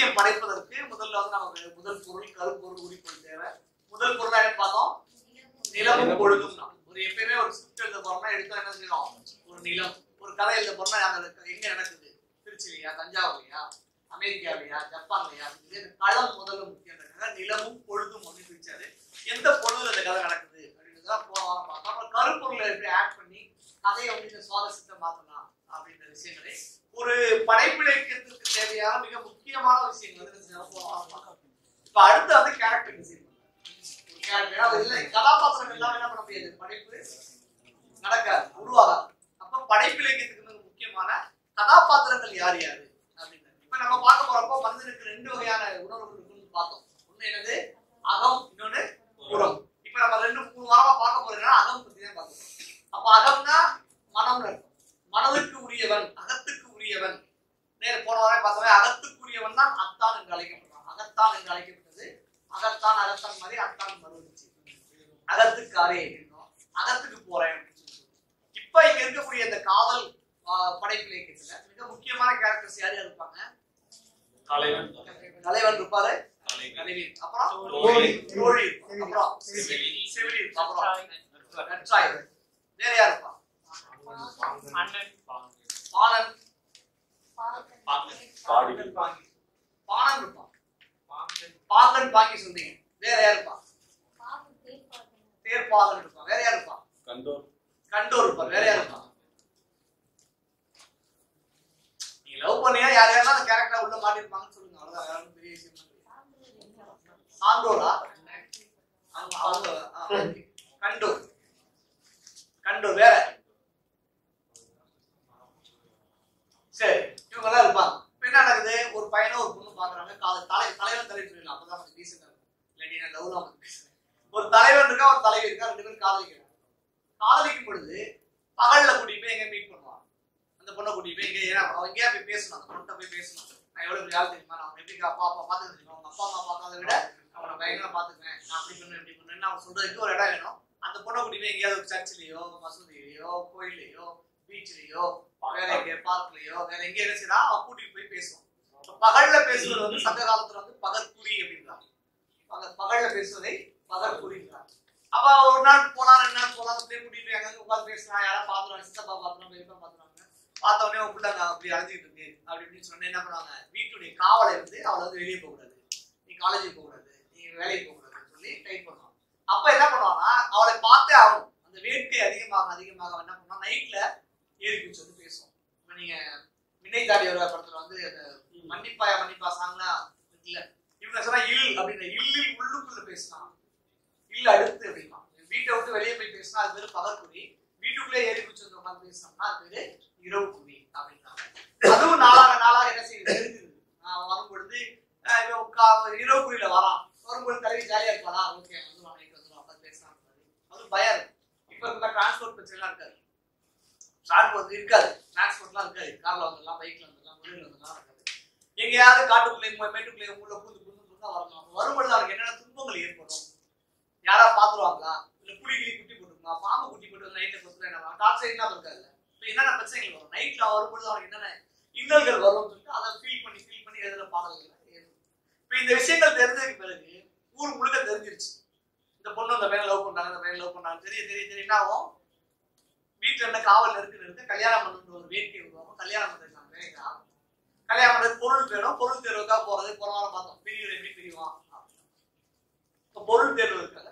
இலக்கியம் படைப்பதற்கு முதல்ல வந்து நமக்கு முதல் பொருள் கருப்பொருள் உரிப்பொருள் தேவை முதல் பொருள் என்ன பார்த்தோம் நிலமும் பொழுதும் தான் ஒரு எப்பயுமே ஒரு ஸ்கிரிப்ட் எழுத போறோம்னா எடுத்தா என்ன செய்யணும் ஒரு நிலம் ஒரு கதை எழுத போறோம்னா அந்த எங்க நடக்குது திருச்சிலையா தஞ்சாவூர்லையா அமெரிக்காவிலையா ஜப்பான்லையா இது இந்த களம் முதல்ல முக்கியம் இருக்காங்க நிலமும் பொழுதும் அப்படின்னு பிரிச்சாரு எந்த பொழுதுல இந்த கதை நடக்குது அப்படின்றதெல்லாம் போன வாரம் பார்த்தோம் அப்புறம் கருப்பொருளை எப்படி ஆட் பண்ணி கதையை வந்து இந்த சுவாரஸ்யத்தை மாத்தலாம் அப்படின்ற விஷயங்களை ஒரு படைப்பிலக்கியத்திற்கு தேவையான மிக முக்கியமான விஷயங்கள் வந்து இந்த போன வாரம் பார்த்தோம் இப்ப அடுத்து வந்து கேரக்டர் டிசைன் ஏன்னா இதுல கதாபாத்திரங்கள் எல்லாம் என்ன பண்ண முடியாது படைப்பு நடக்காது உருவாகாது அப்ப படைப்பிலக்கியத்துக்கு மிக முக்கியமான கதாபாத்திரங்கள் யார் யாரு அப்படின்னு இப்ப நம்ம பார்க்க போறப்போ மனிதனுக்கு ரெண்டு வகையான உணர்வுகள் இருக்குன்னு பார்த்தோம் ஒண்ணு என்னது அகம் இன்னொன்னு புறம் இப்ப நம்ம ரெண்டு மூணு வாரமா பார்க்க போறோம்னா அகம் பத்தி தான் பார்க்கணும் அப்ப அகம்னா மனம்னு இருக்கும் மனதுக்கு உரியவன் அகத்துக்கு உரியவன் நேர போன வாரம் பார்த்தோமே அகத்துக்குரியவன் தான் அத்தான் என்று அழைக்கப்படுறான் அகத்தான் என்று அழைக்கப்பட்டது அகத்தான் அகத்தான் மாதிரி அத்தான் மறுவச்சு அகத்துக்கு அரே அப்படின்றோம் அகத்துக்கு போறேன் அப்படின்னு சொல்லி இப்ப இங்க இருக்கக்கூடிய இந்த காதல் ஆஹ், படைப்பு இலக்கியத்துல மிக முக்கியமான கேரக்டர்ஸ் யார் யார் இருப்பாங்க தலைவன் தலைவன் இருப்பாரு தலைவன் தலைவி அப்புறம் தோழி. தோழி இருக்கும். அப்புறம் செவிலி. செவிலி இருக்கும். அப்புறம் நற்றாய் வேற யார் இருப்பா அண்ணன் பாலன் பாடி பாணன் இருப்பான் பாங்கன் பாக்கி சொன்னீங்க வேற யார் இருப்பா தேர்ப்பாகன் இருப்பான் வேற யார் இருப்பா கண்டோர் கண்டோர் இருப்பார் வேற யார் இருப்பா நீ லவ் பண்ணியா யார் யாரெல்லாம் அந்த கேரக்டர் உள்ள மாட்டிருப்பாங்கன்னு சொல்லுங்க அவ்வளவுதான் வேற ஒண்ணும் பெரிய விஷயம் இல்லை. சான்றோரா அவங்க அவங்க ஆ, okay. கண்டோர் கண்டோர் வேற சரி இவங்க எல்லாம் இருப்பாங்க இப்ப என்ன நடக்குது ஒரு பையனும் ஒரு பொண்ணு பாக்குறாங்க கால தலை தலைவன் தலைவி சொல்லலாம் அப்பதான் கொஞ்சம் டீசெண்டா இருக்கும் இல்லாட்டி நான் லவ்லாம் வந்து பேசுறேன் ஒரு தலைவன் இருக்கா ஒரு தலைவி இருக்கா ரெண்டு பேரும் காதலிக்கிறாங்க காதலிக்கும் பொழுது பகல்ல கூட்டிட்டு போய் எங்க மீட் பண்ணுவான் அந்த பொண்ணை கூட்டிட்டு போய் எங்க ஏன்னா அவன் எங்கேயா போய் பேசணும் அந்த பொண்ணை போய் பேசணும் நான் எவ்வளவு பெரிய ஆள் தெரியுமா நான் அவனை எப்படி அப்பா அப்பா பாத்துக்க தெரியுமா அவங்க அப்பா அம்மா பார்க்காத விட அவனை பயங்கரமா பாத்துக்குவேன் நான் அப்படி பண்ணு இப்படி பண்ணுன்னு அவன் சொல்றதுக்கு ஒரு இடம் வேணும் அந்த பொண்ணை கூட்டிட்டு போய் எங்கேயாவது சர்ச்சிலேயோ மசூதியிலையோ கோயிலையோ பீச்லயோ வேற எங்க பார்க்லயோ வேற எங்க என்ன செய்யறா அவன் கூட்டிட்டு போய் பேசுவான் இப்ப பகல்ல பேசுவது வந்து சங்க காலத்துல வந்து பகற்குறி அப்படின்றாங்க பக- பகல்ல பேசுவதை பகற்குறின்றாங்க அப்ப ஒரு நாள் போலாம் ரெண்டு நாள் போலாம் அப்படியே கூட்டிட்டு போய் அங்க உட்காந்து பேசினா யாரா பாத்துருவாங்க சித்தப்பா பாத்துருவாங்க பெரியப்பா பாத்துருவாங்க பார்த்த உடனே உன் பிள்ளை அங்க அப்படி அழைஞ்சிட்டு இருக்கு அப்படி இப்படின்னு சொன்னா என்ன பண்ணுவாங்க வீட்டுடைய காவலை வந்து அவளை வந்து வெளியே போக கூடாது நீ காலேஜுக்கு போக கூடாது நீ வேலைக்கு போக கூடாதுன்னு சொல்லி டைப் பண்ணுவாங்க அப்ப என்ன பண்ணுவாங்கன்னா அவளை பார்த்தே ஆகணும் அந்த வேட்கை அதிகமாக அதிகமாக அவன் என்ன பண்ணுவான் நைட்ல ஏறி குச்சி வந்து பேசுவோம் இப்ப நீங்க வினை தாடி ஒரு படத்துல வந்து அந்த மன்னிப்பாயா மன்னிப்பா சாங்லாம் இல்ல இவங்க சொன்னா இல் அப்படின்ற இல்லில் உள்ளுக்குள்ள பேசினான் இல்ல அடுத்து அப்படின்னா வீட்டை விட்டு வெளியே போய் பேசினா அது பேரு பகற்குறி வீட்டுக்குள்ளே ஏறி குச்சி வந்து உட்காந்து பேசினோம்னா அது பேரு இரவு குறி அப்படின்றாங்க அதுவும் நாளாக நாளாக என்ன செய்யுது தெரிஞ்சுது நான் வரும் பொழுது அஹ் இவன் உட்கா- இரவு குறியில வரான் வரும்பொழுது தலைவி ஜாலியா இருப்பாளா ஓகே வந்து நைட் வந்து உட்காந்து பேசலாம் அது பயம் இருக்கும் இப்ப இருக்க டிரான்ஸ்போர்ட் பிரச்சனை எல்லாம் இருக்காது டிரான்ஸ்போர்ட் இருக்காது டிரான்ஸ்போர்ட்லாம் இருக்காது கார்ல வந்துடலாம் பைக்ல வந்துடலாம் முறையில் வந்துடலாம் இருக்காது எங்கேயாவது காட்டுக்குள்ளே மேட்டுக்குள்ளே உள்ள பூந்து பூந்து பூந்து வரணும் வரும்பொழுது அவருக்கு என்னென்ன துன்பங்கள் ஏற்படும் யாரா பாத்துருவாங்களா இல்ல புலி கிளி குட்டி போட்டுருமா பாம்பு குட்டி போட்டு நைட்ல கொத்துனா என்ன டார்ச் சைட்லாம் இருக்காதுல்ல இப்ப என்னென்ன பிரச்சனைகள் வரும் நைட்ல வரும்பொழுது அவனுக்கு என்னென்ன இன்னல்கள் வரும்னு சொல்லிட்டு அதை ஃபீல் பண்ணி ஃபீல் பண்ணி எழுதுற பாடல்கள் ஏறும். இப்ப இந்த விஷயங்கள் தெரிஞ்சதுக்கு பிறகு ஊர் முழுக்க தெரிஞ்சிருச்சு இந்த பொண்ணு இந்த பையன் லவ் பண்ணாங்க இந்த பையன் லவ் பண்ணாங்க தெரிய தெரிய தெரிய என்ன ஆகும் வீட்டுல என்ன காவல் இருக்கு இருக்கு கல்யாணம் பண்ணணுன்ற ஒரு வேட்கை உருவாகும் கல்யாணம் பண்றது வேலைக்கு ஆகும் கல்யாணம் பண்றது பொருள் தேடும் பொருள் தேர்வுக்காக போறது போன வாரம் பார்த்தோம் பிரிவு எப்படி பிரிவான் இப்ப பொருள் தேர்வு இருக்காங்க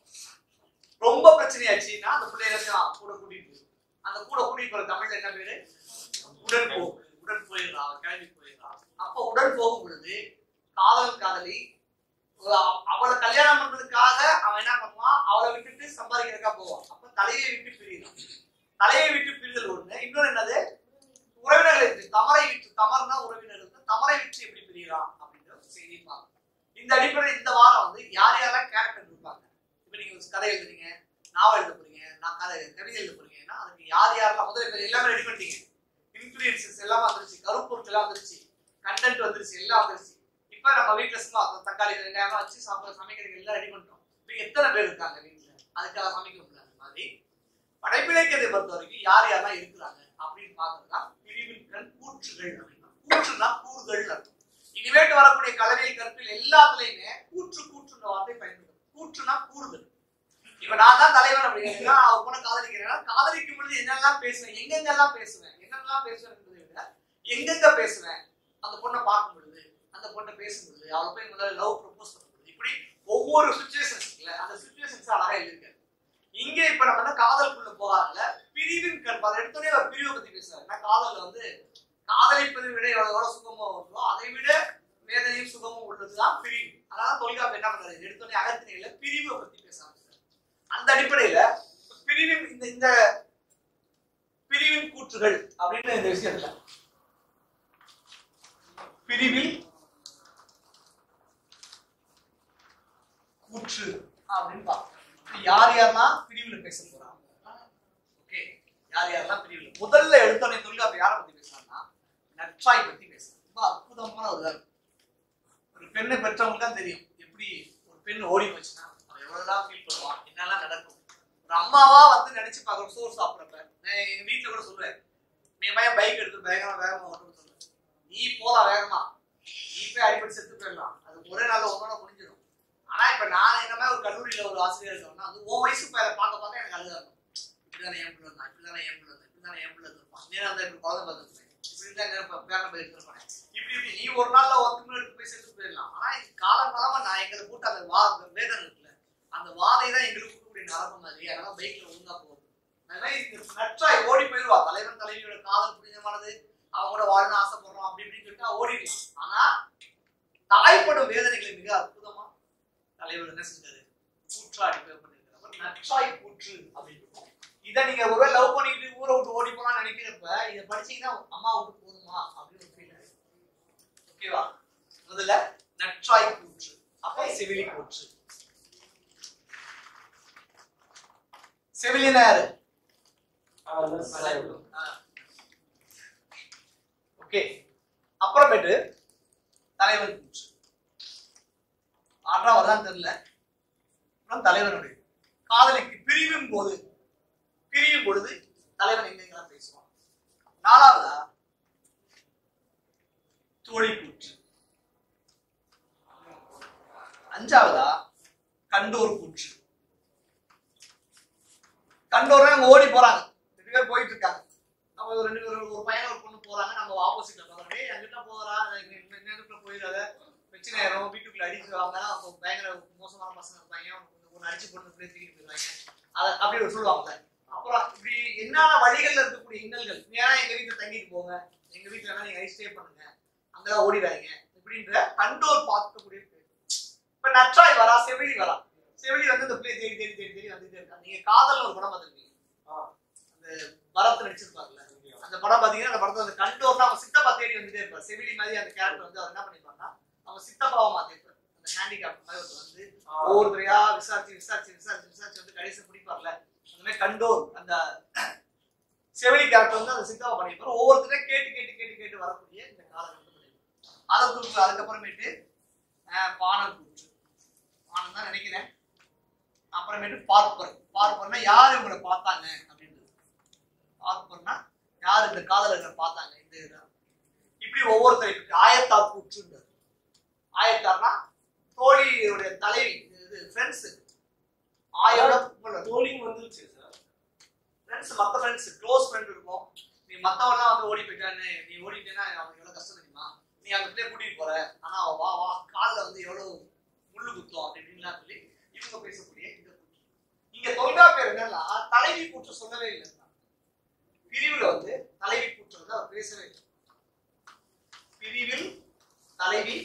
ரொம்ப பிரச்சனையாச்சுன்னா அந்த பிள்ளைய என்ன செய்யலாம்? கூட கூட்டிட்டு போயிடும். அந்த கூட கூட்டிட்டு போற தமிழ்ல என்ன பேரு உடன் போக்கு உடன் போயிடுறா அவன் கிளம்பி போயிடுறா அப்ப உடன் போகும் பொழுது காதல் காதலி ஒரு அவ- அவளை கல்யாணம் பண்றதுக்காக அவன் என்ன பண்ணுவான் அவளை விட்டுட்டு சம்பாதிக்கிறதுக்காக போவான் அப்ப தலையை விட்டு பிரியணும் தலையை விட்டு பிரிதல் ஒண்ணு இன்னொன்னு என்னது உறவினர்களை விட்டு தமரை விட்டு தமர்னா உறவினர்கள் தமரை விட்டு எப்படி பிரியலாம் அப்படின்ற ஒரு செய்தி பார்க்கணும் இந்த அடிப்படையில் இந்த வாரம் வந்து யார் யாரெல்லாம் கேரக்டர் இருப்பாங்க இப்ப நீங்க ஒரு கதை எழுதுறீங்க நாவல் எழுத போறீங்க நான் கதை கவிதை எழுத போறீங்கன்னா அதுக்கு யார் யாரெல்லாம் முதல்ல இப்ப எல்லாமே ரெடி பண்ணிட்டீங்க இன்கிரீடியன்சஸ் எல்லாம் வந்துருச்சு கருப்பொருட்கள் எல்லாம் வந்துருச்சு கண்டென்ட் வந்துருச்சு எல்லாம் வந்துருச்சு இப்ப நம்ம வீட்டுல சும்மா தக்காளி வெங்காயம் வச்சு சாப்பிட சமைக்கிறதுக்கு எல்லாம் ரெடி பண்ணிட்டோம் இப்ப எத்தனை பேர் இருக்காங்க வீட்டுல அதுக்காக சமைக்க முடியல அந்த மாதிரி படைப்பிலக்கியத்தை பொறுத்த வரைக்கும் யார் யாரெல்லாம் இருக்கிறாங்க அப்படின்னு பாக்குறதா பிரிவின் கண் கூற்றுகள் அப்படின்னா கூற்றுனா கூறுகள் அர்த்தம் இனிமே டிபேட் வரக்கூடிய கலவையில் கற்பில் எல்லாத்துலயுமே கூற்று கூற்றுன்ற வார்த்தை பயன்படுது கூற்றுனா கூறுதல் இப்ப நான் தான் தலைவர் அப்படின்னா அவர் பொண்ணை காதலிக்கிறேன்னா காதலிக்கும் பொழுது என்னெல்லாம் பேசுவேன் எங்கெங்கெல்லாம் பேசுவேன் என்னெல்லாம் பேசுவேன் என்பதை விட எங்கெங்க பேசுவேன் அந்த பொண்ணை பார்க்கும் பொழுது அந்த பொண்ணை பேசும் பொழுது அவளை போய் முதல்ல லவ் ப்ரப்போஸ் பண்ணும் பொழுது இப்படி ஒவ்வொரு சுச்சுவேஷன்ஸ் இருக்குல்ல அந்த சுச்சுவேஷன்ஸ் அழகா எழுதிருக்காரு இங்க இப்ப நம்ம என்ன காதலுக்குள்ள போகாதுல பிரிவின் கண் அதை எடுத்தோடனே ஒரு பிரிவை பத்தி பேசுறாரு ஏன்னா காதல்ல வந்து காதலிப்பதை விட எவ்வளவு எவ்வளவு சுகமா வருதோ அதை விட வேதனையும் சுகமும் உள்ளதுதான் பிரிவு அதனால தொல்காப்பு என்ன பண்றாரு எடுத்தோடனே அகத்தினையில பிரிவை பத்தி பேச ஆரம்பிச்சாரு அந்த அடிப்படையில பிரிவின் இந்த இந்த பிரிவின் கூற்றுகள் அப்படின்னு இந்த விஷயத்துல பிரிவில் கூற்று அப்படின்னு பார்க்கணும் இப்ப யார் யாரெல்லாம் பிரிவில் பேச போறாங்க ஓகே யார் யாரெல்லாம் பிரிவில் முதல்ல எடுத்தோடனே தொல்காப்பு யாரை பத்தி பேசுறாங்கன்னா நற்றாய் பத்தி பேசுறாங்க ரொம்ப அற்புதமான ஒரு இடம். ஒரு பெண்ணை பெற்றவங்களுக்கு தான் தெரியும் எப்படி ஒரு பெண் ஓடி போச்சுன்னா அவன் எவ்வளவுதான் ஃபீல் பண்ணுவான் என்னெல்லாம் நடக்கும் ஒரு அம்மாவா வந்து நினைச்சு பார்க்கணும் சோறு சாப்பிட்றப்ப நான் எங்க வீட்டுல கூட சொல்லுவேன் என் பையன் பைக் எடுத்து வேகமா வேகமா ஓட்டணும்னு சொல்லுவேன் நீ போலாம் வேகமா நீ போய் அடிப்படை செத்து போயிடலாம் அது ஒரே நாள்ல ஒன்னோட முடிஞ்சிடும் ஆனா இப்ப நான் என்ன மாதிரி ஒரு கல்லூரியில ஒரு ஆசிரியர் இருக்கோம்னா அது உன் வயசு பையனை பார்க்க பார்க்க எனக்கு அழுதா இருக்கும் இப்படிதானே என் பிள்ளை இருந்தான் இப்படிதானே என் பிள்ளை இருந்தான் இப்படிதானே என் பிள்ளை இருப்பான் நேரம் வந்து இப்படி குழந்தை பார்த்துருப்பேன் இப்படி தான் நேரம் பேரன் போய் எடுத்துருப்பேன் இப்படி இப்படி நீ ஒரு நாள்ல ஒருத்தமே எடுத்து போய் செத்து போயிடலாம் ஆனா இது காலம் காலமா நான் எங்களை போட்டு அந்த வா வேதனை இருக்குல்ல அந்த வாதை தான் எங்களுக்கு கொடுக்கக்கூடிய நரம்பு மாதிரி அதனால பைக்ல ஒழுங்கா போகுது அதனால இந்த நற்றாய் ஓடி போயிடுவா தலைவன் தலைவியோட காதல் புனிதமானது அவங்க கூட வாழணும்னு ஆசைப்படுறோம் அப்படி இப்படின்னு சொல்லிட்டு அவ ஓடிடலாம் ஆனா தாய்ப்படும் வேதனைகளை மிக அற்புதமா தலைவர் என்ன செஞ்சாரு கூற்றாடி பண்ணிருக்கிறார் நற்றாய் கூற்று அப்படின்னு இருக்கும். இதை நீங்க ஒருவேளை லவ் பண்ணிட்டு ஊரை விட்டு ஓடி போலாம்னு நினைக்கிறப்ப இதை படிச்சீங்கன்னா அம்மா விட்டு போதுமா அப்படின்னு ஒரு ஃபீல் ஓகேவா முதல்ல நற்றாய் கூற்று அப்ப செவிலி கூற்று செவிலினா யாரு ஓகே அப்புறமேட்டு தலைவன் கூற்று ஆறாம் வரதான் தெரியல அப்புறம் தலைவனுடைய காதலிக்கு பிரியும் போது பிரியும் பொழுது தலைவன் எங்கெங்கெல்லாம் பேசுவான் நாலாவதா தோழி கூற்று அஞ்சாவதா கண்டோர் கூற்று கண்டோர் அங்க ஓடி போறாங்க ரெண்டு பேர் போயிட்டு இருக்காங்க நம்ம ஒரு ரெண்டு பேர் ஒரு பையன் ஒரு பொண்ணு போறாங்க நம்ம ஆப்போசிட்ல போறோம் டேய் அங்கிட்ட போறா நேரத்துல போயிடாத பிரச்சனை ஆயிரும் வீட்டுக்குள்ள அடிச்சுவாங்க அவங்க பயங்கர மோசமான பசங்க இருப்பாங்க அவங்க ஒன்று அடிச்சு பொண்ணு இப்படியே தூக்கிட்டு போயிடுவாங்க அதை அப்படி ஒரு சொல்லுவாங்க அப்புறம் இப்படி என்னென்ன வழிகள்ல இருக்கக்கூடிய இன்னல்கள் ஏன்னா எங்க வீட்டுல தங்கிட்டு போங்க எங்க வீட்டுல வேணா நீங்க ஸ்டே பண்ணுங்க அங்கதான் ஓடிடாதீங்க இப்படின்ற கண்டோர் பார்க்கக்கூடிய பேர் இப்ப நற்றாய் வரா செவிலி வரா செவிலி வந்து இந்த பிள்ளை தேடி தேடி தேடி தேடி வந்துட்டே இருக்கா நீங்க காதல் ஒரு படம் பார்த்துருக்கீங்க அந்த பரத் நடிச்சிருப்பாங்கல்ல அந்த படம் பாத்தீங்கன்னா அந்த படத்துல அந்த கண்டோர்னா அவன் சித்தப்பா தேடி வந்துட்டே இருப்பார் செவிலி மாதிரி அந்த கேரக்டர் வந்து அவர் என்ன பண்ணிருப்பாருன்னா அவன் சித்தப்பாவை மாத்திருப்பார் அந்த ஹேண்டிகேப் மாதிரி ஒருத்தர் வந்து ஒவ்வொருத்தரையா விசாரிச்சு விசாரிச்சு விசாரிச்சு விசாரிச்சு வந்து கடைசி பிடிப்பார்ல அந்த மாதிரி கண்டோர் அந்த செவிலி கேரக்டர் வந்து அந்த சித்தாவை பண்ணிருப்பார் ஒவ்வொருத்தரையும் கேட்டு கேட்டு கேட்டு கேட்டு வரக்கூடிய இந்த காலகட்டம் பண்ணிருப்பார் அதை குறிப்பு அதுக்கப்புறமேட்டு அஹ், பாணர் கூற்று பாணம் தான் நினைக்கிறேன் அப்புறமேட்டு பார்ப்பர் பார்ப்பர்னா யார் இவங்களை பார்த்தாங்க அப்படின்றது பார்ப்பர்னா யார் இந்த காதலர்களை பார்த்தாங்க இந்த இதை இப்படி ஒவ்வொருத்தரையும் ஆயத்தார் கூற்றுன்றது ஆயத்தார்னா தோழியுடைய தலைவி இது ஃப்ரெண்ட்ஸ் ஆயோட தோழிங் வந்துருச்சு சார் ஃப்ரெண்ட்ஸ் மத்த ஃப்ரெண்ட்ஸ் க்ளோஸ் ஃப்ரெண்ட் இருக்கும் நீ மத்தவன்லாம் வந்து ஓடி போயிட்டான்னு நீ ஓடிட்டேன்னா அவனுக்கு எவ்வளவு கஷ்டம் தெரியுமா நீ அந்த பிள்ளைய கூட்டிட்டு போற ஆனா அவ வா வா கால்ல வந்து எவ்வளவு முள்ளு குத்தும் அப்படி இப்படின்லாம் சொல்லி இவங்க பேசக்கூடிய இந்த கூற்று இங்க தொல்காப்பியர் என்னன்னா தலைவி கூற்று சொல்லவே இல்லை பிரிவுல வந்து தலைவி கூற்று வந்து அவர் பேசவே இல்லை பிரிவில் தலைவி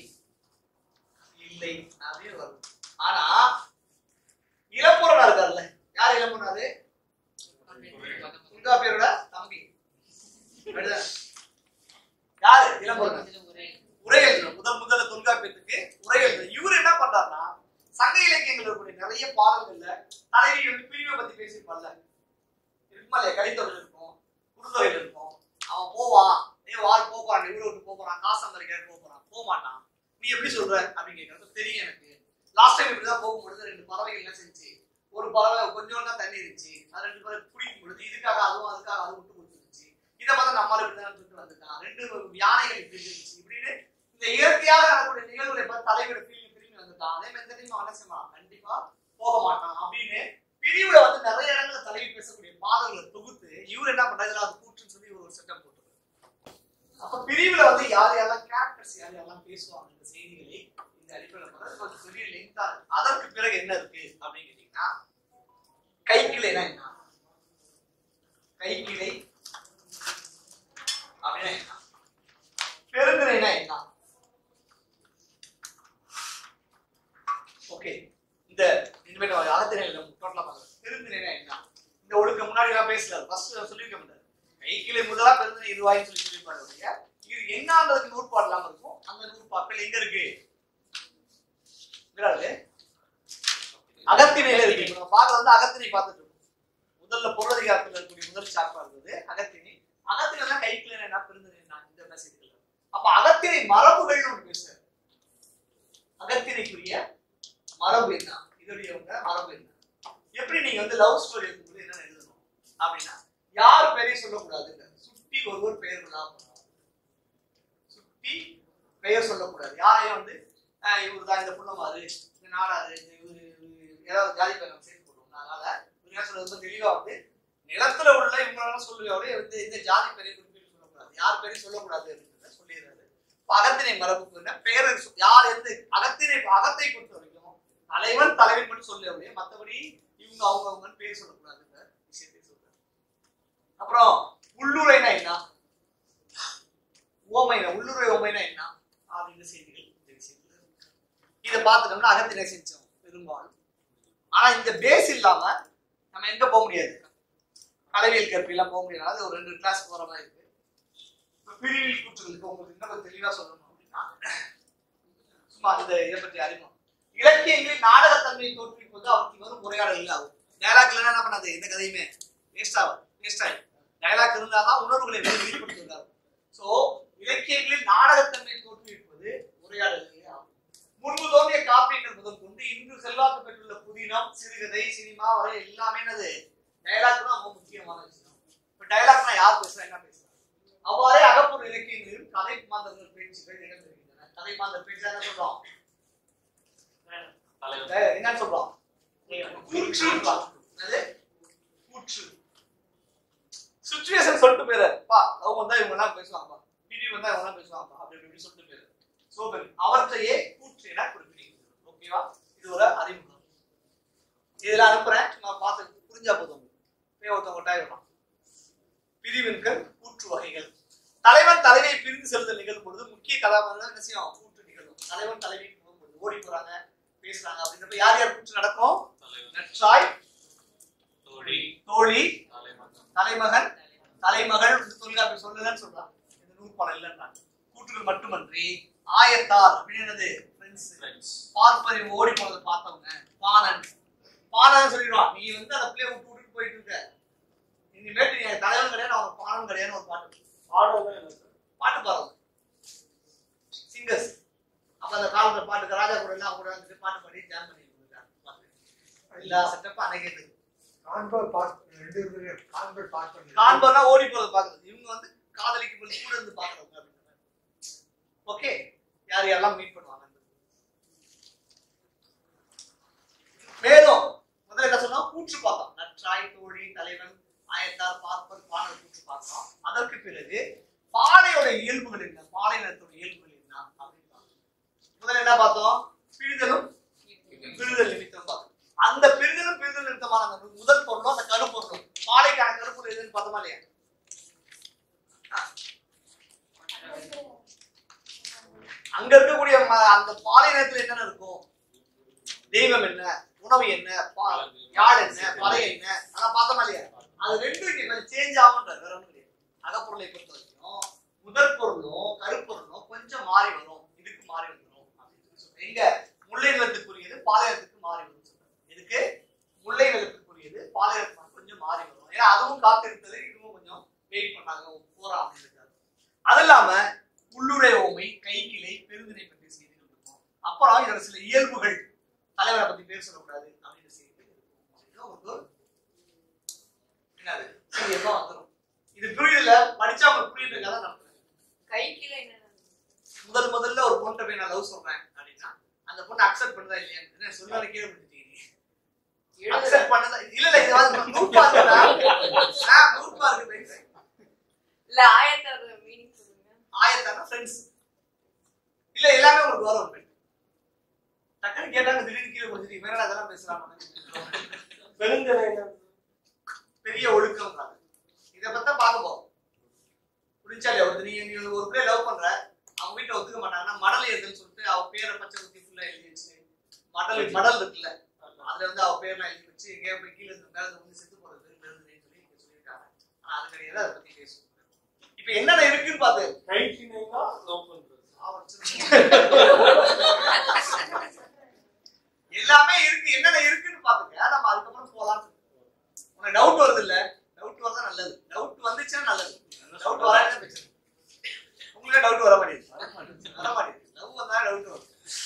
இல்லை அப்படின்னு வரும் ஆனா இளம்புறனா இருக்காருல்ல யார் இளம்புறாரு தொல்காப்பியரோட தம்பி அப்படிதானே? யாரு இளம்புறன் உரை எழுதுறோம் முதல் முதல்ல தொல்காப்பியத்துக்கு உரை எழுதுறோம் இவர் என்ன பண்றாருன்னா சங்க இலக்கியங்கள் இருக்கக்கூடிய நிறைய பாடல்கள்ல தலைவி வந்து பிரிவை பத்தி பேசியிருப்பான்ல இருக்குமா இல்லையா கலித்தொழில் இருக்கும் குறுந்தொழில் இருக்கும் அவன் போவான் ஏ வாழ் போறான் இவ்வளவு விட்டு போறான் காசு சம்பாதிக்க போறான் போக மாட்டான் நீ எப்படி சொல்ற அப்படின்னு கேட்கறது தெரியும் எனக்கு லாஸ்ட் டைம் இப்படிதான் போகும்பொழுது ரெண்டு பறவைகள் என்ன செஞ்சு ஒரு பறவை கொஞ்சம் தான் தண்ணி இருந்துச்சு அது ரெண்டு பேரும் குடிக்கும் பொழுது இதுக்காக அதுவும் அதுக்காக அதுவும் விட்டு கொடுத்துருந்துச்சு இதை பார்த்தா நம்மளால இப்படி தான் விட்டு வந்துட்டான் ரெண்டு யானைகள் இப்படி இருந்துச்சு இப்படின்னு இந்த இயற்கையாக நடக்கூடிய இருக்கான் அதே மாதிரி இந்த டைம் அவன் என்ன செய்வான் கண்டிப்பா போக மாட்டான் அப்படின்னு பிரிவுல வந்து நிறைய இடங்கள்ல தலைவி பேசக்கூடிய பாடல்களை தொகுத்து இவர் என்ன பண்றாரு அது கூற்றுன்னு சொல்லி இவர் ஒரு செட்டப் போட்டு அப்ப பிரிவுல வந்து யார் யாரெல்லாம் கேரக்டர்ஸ் யார் யாரெல்லாம் பேசுவாங்க இந்த செய்திகளை இந்த அடிப்படையில் பண்றது கொஞ்சம் பெரிய லெங்தா இருக்கு அதற்கு பிறகு என்ன இருக்கு அப்படின்னு கேட்டீங்கன்னா கைக்கிளைனா என்ன கைக்கிளை அப்படின்னா என்ன பெருந்திரைனா என்ன ஓகே இந்த இனிமேல் அகத்திரையில டோட்டலா பார்க்கலாம் பெருந்திரைனா என்ன இந்த ஒழுக்க முன்னாடி நான் பேசல ஃபர்ஸ்ட் சொல்லியிருக்க மாட்டேன் கைக்கிளை முதலா பெருந்திரை இதுவாயின்னு சொல்லி சொல்லியிருப்பாரு ஒழிய, இது என்னன்றதுக்கு நூற்பாடு இல்லாம இருக்கும் அந்த நூற்பாக்கள் எங்க இருக்கு எங்கடா இருக்கு? அகத்திணையில இருக்கு இப்ப நம்ம பார்க்க வந்து அகத்திணை பார்த்துட்டு இருக்கோம் முதல்ல பொருளதிகாரத்துல இருக்கக்கூடிய முதல் சாப்பா இருந்தது அகத்திணை அகத்திணை கைக்கிளை என்ன பெருந்திரை என்ன இந்த மெசேஜ்கள் அப்ப அகத்திணை மரபுகள்னு ஒன்று பேசுறாரு அகத்திணைக்குரிய மரபு என்ன இதோடைய உங்க மரபு என்ன எப்படி நீங்க வந்து லவ் ஸ்டோரி இருக்கும்போது என்ன எழுதணும் அப்படின்னா யார் பேரையும் சொல்லக்கூடாது சுட்டி ஒருவர் பெயர் விழாம சுட்டி பெயர் சொல்லக்கூடாது யாரையும் வந்து இவர் தான் இந்த புள்ளமாறு இந்த நாடாரு இந்த இவரு இவரு ஏதாவது ஜாதி பேர் நம்ம சேர்த்து போடுவோம் அதனால இவர் என்ன சொல்றது ரொம்ப தெளிவா வந்து நிலத்துல உள்ள இவங்களெல்லாம் சொல்லுவாரு இந்த இந்த ஜாதி பேரையும் குறிப்பிட்டு சொல்லக்கூடாது யார் பேரையும் சொல்லக்கூடாது அப்படின்றத சொல்லிடுறாரு இப்ப அகத்திணை மரபுக்கு என்ன பெயர் சொ- யார் எந்த அகத்திணை அகத்தை பொறுத்த வரைக்கும் தலைவன் தலைவன் மட்டும் சொல்லவே மத்தபடி இவங்க அவங்க அவங்கன்னு பேர் சொல்லக்கூடாதுன்ற விஷயத்தை சொல்றாரு அப்புறம் உள்ளுரைனா என்ன ஓமைனா உள்ளுரை ஓமைனா என்ன அப்படின்ற செய்திகள் இந்த விஷயத்துல இருக்கு. இதை பார்த்துட்டோம்னா அகத்திணை செஞ்சோம் பெரும்பாலும் ஆனா இந்த பேஸ் இல்லாம நம்ம எங்க போக முடியாது கலவியல் கற்பிலாம் போக முடியாது அது ஒரு ரெண்டு கிளாஸ் போற மாதிரி இருக்கு இப்ப பிரிவில் கூற்றுகளுக்கு உங்களுக்கு இன்னும் கொஞ்சம் தெளிவா சொல்லணும் அப்படின்னா சும்மா இந்த இதை பற்றி அறிமுகம் இலக்கியங்களில் நாடகத்தன்மையை தோற்றுவிப்பது அவருக்கு வரும் உரையாடல் ஆகும் டயலாக் இல்லைன்னா என்ன பண்ணாது எந்த கதையுமே வேஸ்ட் ஆகும் வேஸ்ட் ஆகும் டயலாக் இருந்தாதான் உணர்வுகளை வெளிப்படுத்துகிறார் சோ இலக்கியங்களில் நாடகத்தன்மையை தோற்றுவிப்பது உரையாடல்களே ஆகும் முன்பு தோன்றிய காப்பியங்கள் முதல் கொண்டு இன்று செல்வாக்கு பெற்றுள்ள புதினம் சிறுகதை சினிமா வரை எல்லாமே என்னது டயலாக் தான் ரொம்ப முக்கியமான விஷயம் இப்ப டயலாக்னா யார் பேசுறா என்ன பேசுறா அவ்வாறே அகப்பொருள் இலக்கியங்களிலும் கதை மாந்தர்கள் பேச்சுகள் இடம்பெறுகின்றன கதை மாந்தர் பேச்சு என்ன சொல்றோம் ஏய், என்ன சொல்றோம் கூற்று என்னது கூற்று சுச்சுவேஷன் சொல்லிட்டு போயிரு பா அவங்க வந்தா இவங்க எல்லாம் பேசுவாங்கப்பா பிடி வந்தா இவங்க எல்லாம் பேசுவாங்கப்பா அப்படி இப்படி சொல்லிட்டு போயிரு சோபர் அவற்றையே கூற்று என குறிப்பிடுகிறது ஓகேவா இது ஒரு அறிமுகம் இதுல அனுப்புறேன் சும்மா பார்த்து புரிஞ்சா போதும் உங்களுக்கு. போய் ஒருத்தவங்க டைம் வரலாம் பிரிவின்கள் கூற்று வகைகள் தலைவன் தலைவியை பிரிந்து செல்லுதல் நிகழும் பொழுது முக்கிய கதாபாத்திரம் என்ன செய்யும் கூற்று நிகழும் தலைவன் தலைவி போகும்போது ஓடி போறாங்க பேசுறாங்க அப்படின்றப்ப யார் யார் கூற்று நடக்கும் நற்றாய் தோழி தலைமகன் தலைமகள் வந்து தொல்காப்பி சொல்லுதன்னு சொல்றான் இந்த நூற்பாடல் இல்லைன்றாங்க கூற்றுகள் மட்டுமன்றி ஆயத்தார் அப்படின்னு என்னது ஃப்ரெண்ட்ஸ் பார்ப்பறிவு ஓடி போனதை பார்த்தவங்க பாணன் பாணன் சொல்லிடுவான் நீ வந்து அந்த பிள்ளைய விட்டு விட்டுட்டு போயிட்டு இருக்க இனிமேட்டு நீ எனக்கு தலைவன் கிடையாது அவன் பாணன் கிடையாதுன்னு ஒரு பாட்டு பாட்டு பாடுறது சிங்கர்ஸ் அப்ப அந்த காலத்துல பாட்டுக்கு ராஜா கூட எல்லாம் கூட வந்துட்டு பாட்டு பாடி ஜாம் பண்ணி இருந்திருக்காங்க எல்லா செட்டப்பும் அன்னைக்கு இருந்தது காண்பர் பார்த்து ரெண்டு பேரும் காண்பர் பார்த்து காண்பர்னா ஓடி போறது பாக்குறது இவங்க வந்து காதலிக்கு போது கூட இருந்து பாக்குறவங்க அப்படின்ற ஓகே யார் யாரெல்லாம் மீட் பண்ணுவாங்க மேலும் முதல்ல என்ன சொன்னோம் கூற்று பார்த்தோம் நற்றாய் தோழி தலைவன் ஆயத்தார் பார்ப்பர் பாடல் கூற்று பார்த்தோம் அதற்கு பிறகு பாலையோட இயல்புகள் என்ன பாலை நிலத்தோட இயல்புகள் என்ன அப்படின்னு பார்த்தோம் முதல்ல என்ன பார்த்தோம் பிரிதலும் பிரிதல் நிமித்தம் பார்த்தோம் அந்த பிரிதலும் பிரிதல் நிமித்தமான அந்த முதல் பொருளும் அந்த கருப்பொருளும் பாலைக்கான கருப்பொருள் எதுன்னு பார்த்தோமா இல்லையா ஆ. அங்க இருக்கக்கூடிய ம- அந்த பாலை நிலத்துல என்னென்ன இருக்கும் தெய்வம் என்ன உணவு என்ன பா- யாழ் என்ன பறை என்ன அதான் பார்த்தோமா இல்லையா அது ரெண்டும் இங்க கொஞ்சம் சேஞ்ச் ஆகுன்றார் வேற ஒண்ணும் கிடையாது அகப்பொருளை பொறுத்த வரைக்கும் முதற் பொருளும் கருப்பொருளும் கொஞ்சம் மாறி வரும் இதுக்கு மாறி வந்துரும் அப்படின்னு சொல்லி சொல்றேன் எங்க முல்லை நிலத்துக்குரியது பாளையத்துக்கு மாறி வரும் சொல்றேன் எதுக்கு முல்லை நிலத்துக்குரியது பாளையத்துக்கு கொஞ்சம் மாறி வரும் ஏன்னா அதுவும் காத்திருந்தது இதுவும் கொஞ்சம் வெயிட் பண்ணாங்க போறா அப்படின்னு இருக்காரு அது இல்லாம உள்ளுரை ஓமை கைக்கிளை பெருந்திணை பற்றிய செய்திகள் இருக்கும் அப்புறம் இதோட சில இயல்புகள் தலைவரை பத்தி பேர் சொல்லக்கூடாது அப்படின்ற செய்திகள் இருக்கும் அப்படின்னு உங்களுக்கு என்னது சீரியஸா வந்துடும் இது புரியல படிச்சா உங்களுக்கு புரியுறதுக்காக தான் நடத்துறேன் கைக்கில என்ன முதல் முதல்ல ஒரு பொண்ணை போய் நான் லவ் சொல்றேன் அப்படின்னா அந்த பொண்ணு அக்செப்ட் பண்ணுதா இல்லையா சொல்லாத கீழே விட்டுட்டீங்க அக்செப்ட் பண்ணதா இல்ல இல்ல இது வந்து குரூப்பா இருக்குடா நான் குரூப்பா இருக்கு பேசுறேன் இல்ல ஆயத்தோட மீனிங் சொல்லுங்க ஆயிரத்தான ஃப்ரெண்ட்ஸ் இல்ல எல்லாமே உங்களுக்கு வரும் டக்குன்னு கேட்டாங்க திடீர்னு கீழே முடிஞ்சிட்டு வேற அதெல்லாம் பேசுறாங்க பெருந்தனை என்ன பெரிய ஒழுக்கம் இத பத்தி பார்க்க போறோம் புரிஞ்சா இல்லையா ஒரு நீங்க நீங்க ஒரு பிள்ளை லவ் பண்ற அவங்க வீட்டுல ஒத்துக்க மாட்டாங்கன்னா மடல் எழுதுன்னு சொல்லிட்டு அவ பேரை பச்சை குத்தி ஃபுல்லா எழுதி வச்சு மடல் மடல் இருக்குல்ல அதுல வந்து அவ பேர்லாம் எழுதி வச்சு எங்கேயோ போய் கீழே இருந்து மேல இருந்து வந்து செத்து போறது எழுதுன்னு சொல்லி இங்க சொல்லியிருக்காங்க ஆனா அது கிடையாது அதை பத்தி பேசுவோம் இப்ப என்னென்ன இருக்குன்னு பாத்து நைன்டி நைனா லவ் பண்றது எல்லாமே இருக்கு என்னென்ன இருக்குன்னு பாத்துக்க நம்ம அதுக்கப்புறம் போலாம் உனக்கு டவுட் வருது இல்ல டவுட் வரதா நல்லது டவுட் வந்துச்சுன்னா நல்லது டவுட் வராது பிரச்சனை உங்களுக்கு டவுட் வர மாட்டேங்குது வர மாட்டேங்குது லவ் வந்தா டவுட் வரும்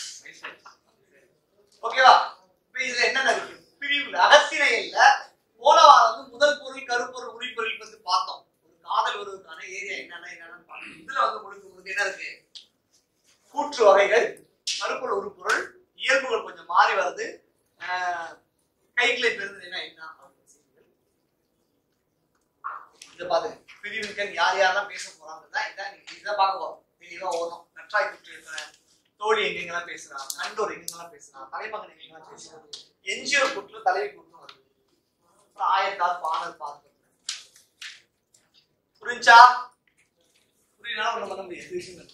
ஓகேவா இப்ப இதுல என்னென்ன இருக்கு பிரிவுல அகத்திணையில போலவா வந்து முதல் பொருள் கருப்பொருள் உரிப்பொருள் வந்து பார்த்தோம் ஒரு காதல் உறவுக்கான ஏரியா என்னென்ன என்னென்னு பார்த்தோம் இதுல வந்து முழுக்க முழுக்க என்ன இருக்கு கூற்று வகைகள் கருப்பொருள் உருப்பொருள் இயல்புகள் கொஞ்சம் மாறி வருது ஆஹ் கைகளை பெறுது என்ன என்ன அப்படின்னு செய்திகள். இதை பாருங்க பிரிவுகள் யார் யாரெல்லாம் பேச போறாங்கன்னா இதான் நீங்க இதை பார்க்க போறோம் தெளிவா ஓடும் நற்றாய் குற்று இருக்கிற தோழி எங்கெங்கெல்லாம் பேசுறா நண்டோர் எங்கெங்கெல்லாம் பேசுறா தலைமகன் எங்கெங்கெல்லாம் பேசுறா என்ஜிஓ கூட்டுல தலைவி கூட்டம் வருது அப்புறம் ஆயத்தார் பாணர் பார்த்து புரிஞ்சா புரியனா ஒண்ணு பண்ண முடியாது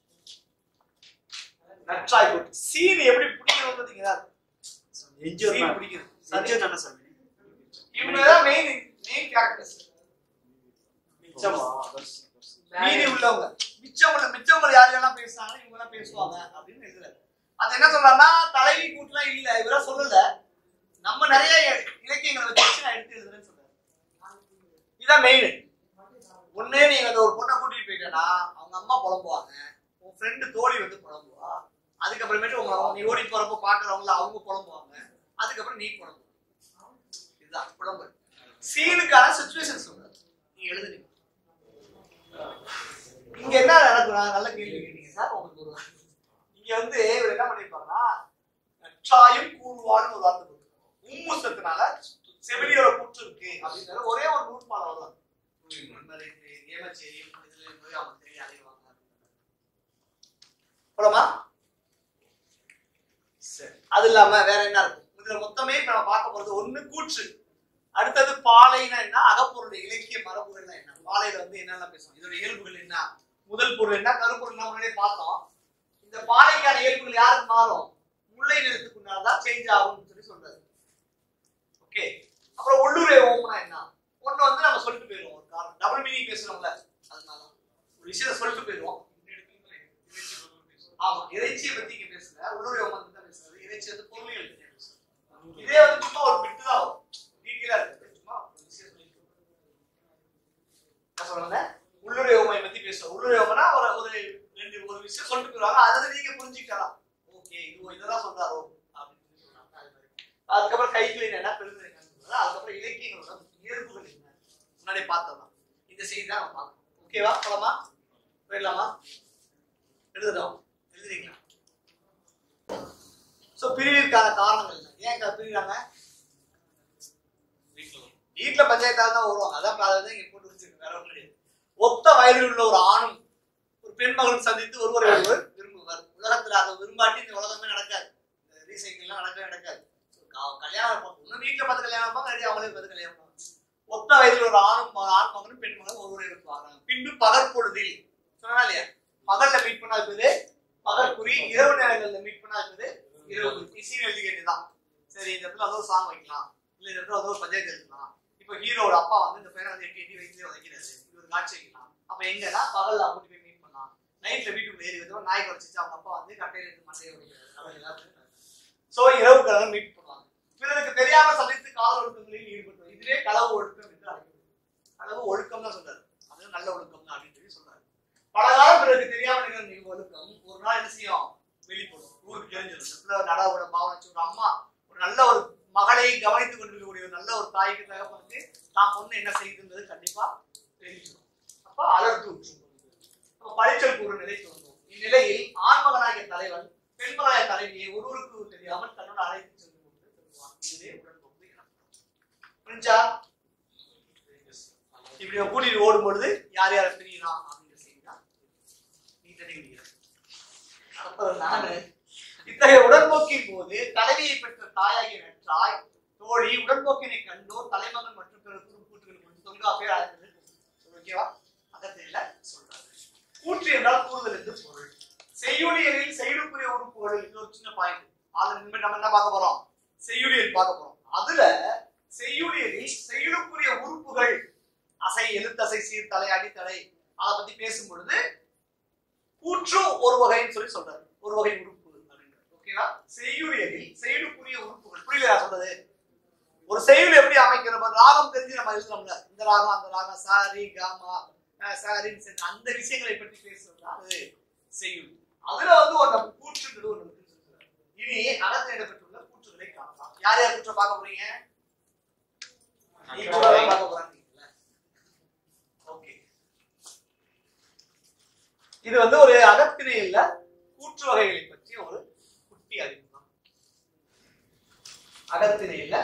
நற்றாய் கூட்டு சீன் எப்படி பிடிக்கிறது பார்த்தீங்களா சீன் பிடிக்கிறது சரி. இவங்கதான் மெயின் மெயின் கேரக்டர்ஸ் மிச்சமா மீதி உள்ளவங்க மிச்சவங்க மிச்சவங்க யார் யாரெல்லாம் பேசுறாங்க இவங்க எல்லாம் பேசுவாங்க அப்படின்னு எழுதுறாரு அது என்ன சொல்றாருன்னா தலைவி கூட்டுலாம் இல்ல இவரா சொல்லல நம்ம நிறைய இலக்கியங்களை வச்சு நான் எடுத்து எழுதுறேன்னு சொல்றாரு இதான் மெயின் ஒண்ணு நீங்க அந்த ஒரு பொண்ணை கூட்டிட்டு போயிட்டேன்னா அவங்க அம்மா புலம்புவாங்க உன் ஃப்ரெண்டு தோழி வந்து புலம்புவா அதுக்கப்புறமேட்டு உங்க நீ ஓடி போறப்ப பாக்குறவங்கள அவங்க புலம்புவாங்க அதுக்கப்புறம் நீ புலம்புவ இதுதான் புலம்பு சீனுக்கான சுச்சுவேஷன் சொல்றாரு நீங்க எழுதுனீங்க இங்க என்ன நடக்கும் நான் நல்ல கேள்வி கேட்டீங்க சார் உங்களுக்கு ஒரு இங்க வந்து இவர் என்ன பண்ணிருப்பாங்கன்னா சாயும் கூழ்வாள்னு ஒரு வார்த்தை போட்டுருக்கோம் உம்முசத்தினால செவிலியோட கூற்று இருக்கு அப்படிங்கிற ஒரே ஒரு நூற்பாலை வரும் ஏமச்சேரியும் இதுல இருந்து அவங்க தெரிய அறிவாங்க போலாமா சரி அது இல்லாம வேற என்ன இருக்கும் இதுல மொத்தமே இப்ப நம்ம பார்க்க போறது ஒண்ணு கூற்று அடுத்தது பாலைனா என்ன அகப்பொருள் இலக்கிய மரபுகள்னா என்ன பாலையில வந்து என்னெல்லாம் பேசுவோம் இதோட இயல்புகள் என்ன முதல் பொருள் என்ன கருப்பொருள் என்ன முன்னாடியே பார்த்தோம் இந்த பாலைக்கான இயல்புகள் யாருக்கு மாறும் முல்லை நிலத்துக்கு தான் சேஞ்ச் ஆகும்னு சொல்லி சொல்றாரு ஓகே அப்புறம் உள்ளூர் ஓமனா என்ன ஒண்ணு வந்து நம்ம சொல்லிட்டு போயிடுவோம் ஒரு காரணம் டபுள் மீனிங் பேசுறோம்ல அதனால ஒரு விஷயத்த சொல்லிட்டு போயிடுவோம் ஆமா இறைச்சியை பத்தி இங்க பேசல உள்ளூர் ஓமன் பத்தி தான் பேசுறாரு இறைச்சி வந்து பொருளியல் பத்தி பேசுறாரு இதே வந்து சும்மா ஒரு பிட்டு தான் வரும் டீட்டெயிலா இருக்கு சும்மா ஒரு விஷயம் சொல்லிட்டு என்ன சொல்றாங்க உள்ளுரை உமை பத்தி பேசுறோம் உள்ளுரை உமைனா ஒரு ஒரு ரெண்டு ஒரு விஷயம் சொல்லிட்டு போயிருவாங்க அதை நீங்க புரிஞ்சுக்கலாம் ஓகே இது இதெல்லாம் சொல்றாரோ அப்படின்னு சொல்லி சொல்றாங்க அது மாதிரி. அதுக்கப்புறம் கைகளின் என்ன பெருந்தரை சொல்றாரு அதுக்கப்புறம் இலக்கியங்களோட இயல்புகள் என்ன முன்னாடியே பார்த்தோம் இந்த செய்தி தான் நம்ம பார்க்கணும் ஓகேவா போலாமா போயிடலாமா எழுதுறோம் எழுதுறீங்களா சோ பிரிவிற்கான காரணங்கள் என்ன ஏன் க- பிரிகிறாங்க வீட்டுல பஞ்சாயத்தாக தான் வருவாங்க அதான் அதை வந்து இங்க போட்டு வச்சிருக்கு வேற ஒண்ணும் கிடையாது ஒத்த வயதில் உள்ள ஒரு ஆணும் ஒரு பெண் மகனும் சந்தித்து ஒருவரை ஒருவர் விரும்புவார் உலகத்துல அதை விரும்பாட்டி இந்த உலகமே நடக்காது இந்த ரீசைக்கிள்லாம் நடக்கவே நடக்காது So, க- கல்யாணம் வைப்பாங்க ஒண்ணு வீட்டுல பார்த்து கல்யாணம் வைப்பாங்க இல்லாட்டி அவங்களே பார்த்து கல்யாணம் வைப்பாங்க ஒத்த வயதில் ஒரு ஆணும் ம- ஆண் மகனும் பெண் மகனும் ஒருவரை விரும்புவாங்க பின்பு பகற்பொழுதில் சொன்னா இல்லையா பகல்ல மீட் பண்ணா இருக்குது பகற்குறி இரவு நேரங்கள்ல மீட் பண்ணா இருக்குது இரவு குறி இசைன்னு எழுதி கேட்டுதான் சரி இந்த இடத்துல வந்து ஒரு சாங் வைக்கலாம் இல்ல இந்த இடத்துல வந்து ஒரு பஞ்சாயத்து எடுக்கலாம் இப்ப ஹீரோட அப்பா வந்து இந்த பையனை வந்து எட்டி எட்டி வயிற்றுல உதைக்கிறாரு இது ஒரு காட்சி வைக்கலாம் அப்ப எங்கன்னா பகல்ல கூட்டி போய் மீட் பண்ணலாம் நைட்ல வீட்டுக்குள்ள ஏறி வந்து நாய் குறைச்சிச்சு அவங்க அப்பா வந்து கட்டையில இருந்து மண்டையை உடைக்கிறாரு அவங்க எல்லாரும் சோ இரவு கலந்து மீட் பண்ணுவாங்க பிறருக்கு தெரியாம சந்தித்து கால ஒழுக்கங்களில் ஈடுபட்டு இதுவே களவு ஒழுக்கம் என்று அழைக்கப்படுது களவு ஒழுக்கம் தான் சொல்றாரு அது நல்ல ஒழுக்கம் தான் அப்படின்னு சொல்லி சொல்றாரு பல காலம் பிறருக்கு தெரியாம நிகழ்ந்த இந்த ஒழுக்கம் ஒரு நாள் என்ன செய்யும் வெளிப்படும் ஊருக்கு தெரிஞ்சிடும் இந்த பிள்ளை நடாவோட பாவனை ஒரு அம்மா ஒரு நல்ல ஒரு மகளை கவனித்துக் கொண்டிருக்கக்கூடிய ஒரு நல்ல ஒரு தாய்க்கு தகப்பனுக்கு தான் பொண்ணு என்ன செய்யுதுன்றது கண்டிப்பா தெரிஞ்சிடும் அப்ப அலர்த்து விட்டுரும் அப்ப பழிச்சல் கூறு நிலை தோன்றும் இந்நிலையில் ஆண்மகனாகிய தலைவன் பெண்மலாய தலைவியை ஒருவருக்கு தெரியாமல் தன்னோட அழைத்து சென்று கொண்டு செல்வான் இதுவே உடன்போக்கு எனப்படும் புரிஞ்சா இப்படி ஒரு கூட்டிட்டு ஓடும் பொழுது யார் யாரை பிரியலாம் அப்படிங்கிற செய்தி தான் நீ தெரிவிக்கிறது அடுத்தது நானு இத்தகைய உடன்போக்கின் போது தலைவியை பெற்ற தாயாகிய நற்றாய் தோழி உடன்போக்கினை கண்டோர் தலைமகன் மற்றும் பிற குறு- கூற்றுகள் குறித்து தொல்காப்பியர் அழைத்தது ஓகேவா அகத்தில சொல்றாரு கூற்று என்றால் கூறுதல் என்று பொருள் செய்யுளியலில் செய்யுளுக்குரிய உறுப்புகள் இது ஒரு சின்ன பாயிண்ட் அதுல இனிமே நம்ம என்ன பார்க்க போறோம் செய்யுளியல் பார்க்க போறோம் அதுல செய்யுளியலில் செய்யுளுக்குரிய உறுப்புகள் அசை எழுத்தசை சீர் தலை அடித்தலை அதை பத்தி பேசும் பொழுது கூற்றும் ஒரு வகைன்னு சொல்லி சொல்றாரு ஒரு வகை உறுப்பு அப்படின்றது ஓகேவா செய்யுளியலில் செய்யுளுக்குரிய உறுப்புகள் புரியலையா சொல்றது ஒரு செய்யுள் எப்படி அமைக்கிறோம் ராகம் தெரிஞ்சு நம்ம எழுதுறோம்ல இந்த ராகம் அந்த ராகம் சாரி காமா அஹ் சாரின்னு சொல்லி அந்த விஷயங்களை பற்றி பேசுறது அது செய்யுள் அதுல வந்து ஒரு நம்ம கூற்றுங்கிறது ஒண்ணு இருக்குன்னு சொல்றாரு இனி அகத்தில் இடம்பெற்றுள்ள கூற்றுகளை காணலாம் யார் யார் கூற்றை பார்க்க போறீங்க நீங்க கூட தான் பார்க்க போறாங்கல்ல ஓகே இது வந்து ஒரு அகத்திணையில கூற்று வகைகளை பற்றி ஒரு குட்டி அறிமுகம் அகத்திணையில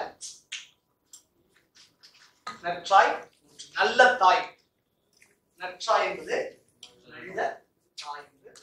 நற்றாய் நல்ல தாய் நற்றாய் என்பது நல்ல தாய் என்று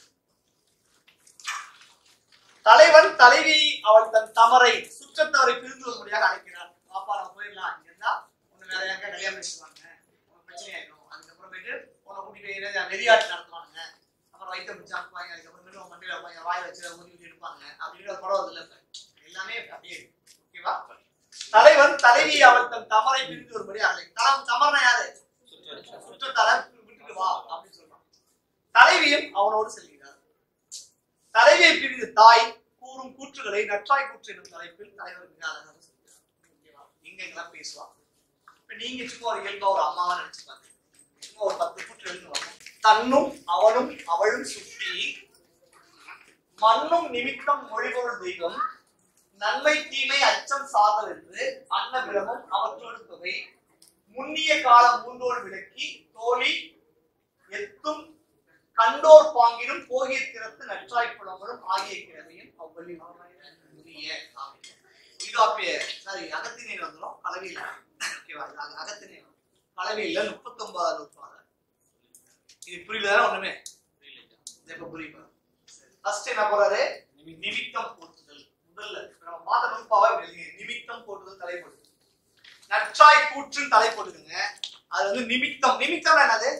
தலைவன் தலைவி அவள் தன் தமரை சுற்றத்தவரை பிரிந்து வரும்படியாக அழைக்கிறார் பாப்பா நம்ம போயிடலாம் இங்க இருந்தா உன்னை வேற யாருக்கா கல்யாணம் பண்ணிச்சுவாங்க உனக்கு பிரச்சனை ஆயிடும் அதுக்கப்புறமேட்டு உன்னை கூட்டிட்டு போய் வெறியாட்டு நடத்துவாங்க அப்புறம் வயிற்று பிடிச்சி அனுப்புவாங்க அதுக்கப்புறமேட்டு உன் மண்டையில வைப்பாங்க வாய் வச்சு ஊதி ஊதி எடுப்பாங்க அப்படின்னு ஒரு படம் வருது இல்ல எல்லாமே அப்படியே இருக்கு. ஓகேவா தலைவன் தலைவி அவள் தன் தமரை பிரிந்து வரும்படி அழை தலம் தமர்னா யாரு சுற்றத்தார விட்டுட்டு வா அப்படின்னு சொல்றான் தலைவியும் அவனோடு செல்கிறார் தலைவியை பிரிந்து தாய் கூறும் கூற்றுகளை நற்றாய் கூற்று எனும் தலைப்பில் தலைவர் மிக அழகாக சொல்கிறார் ஓகேவா? இங்க எங்கெல்லாம் பேசுவாங்க இப்ப நீங்க சும்மா ஒரு இயல்பா ஒரு அம்மாவா நினைச்சுப்பாங்க சும்மா ஒரு பத்து கூற்று எழுதுவாங்க தன்னும் அவனும் அவளும் சுற்றி மண்ணும் நிமித்தம் மொழிபொருள் தெய்வம் நன்மை தீமை அச்சம் சாதல் என்று அன்னபிரமும் அவற்றோடு தொகை முன்னிய காலம் மூன்றோடு விளக்கி தோழி எத்தும் கண்டோர் பாங்கிலும் போகிய திறத்து நற்றாய் புலங்களும் ஆகிய கிழமையும் அவ்வளி உரிய ஆகிய. ஈகாப்பிய சாரி அகத்தினை வந்துடும் கலவையில் ஓகேவா இது அக- அகத்தினை வரும். கலவையில முப்பத்தி ஒன்பதாம் நூற்பாடு இது புரியல ஒண்ணுமே இது இப்ப புரியுமா ஃபர்ஸ்ட் என்ன போறாரு நிமித்தம் போட்டுதல் முதல்ல இப்ப நம்ம பார்த்த நூற்பாவை இப்படி எழுதுங்க. நிமித்தம் போட்டுதல் தலைப்போடு நற்றாய் கூற்றுன்னு தலை போட்டுக்கோங்க அது வந்து நிமித்தம் நிமித்தம் என்னது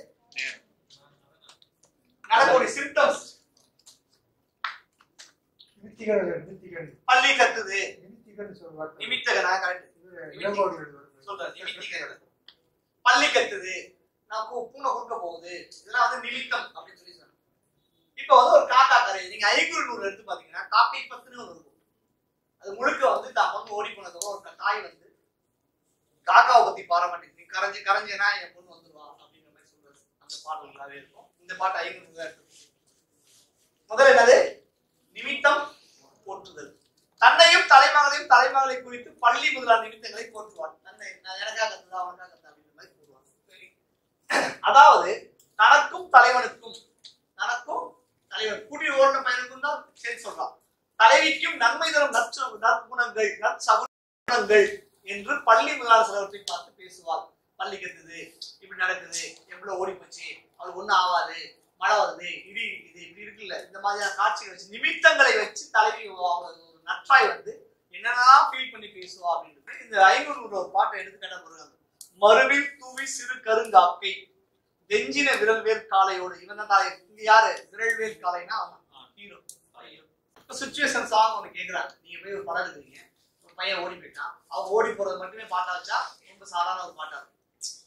நடக்கக்கூடிய சிம்டம்ஸ் நிமித்திகள் நிமித்திகள் பள்ளி கத்துது நிமித்திகள் சொல்வாங்க நிமித்தகனா கரெக்ட் இளங்கோவர்கள் வருது. சொல்றேன் நிமித்திகன் பள்ளி கத்துது நான் பூ- பூனை குறுக்க போகுது இதெல்லாம் வந்து நிமித்தம் அப்படின்னு சொல்லி சொன்னேன் இப்போ வந்து ஒரு காக்கா கரை நீங்க ஐநூறு நூறு எடுத்து பாத்தீங்கன்னா காக்கை பத்துன்னு ஒன்று இருக்கும் அது முழுக்க வந்து தான் பொண்ணு ஓடி போனதுக்கு ஒரு தாய் வந்து காக்காவை பத்தி பாட மாட்டேங்குது நீ கரைஞ்சு கரைஞ்சேனா என் பொண்ணு வந்துருவா அப்படிங்கிற மாதிரி சொல்றது அந்த பாடல்களாவே இருக்கும் இந்த பாட்டு ஐநூறு தான் எடுத்து முதல்ல என்னது நிமித்தம் போற்றுதல் தன்னையும் தலைமகளையும் தலைமகளை குறித்து பள்ளி முதலான நிமித்தங்களை போற்றுவார் தன்னை நான் எனக்காக கத்துதா அவனுக்காக கத்தா அப்படிங்கிற மாதிரி கூறுவார் சரி. அதாவது தனக்கும் தலைவனுக்கும் தனக்கும் தலைவன் கூட்டி ஓடின பையனுக்கும் தான் சரி சொல்றான் தலைவிக்கும் நன்மை தரும் நற்ச நற்குணங்கள் நற்சகுணங்கள் என்று பள்ளி முதலான சிலவற்றை பார்த்து பேசுவார் பள்ளி கத்துது இப்படி நடக்குது எவ்வளவு ஓடி போச்சு அவளுக்கு ஒண்ணும் ஆகாது மழை வருது இடி இது இப்படி இருக்குல்ல இந்த மாதிரியான காட்சிகளை வச்சு நிமித்தங்களை வச்சு தலைவி அவங்க ஒரு நற்றாய் வந்து என்னென்னலாம் ஃபீல் பண்ணி பேசுவா அப்படின்றது இந்த ஐநூறு ஒரு பாட்டை எடுத்துக்கிட்ட போறாங்க மறுவில் தூவி சிறு கருங்காக்கை வெஞ்சின விரல் வேல் காளையோடு இவன் தான் காளை இங்க யாரு விரல் வேல் காளைனா அவன் ஹீரோ இப்போ சுச்சுவேஷன் சாங் ஒன்று கேட்குறாங்க நீங்க போய் ஒரு படம் எடுக்கிறீங்க ஒரு பையன் ஓடி போயிட்டான் அவன் ஓடி போறது மட்டுமே பாட்டா வச்சா ரொம்ப சாதாரண ஒரு பாட்டா இருக்கும்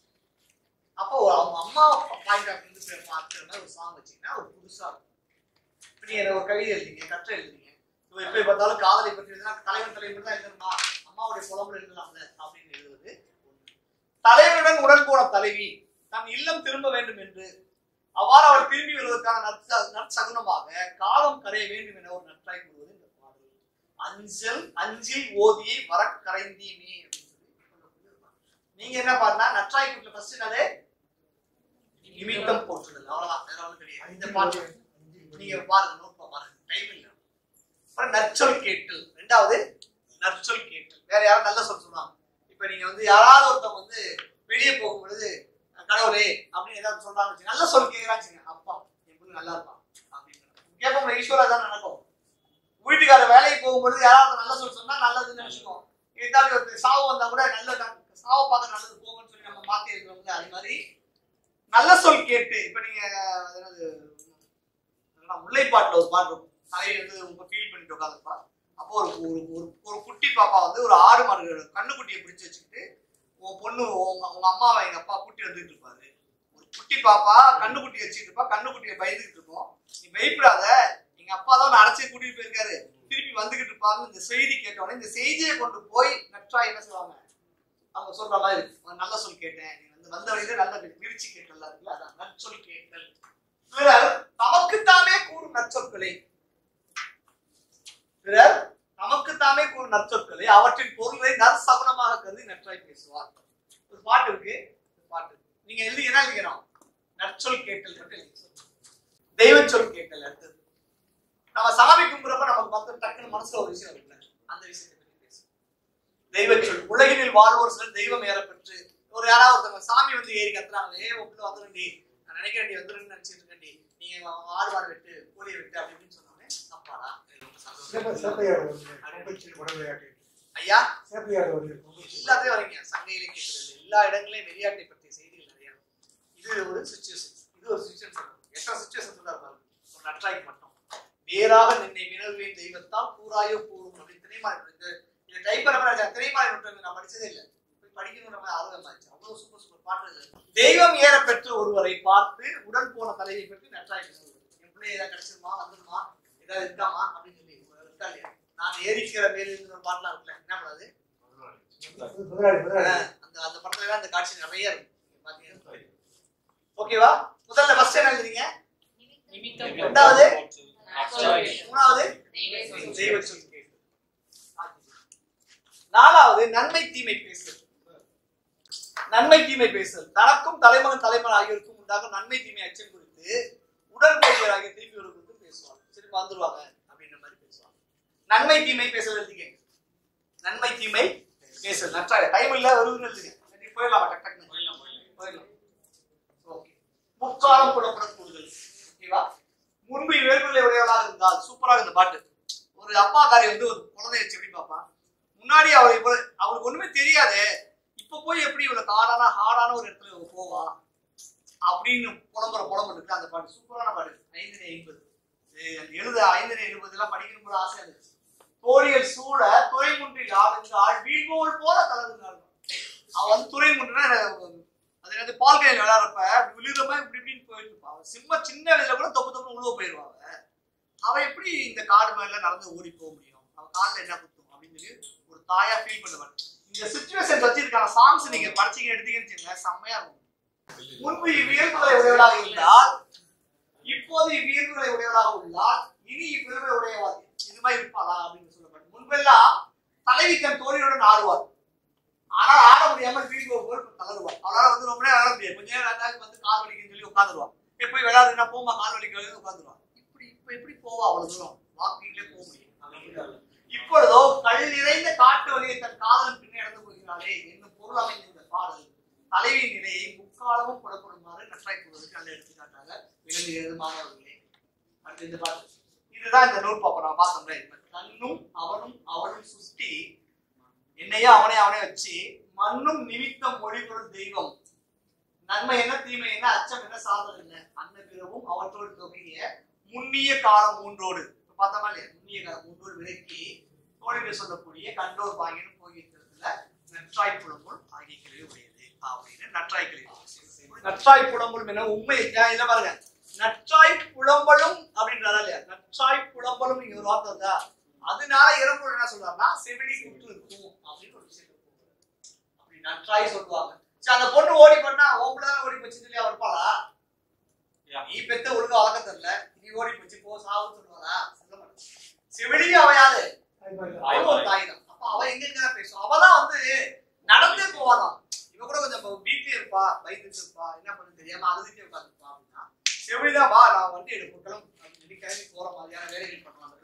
அப்போ ஒரு அவங்க அம்மா பாயிண்ட் ஆஃப் இருந்து பார்க்குற மாதிரி ஒரு சாங் வச்சீங்கன்னா ஒரு புதுசா இருக்கும் இப்போ நீங்க ஒரு கவிதை எழுதிங்க கற்றை எழுதுறீங்க இப்போ எப்போ பார்த்தாலும் காதலை பற்றி எழுதுனா தலைவன் தலைவன் தான் எழுதணுமா அம்மாவுடைய புலம்புல எழுதலாம்ல அப்படின்னு எழுதுவது தலைவனுடன் உடன் போன தலைவி தன் இல்லம் திரும்ப வேண்டும் என்று அவ்வாறு அவள் திரும்பி வருவதற்கான நற்ச- நற்சகுனமாக காலம் கரைய வேண்டும் என ஒரு நற்றாய் கூறுவது இந்த பாடல் அஞ்சல் அஞ்சில் ஓதியை வர கரைந்தீமே அப்படின்னு சொல்லி சொல்லக்கூடிய ஒரு பாடல். நீங்க என்ன பாருனா நற்றாய் கூட்டில் ஃபர்ஸ்ட் என்னது நிமித்தம் போட்டுடல் அவ்வளவுதான் வேற ஒண்ணும் கிடையாது இந்த பாட்டு நீங்க பாருங்க நோட் பாருங்க டைம் இல்ல அப்புறம் நற்சொல் கேட்டல் ரெண்டாவது நற்சொல் கேட்டல் வேற யாரும் நல்ல சொல் சொல்லுவாங்க இப்ப நீங்க வந்து யாராவது ஒருத்தவங்க வந்து வெளியே போகும் பொழுது கடவுளே அப்படின்னு ஏதாவது சொல்றாங்க வச்சுங்க, நல்ல சொல் கேட்கறான்னு வச்சுங்க, அப்பா என் பொண்ணு நல்லா இருப்பான் அப்படின்னு கேட்போம் ஈஸ்வரா தான் நடக்கும் வீட்டுக்கார வேலைக்கு போகும்பொழுது யாராவது நல்ல சொல் சொன்னா நல்லதுன்னு நினைச்சுக்கோ இருந்தாலும் ஒரு சாவு வந்தா கூட நல்லது சாவு பார்க்க நல்லது போகும்னு சொல்லி நம்ம மாத்தி இருக்கிறோம்ல அது மாதிரி நல்ல சொல் கேட்டு இப்ப நீங்க அது என்னது என்னன்னா, முல்லைப்பாட்டுல ஒரு பாட்டு இருக்கும் தலையை வந்து ரொம்ப ஃபீல் பண்ணிட்டு உட்காந்துருப்பா அப்போ ஒரு ஒரு ஒரு ஒரு குட்டி பாப்பா வந்து ஒரு ஆடு மாடு கண்ணுக்குட்டியை பிடிச்சு வச்சுக்கிட்டு உன் பொண்ணு உங்க உங்க அம்மாவை எங்க அப்பா கூட்டி வந்துட்டு இருப்பாரு ஒரு குட்டி பாப்பா கண்ணுக்குட்டி வச்சுட்டு இருப்பா கண்ணுக்குட்டியை பயந்துகிட்டு இருக்கும் நீ பயப்படாத எங்க அப்பா தான் உன்னை அடைச்சி கூட்டிட்டு போயிருக்காரு திருப்பி வந்துகிட்டு இருப்பாருன்னு இந்த செய்தி கேட்டோடனே இந்த செய்தியை கொண்டு போய் நற்றா என்ன செய்வாங்க அவங்க சொல்ற மாதிரி ஒரு நல்ல சொல் கேட்டேன் நீ வந்து வந்த வழியில நல்ல விரிச்சு கேட்டல இருக்குல்ல அதான் நற்சொல் கேட்டல் பிறர் தமக்குத்தாமே கூறும் நற்சொற்களை பிறர் நமக்குத்தாமே கூறும் நற்சொற்களை அவற்றின் பொருளை நற்சகுனமாக கருதி நற்றாய் பேசுவார் ஒரு பாட்டு இருக்கு ஒரு பாட்டு நீங்க எழுதி என்ன எழுதிக்கணும் நற்சொல் கேட்டல் மட்டும் எழுதி தெய்வ சொல் கேட்டல் அடுத்தது நம்ம சாமி கும்பிடுறப்ப நமக்கு மொத்தம் டக்குன்னு மனசுல ஒரு விஷயம் இருக்குல்ல அந்த விஷயத்தை பத்தி பேசுவோம் தெய்வ சொல் உலகினில் வாழ்வோர் சிலர் தெய்வம் ஏற பெற்று ஒரு யாராவது ஒருத்தவங்க சாமி வந்து ஏறி கத்துறாங்க ஏ உள்ள வந்துருண்டி நான் நினைக்கிறேன் நீ வந்துருன்னு நினைச்சிட்டு இருக்கேன்டி நீங்க ஆடு மாடு வெட்டு கோழியை வெட்டு அப்படி இப்படின்னு சொன்னோடனே அப்பாடா எனக்கு ரொம்ப சேப்ப- சந்தோஷம். சேப்பையாடு வந்து கொம்புச்சில் உடல் விளையாட்டு ஐயா சேப்பையாடு வந்து கொம்புச்சில் எல்லாத்தையும் வரீங்க சங்க இலக்கியத்தில் எல்லா இடங்களையும் வெறியாட்டை பற்றிய செய்திகள் நிறைய இருக்கும். இது ஒரு சுச்சுவேஷன் இது ஒரு சுச்சுவேஷன் எத்தனை சுச்சுவேஷன் சொல்றாரு பாருங்க ஒரு நற்றாய்க்கு மட்டும் வேறாக நின்னை வினவுவேன் தெய்வத்தால் கூறாயோ கூறும் அப்படின்னு திரைமாறி இந்த இதை டைப் பண்ண திரைமாறி நுட்டம் நான் படிச்சதே இல்லை போய் படிக்கணும்ன்ற மாதிரி ஆர்வம் ஆச்சு அவ்வளவு சூப்பர் சூப்பர் பாட்டு இது. தெய்வம் ஏற பெற்ற ஒருவரை பார்த்து உடன் போன தலையை பற்றி நற்றாய் பேசுவது என் பிள்ளை ஏதாவது கிடைச்சிருமா வந்துருமா ஏதாவது இருக்காமா அப்படின்னு சொல்லி இருக்கா இல்லையா நான் ஏறிக்கிற மேல் ஒரு பாட்டுலாம் இருக்குல்ல என்ன பண்ணாது முதலாளி முதலாளி அந்த அந்த படத்துல எல்லாம் அந்த காட்சி நிறைய இருக்கும் நீங்க பாத்தீங்கன்னா ஓகேவா முதல்ல ஃபர்ஸ்ட் என்ன எழுதுறீங்க ரெண்டாவது மூணாவது தெய்வ சொல் கேட்டு நாலாவது நன்மை தீமை பேசுதல் நன்மை தீமை பேசுதல் தனக்கும் தலைமகன் தலைமகன் ஆகியோருக்கும் உண்டாகும் நன்மை தீமை அச்சம் குறித்து உடன்படிக்கையர் ஆகிய திருப்பி ஒரு குறித்து பேசுவாங்க திரும்பி வந்துருவாங்க அப்படின்ற மாதிரி பேசுவாங்க நன்மை தீமை பேசல் எழுதிக்க நன்மை தீமை பேசல் நற்றாக டைம் இல்ல வருதுன்னு எழுதுங்க இல்லாட்டி போயிடலாம் டக் டக்குன்னு போயிடலாம் ஓகே முக்காலம் புலப்படம் கூடுதல் ஓகேவா முன்பு இயல்புகளை உடையவளாக இருந்தால் சூப்பராக இந்த பாட்டு ஒரு அப்பா காரி வந்து ஒரு குழந்தைய வச்சு எப்படி பார்ப்பான் முன்னாடி அவள் இப்போ அவளுக்கு ஒண்ணுமே தெரியாதே இப்ப போய் எப்படி இவ்வளவு காடான ஹார்டான ஒரு இடத்துல இவ போவா அப்படின்னு புலம்புற புலம்பு இருக்கு அந்த பாட்டு சூப்பரான பாட்டு ஐந்து ஐம்பது எழுத ஐந்து எழுபது எல்லாம் படிக்கணும் போல ஆசையா இருந்துச்சு தோழிகள் சூழ துறைமுன்றில் ஆளுங்கால் வீழ்வோல் போல கலருங்கால் அவ வந்து துறைமுன்றுனா அது என்னது பால் கையில் விளையாடுறப்ப அப்படி விழுகிற மாதிரி இப்படி இப்படின்னு போயிட்டு இருப்பா அவ சிம்ம சின்ன வயதுல கூட தொப்பு தொப்பு உழுவ போயிடுவா அவ அவ எப்படி இந்த காடு மேல நடந்து ஓடி போக முடியும் அவ கால்ல என்ன குத்தும் அப்படின்னு சொல்லி ஒரு தாயா ஃபீல் பண்ணுவாங்க இந்த சுச்சுவேஷன் வச்சிருக்கான சாங்ஸ் நீங்க படிச்சீங்க எடுத்தீங்கன்னு வச்சுக்கோங்க செம்மையா இருக்கும் முன்பு இவ்வியல்புகளை உடையவளாக இருந்தால் இப்போது இவ்வியல்புகளை உடையவளாக உள்ளால் இனி இவ்வியல்புகளை உடையவாது இது மாதிரி இருப்பாளா அப்படின்னு சொல்லப்படும் முன்பெல்லாம் தலைவி தன் தோழியுடன் ஆடுவார் ஆனா ஆட முடியாமல் வீட்டுக்கு போய் தளருவார் அவளால வந்து ரொம்ப நேரம் விளையாட முடியாது கொஞ்ச நேரம் விளையாட்டா வந்து கால் வலிக்குன்னு சொல்லி உட்காந்துருவா எப்ப போய் விளையாடுனா போமா கால் வலிக்கு உட்காந்துருவா இப்படி இப்ப எப்படி போவா அவ்வளவு தூரம் வாக்கிங்லேயே போக முடியும் இப்பொழுதோ கல் நிறைந்த காட்டு வழியை தன் காதலன் பின்னே நடந்து போகிறாளே என்னும் பொருள் அமைந்த இந்த பாடல் தலைவியின் நிலையை முக்காலமும் புறப்படுமாறு நற்றாய் கூறுவதற்கு நல்ல எடுத்துக்காட்டாக விளங்குகிறது மாணவர்களே அடுத்து இந்த பாட்டு இதுதான் இந்த நூல் பாப்போம் நான் பார்த்தோம்ல இப்ப தன்னும் அவனும் அவளும் சுட்டி என்னையோ அவனே அவனே வச்சு மண்ணும் நிமித்தம் மொழிபொருள் தெய்வம் நன்மை என்ன தீமை என்ன அச்சம் என்ன சாதம் என்ன அன்ன பிறவும் அவற்றோடு தொகைய முன்னிய காலம் மூன்றோடு இப்ப பார்த்தோமா இல்லையா முன்னிய காலம் மூன்றோடு விலக்கி தோழிகள் சொல்லக்கூடிய கண்டோர் பாங்கினும் போகிறதுல நற்றாய் புலம்புல் ஆகிய கிளவி உடையது அப்படின்னு நற்றாய் கிளவி நற்றாய் புலம்புல் என உண்மை ஏன் இல்ல பாருங்க நற்றாய் புலம்பலும் அப்படின்றாரா இல்லையா நற்றாய் புலம்பலும் நீங்க ஒரு வார்த்தை இருந்தா அதனால இறப்பு என்ன சொல்றாருன்னா செவிலி குற்று இருக்கும் அப்படின்னு ஒரு விஷயம் அப்படி நற்றாய் சொல்லுவாங்க சரி அந்த பொண்ணு ஓடி பண்ணா ஓம்புல ஓடி போச்சுன்னு சொல்லி அவர் இருப்பாளா நீ பெத்த ஒழுங்கா வளர்க்க தெரியல நீ ஓடி போச்சு போ சாவுன்னு சொல்லுவாரா சொல்ல மாட்டேன் செவிலியே அவ யாரு அவளும் ஒரு தாய் தான் அப்ப அவ எங்க எங்க பேசும் அவதான் வந்து நடந்தே போவாதான் இவ கூட கொஞ்சம் வீட்லயே இருப்பா பயந்துட்டு இருப்பா என்ன பண்ணு தெரியாம அழுதுட்டே உட்காந்துருப்பா அப்படின்னா செவிலிதான் வா நான் வண்டி எடுப்போம் அப்படின்னு சொல்லி கிளம்பி போற மாதிரியான வேலைகள் பண்ணுவாங்கல்ல இங்க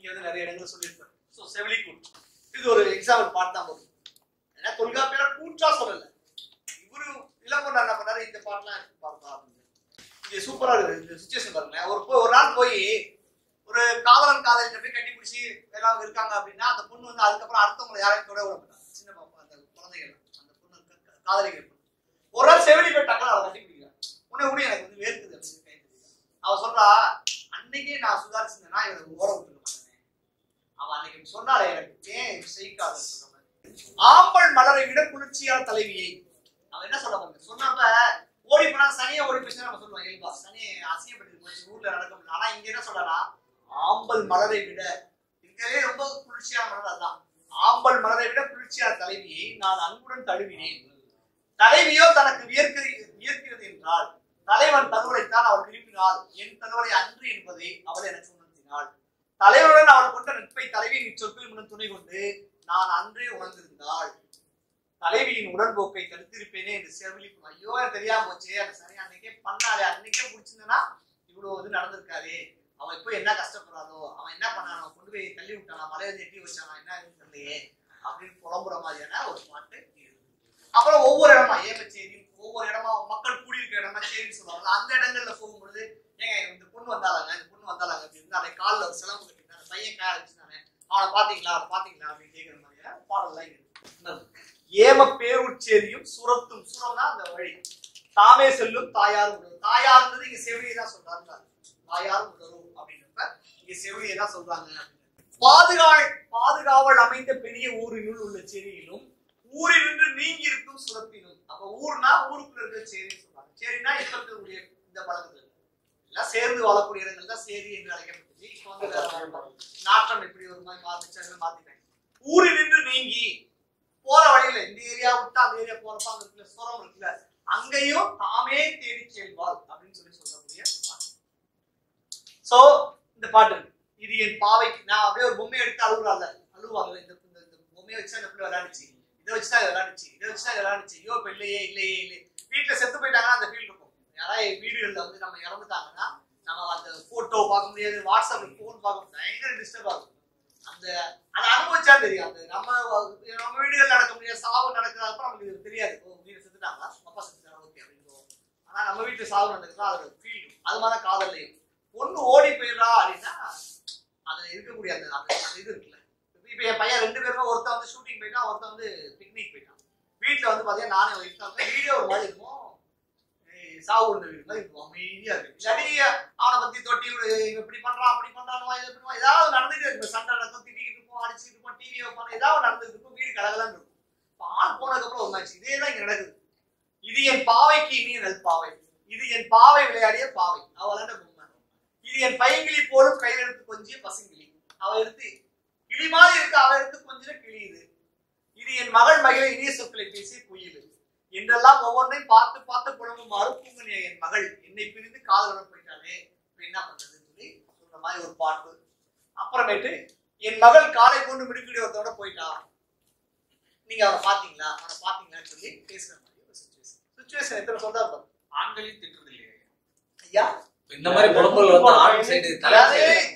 நீங்க வந்து நிறைய இடங்கள் சொல்லியிருப்பாரு ஸோ செவிலி கூட்டு இது ஒரு எக்ஸாம்பிள் பாட்டு தான் போதும் ஏன்னா தொல்காப்பியர் கூற்றா சொல்லல இவரு இளம்பொண்ணா என்ன பண்ணாரு இந்த பாட்டுலாம் இருக்கு பாருப்பா அப்படின்னு இது சூப்பரா இருக்கு இந்த சுச்சுவேஷன் பாருங்களேன் ஒரு போய் ஒரு நாள் போய் ஒரு காதலன் காதலிட்ட போய் கட்டி பிடிச்சி எல்லாம் இருக்காங்க அப்படின்னா அந்த பொண்ணு வந்து அதுக்கப்புறம் அடுத்தவங்களை யாரையும் தொட விட மாட்டாங்க சின்ன பாப்பா அந்த குழந்தைகள் அந்த பொண்ணு க- க- காதலிக்கிற பொண்ணு ஒரு நாள் செவிலி போய் டக்குனு அவளை கட்டி பிடிக்கிறான் உடனே உடனே எனக்கு வந்து வேர்க்குது அப்படின்னு கை தெரியுது. அவ சொல்றா அன்னைக்கே நான் சுதாரிச்சிருந்தேன்னா இவனை ஓட விட்டுருக்க மாட்டேனே அவன் அன்னைக்கு இப்படி சொன்னாலே எனக்கு ஏன் செய்காத சொல்ற மாதிரி ஆம்பல் மலரை விட குளிர்ச்சியான தலைவியை அவன் என்ன சொல்ல பாருங்க சொன்னப்ப ஓடி போனா சனியை ஓடி போச்சுன்னா நம்ம சொல்லுவோம் இயல்பா சனியை அசிங்கப்பட்டு போச்சு ஊர்ல நடக்க முடியல ஆனா இங்க என்ன சொல்றா ஆம்பல் மலரை விட இருக்கிறதே ரொம்ப குளிர்ச்சியான மலர் அதுதான் ஆம்பல் மலரை விட குளிர்ச்சியான தலைவியை நான் அன்புடன் தழுவினேன் தலைவியோ தனக்கு வியர்க்க வியர்க்கிறது என்றால் தலைவன் தகவலைத்தான் அவள் விரும்பினாள் என் தகவலை அன்று என்பதை அவள் எனக்கு உணர்த்தினாள் தலைவனுடன் அவள் கொண்ட நட்பை தலைவியின் இச்சொற்கள் முன்ன துணை கொண்டு நான் அன்றே உணர்ந்திருந்தாள் தலைவியின் உடன்போக்கை தடுத்திருப்பேனே என்று செவிலி ஐயோ எனக்கு தெரியாம போச்சு அந்த சரி அன்னைக்கே பண்ணாலே அன்னைக்கே முடிச்சிருந்தனா இவ்வளவு இது நடந்திருக்காரு அவன் இப்போ என்ன கஷ்டப்படுறாரோ அவன் என்ன பண்ணானோ கொண்டு போய் தள்ளி விட்டானா மலையில எட்டி வச்சானா என்ன ஆகுதுன்னு தெரியலையே அப்படின்னு புலம்புற மாதிரியான ஒரு பாட்டு இருக்கு அப்புறம் ஒவ்வொரு இடமா ஏமச்சேரி ஒவ்வொரு இடமா மக்கள் கூடியிருக்கிற இடமா சேரின்னு சொல்லுவாங்க அந்த இடங்கள்ல போகும்பொழுது ஏங்க இந்த பொண்ணு வந்தாலாங்க இந்த பொண்ணு வந்தாலாங்க அப்படின்னு அதை காலில் ஒரு சிலம்பு கட்டிட்டு அந்த பையன் காய வச்சுட்டானே அவனை பாத்தீங்களா அவனை பாத்தீங்களா அப்படின்னு கேட்கிற மாதிரியான பாடல்லாம் இருக்கு ஏம பேருச்சேரியும் சுரத்தும் சுரம்னா அந்த வழி தாமே செல்லும் தாயாரும் உணரும் தாயார்ன்றது இங்க செவிலியை தான் சொல்றாங்க தாயாரும் உணரும் அப்படின்றப்ப இங்க செவிலியை தான் சொல்றாங்க அப்படின்னு. பாதுகாள் பாதுகாவல் அமைந்த பெரிய ஊரினுள் உள்ள செரியிலும் ஊரிலிருந்து நீங்கி இருக்கும் சுரத்தினும் அப்ப ஊர்னா ஊருக்குள்ள இருக்கிற சேரின்னு சொல்றாங்க சேரினா இப்ப இருக்கக்கூடிய இந்த பழக்கத்துல எல்லாம் சேர்ந்து வாழக்கூடிய இடங்கள் தான் சேரி என்று அழைக்கப்பட்டது இப்ப வந்து வேற மாதிரி நாற்றம் எப்படி ஒரு மாதிரி மாத்திச்சு மாத்திட்டாங்க ஊரில் நின்று நீங்கி போற வழியில இந்த ஏரியா விட்டு அந்த ஏரியா போறப்ப அங்க இருக்குல்ல சுரம் இருக்குல்ல அங்கேயும் தாமே தேடி செல்வாள் அப்படின்னு சொல்லி சொல்லக்கூடிய பாட்டு சோ இந்த பாட்டு இருக்கு. இது என் பாவைக்கு நான் அப்படியே ஒரு பொம்மையை எடுத்து அழுகுறாள் அழுவாங்கல்ல இந்த இந்த இந்த பொம்மையை வச்சு அந்த பிள்ளை விளையாண்டுச்சு இதை வச்சுதான் இது விளையாண்டுச்சு இதை வச்சுதான் இது விளையாண்டுச்சு ஐயோ இப்ப இல்லையே இல்லையே இல்லையே வீட்டுல செத்து போயிட்டாங்கன்னா அந்த ஃபீல் இருக்கும் யாராவது வீடுகள்ல வந்து நம்ம இறந்துட்டாங்கன்னா நம்ம அந்த போட்டோ பார்க்க முடியாது வாட்ஸ்அப்ல போன் பார்க்க முடியாது பயங்கர டிஸ்டர்ப் ஆகும் அந்த அதை அனுபவிச்சா தெரியும் அந்த நம்ம நம்ம வீடுகள் நடக்க முடியாது சாவு நடக்கிறப்ப நமக்கு இது தெரியாது ஓ வீடு செத்துட்டாங்களா அப்பா செத்துட்டாங்க ஓகே அப்படின்னு ஆனா நம்ம வீட்டுல சாவு நடக்குதா அதோட ஃபீல் அது மாதிரி தான் காதல்லையும் பொண்ணு ஓடி போயிடுறா அப்படின்னா அதுல இருக்கக்கூடிய அந்த அந்த அந்த இது இருக்குல்ல இப்ப என் பையன் ரெண்டு பேருமே ஒருத்தன் வந்து ஷூட்டிங் போயிட்டான் ஒருத்தன் வந்து பிக்னிக் போயிட்டான் வீட்டுல வந்து பாத்தீங்கன்னா நானே இருக்காங்க வீடியோ ஒரு மாதிரி இருக்கும் ஏய், சாவு விழுந்த வீடு மாதிரி இருக்கும் அமைதியா இருக்கு இல்லாட்டி அவனை பத்தி தொட்டி விடு இவன் இப்படி பண்றான் அப்படி பண்றான் இது இப்படி பண்றான். ஏதாவது நடந்துட்டே இருக்கும் சண்டை நடக்கும் திட்டிக்கிட்டு இருப்போம் அடிச்சுட்டு இருப்போம் டிவி வைப்பாங்க ஏதாவது நடந்துட்டு இருக்கும் வீடு கலகலன்னு இருக்கும் இப்ப ஆள் போனதுக்கு அப்புறம் ஒரு மேட்ச் இதே தான் இங்க நடக்குது இது என் பாவைக்கு இனிய நல்பாவை இது என் பாவை விளையாடிய பாவை அவளாண்ட பொம்மை இது என் பையங்கிளி போலும் கையில் எடுத்து கொஞ்சிய பசுங்கிளி அவ எடுத்து கிளி மாதிரி இருக்கு அவ எடுத்து கொஞ்சம் கிளி இது இது என் மகள் மகிழ இனிய சொற்களை பேசிய குயில் என்றெல்லாம் ஒவ்வொன்றையும் பார்த்து பார்த்து புலம்புமாறு பூங்கனிய என் மகள் என்னை பிரிந்து காதலுடன் போயிட்டாலே இப்ப என்ன பண்றதுன்னு சொல்லி சொல்ற மாதிரி ஒரு பாட்டு அப்புறமேட்டு என் மகள் காலை கொண்டு மிடுக்கடி ஒருத்தோட போயிட்டா நீங்க அவனை பாத்தீங்களா அவனை பாத்தீங்களான்னு சொல்லி பேசுற மாதிரி ஒரு சுச்சுவேஷன் சுச்சுவேஷன் எத்தனை சொல்றா பாரு ஆண்களையும் திட்டுறது இல்லையா ஐயா இந்த மாதிரி புலம்பல் வந்து ஆண் சைடு அதாவது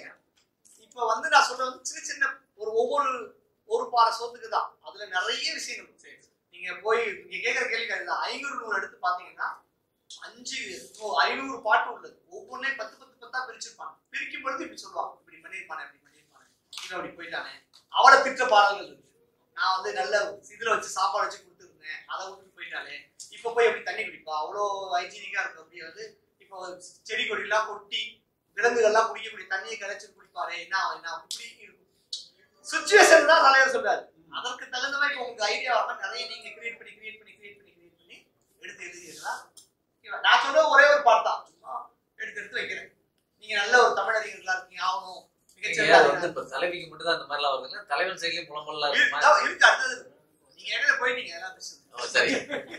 இப்ப வந்து நான் சொல்றது வந்து சின்ன சின்ன ஒரு ஒவ்வொரு ஒரு பாறை சோத்துக்கு தான் அதுல நிறைய விஷயங்கள் இருக்கு. நீங்க போய் நீங்க கேட்கிற கேள்வி அதுதான் ஐநூறு நூறு எடுத்து பாத்தீங்கன்னா அஞ்சு ஓ, ஐநூறு பாட்டு உள்ளது ஒவ்வொன்றையும் பத்து பத்து பத்தா பிரிச்சிருப்பாங்க பிரிக்கும் பொழுது இப்படி சொல்லுவாங்க இப்படி பண்ணிருப்பானே இப்படி பண்ணிருப்பானே இவன் அப்படி போயிட்டானே அவளை திட்ட பாடல்கள் இருக்கு நான் வந்து நல்ல இதுல வச்சு சாப்பாடு வச்சு கொடுத்துருந்தேன் அதை விட்டுட்டு போயிட்டாலே இப்ப போய் எப்படி தண்ணி குடிப்பா அவ்வளோ ஹைஜீனிக்கா இருக்கு அப்படியே வந்து இப்போ செடி கொடியெல்லாம் கொட்டி விலங்குகள்லாம் குடிக்கக்கூடிய தண்ணியை கரைச்சு குடிப்பாரே என்ன ஆகும், என்ன ஆகும்? இப்படி இருக்கும் சுச்சுவேஷன் தான் தலைவர் சொல்றாரு அதற்கு தகுந்த மாதிரி இப்போ உங்களுக்கு ஐடியா வரணும் நிறைய நீங்க கிரியேட் பண்ணி கிரியேட் பண்ணி கிரியேட் பண்ணி கிரியேட் பண்ணி எடுத்து எழுதிடலாம் ஓகேவா? நான் சொல்ற ஒரே ஒரு பாட்டு தான் சும்மா எடுத்து எடுத்து வைக்கிறேன் நீங்க நல்ல ஒரு தமிழ் அறிஞர்களா இருக்கீங்க ஆகணும் மிகச்சிறந்த அது வந்து அறிஞரா இப்ப தலைவிக்கு மட்டும் தான் அந்த மாதிரிலாம் வருது இல்ல தலைவன் சைட்லயும் புலம்பல்லாம் இருக்கு. இருக்குமா இதோ இருக்கு அடுத்தது நீங்க இடையில போயிட்டீங்க எல்லாம் ஓ, பேசுறது சரி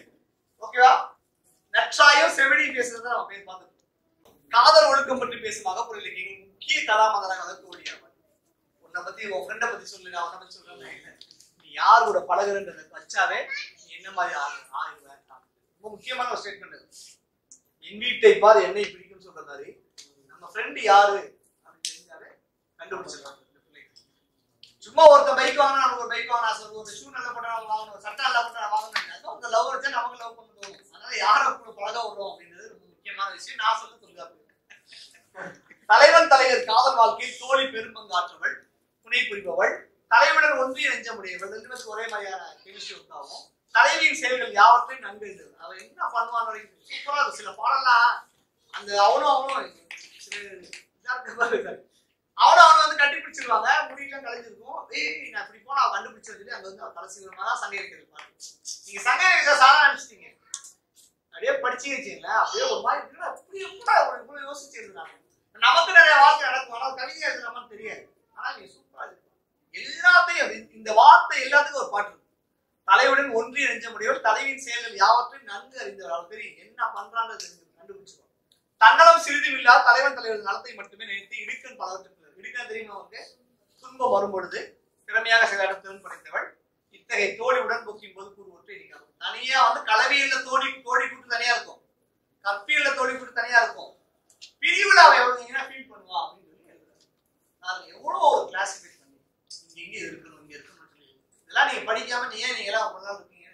ஓகேவா நற்றாயும் செவிலி பேசுறதை நம்ம பேர் பார்த்துருக்கோம் காதல் ஒழுக்கம் பற்றி பேசும் அகப்புற இலக்கியங்கள் முக்கிய கதாமதராக அதற்கு ஒழியாமல் உன்னை பத்தி உன் ஃப்ரெண்டை பத்தி சொல்லு நான் உன்னை பத்தி சொல்றேன் நீ யார் கூட பழகுறன்றத வச்சாவே நீ என்ன மாதிரி ஆளு ஆயிடுவேன் ரொம்ப முக்கியமான ஒரு ஸ்டேட்மெண்ட் என் வீட்டை பார் என்னை பிடிக்கும் சொல்ற மாதிரி நம்ம ஃப்ரெண்டு யாரு அப்படின்னு தெரிஞ்சாலே கண்டுபிடிச்சிடலாம் இந்த பிள்ளைக்கு சும்மா ஒருத்தன் பைக் வாங்கினா நமக்கு ஒரு பைக் வாங்கினா ஆசை ஒரு ஷூ நல்லா போட்டா நம்ம வாங்கணும் சட்டை நல்லா போட்டா நான் வாங்கணும் அது அந்த லவ் வச்சா நமக்கு லவ் பண்ண தோணும் அதனால யாரை கூட பழக விடுறோம் அப்படின்றது ரொம்ப முக்கியமான விஷயம் நான் சொல்ல தொல்காப்பு தலைவன் தலைவர் காதல் வாழ்க்கையில் தோழி பெரும்பங்காற்றவள் துணை புரிபவள் தலைவனுடன் ஒன்றிய நெஞ்சமுடையவள் ரெண்டு பேருக்கு ஒரே மாதிரியான கெமிஸ்ட்ரி உண்டாகும் தலைவியின் செயல்கள் யாவற்றையும் நன்கு எழுதுவது அவன் என்ன பண்ணுவான் சூப்பரா இருக்கும் சில பாடலாம் அந்த அவனும் அவனும் சில இதா இருக்க மாதிரி இருக்காது. அவனும் அவனும் வந்து கண்டுபிடிச்சிருவாங்க முடியெல்லாம் கலைஞ்சிருக்கும் ஏய் நான் இப்படி போனா அவ கண்டுபிடிச்சு சொல்லி அங்க வந்து அவ கடைசி விதமா தான் சங்கை இருக்கிறது பாரு நீங்க சங்கை இருக்கிற சாதா நினைச்சிட்டீங்க அப்படியே படிச்சு வச்சீங்களா அப்படியே ஒரு மாதிரி இருக்குன்னா அப்படி எப்படா ஒரு இவ்வளவு யோசிச்சு எழுதுனாங்க நமக்கு நிறைய வார்த்தை நடக்கும் ஆனால் கவிதை எழுதுனாமன்னு தெரியாது ஆனா நீங்க சூப்பரா இருக்கு எல்லாத்தையும் இந்த- இந்த வார்த்தை எல்லாத்துக்கும் ஒரு பாட்டு இருக்கு தலைவுடன் ஒன்றிய நெஞ்சமுடையவர் தலைவியின் செயல்கள் யாவற்றையும் நன்கு அறிந்தவர் அவர் தெரியும் என்ன பண்றான்னு தெரிஞ்சு கண்டுபிடிச்சுவார் தன்னலம் சிறிதும் இல்லாத தலைவன் தலைவர் நலத்தை மட்டுமே நினைத்து இடுக்கன் பலவற்றுக்கு இடுக்கன் தெரியுமா அவருக்கு துன்பம் வரும்பொழுது திறமையாக செயலாட திறன் படைத்தவள் இத்தகைய தோழி உடன் போக்கின் போது கூறுவற்றை இருக்காது தனியா வந்து கலவையில தோழி தோழி கூட்டு தனியா இருக்கும் கற்பியில தோழி கூட்டு தனியா இருக்கும் பிரிவுல அவ எவ்வளவு ஃபீல் பண்ணுவா அப்படின்னு சொல்லி எழுதுறாரு. நான் எவ்வளவு ஒரு கிளாசிஃபை பண்ணி இங்க எங்க இருக்கணும் இங்க இருக்கணும் சொல்லி இதெல்லாம் நீங்க படிக்காம நீ ஏன் நீங்க எல்லாம் அவ்வளவு தான் இருக்கீங்க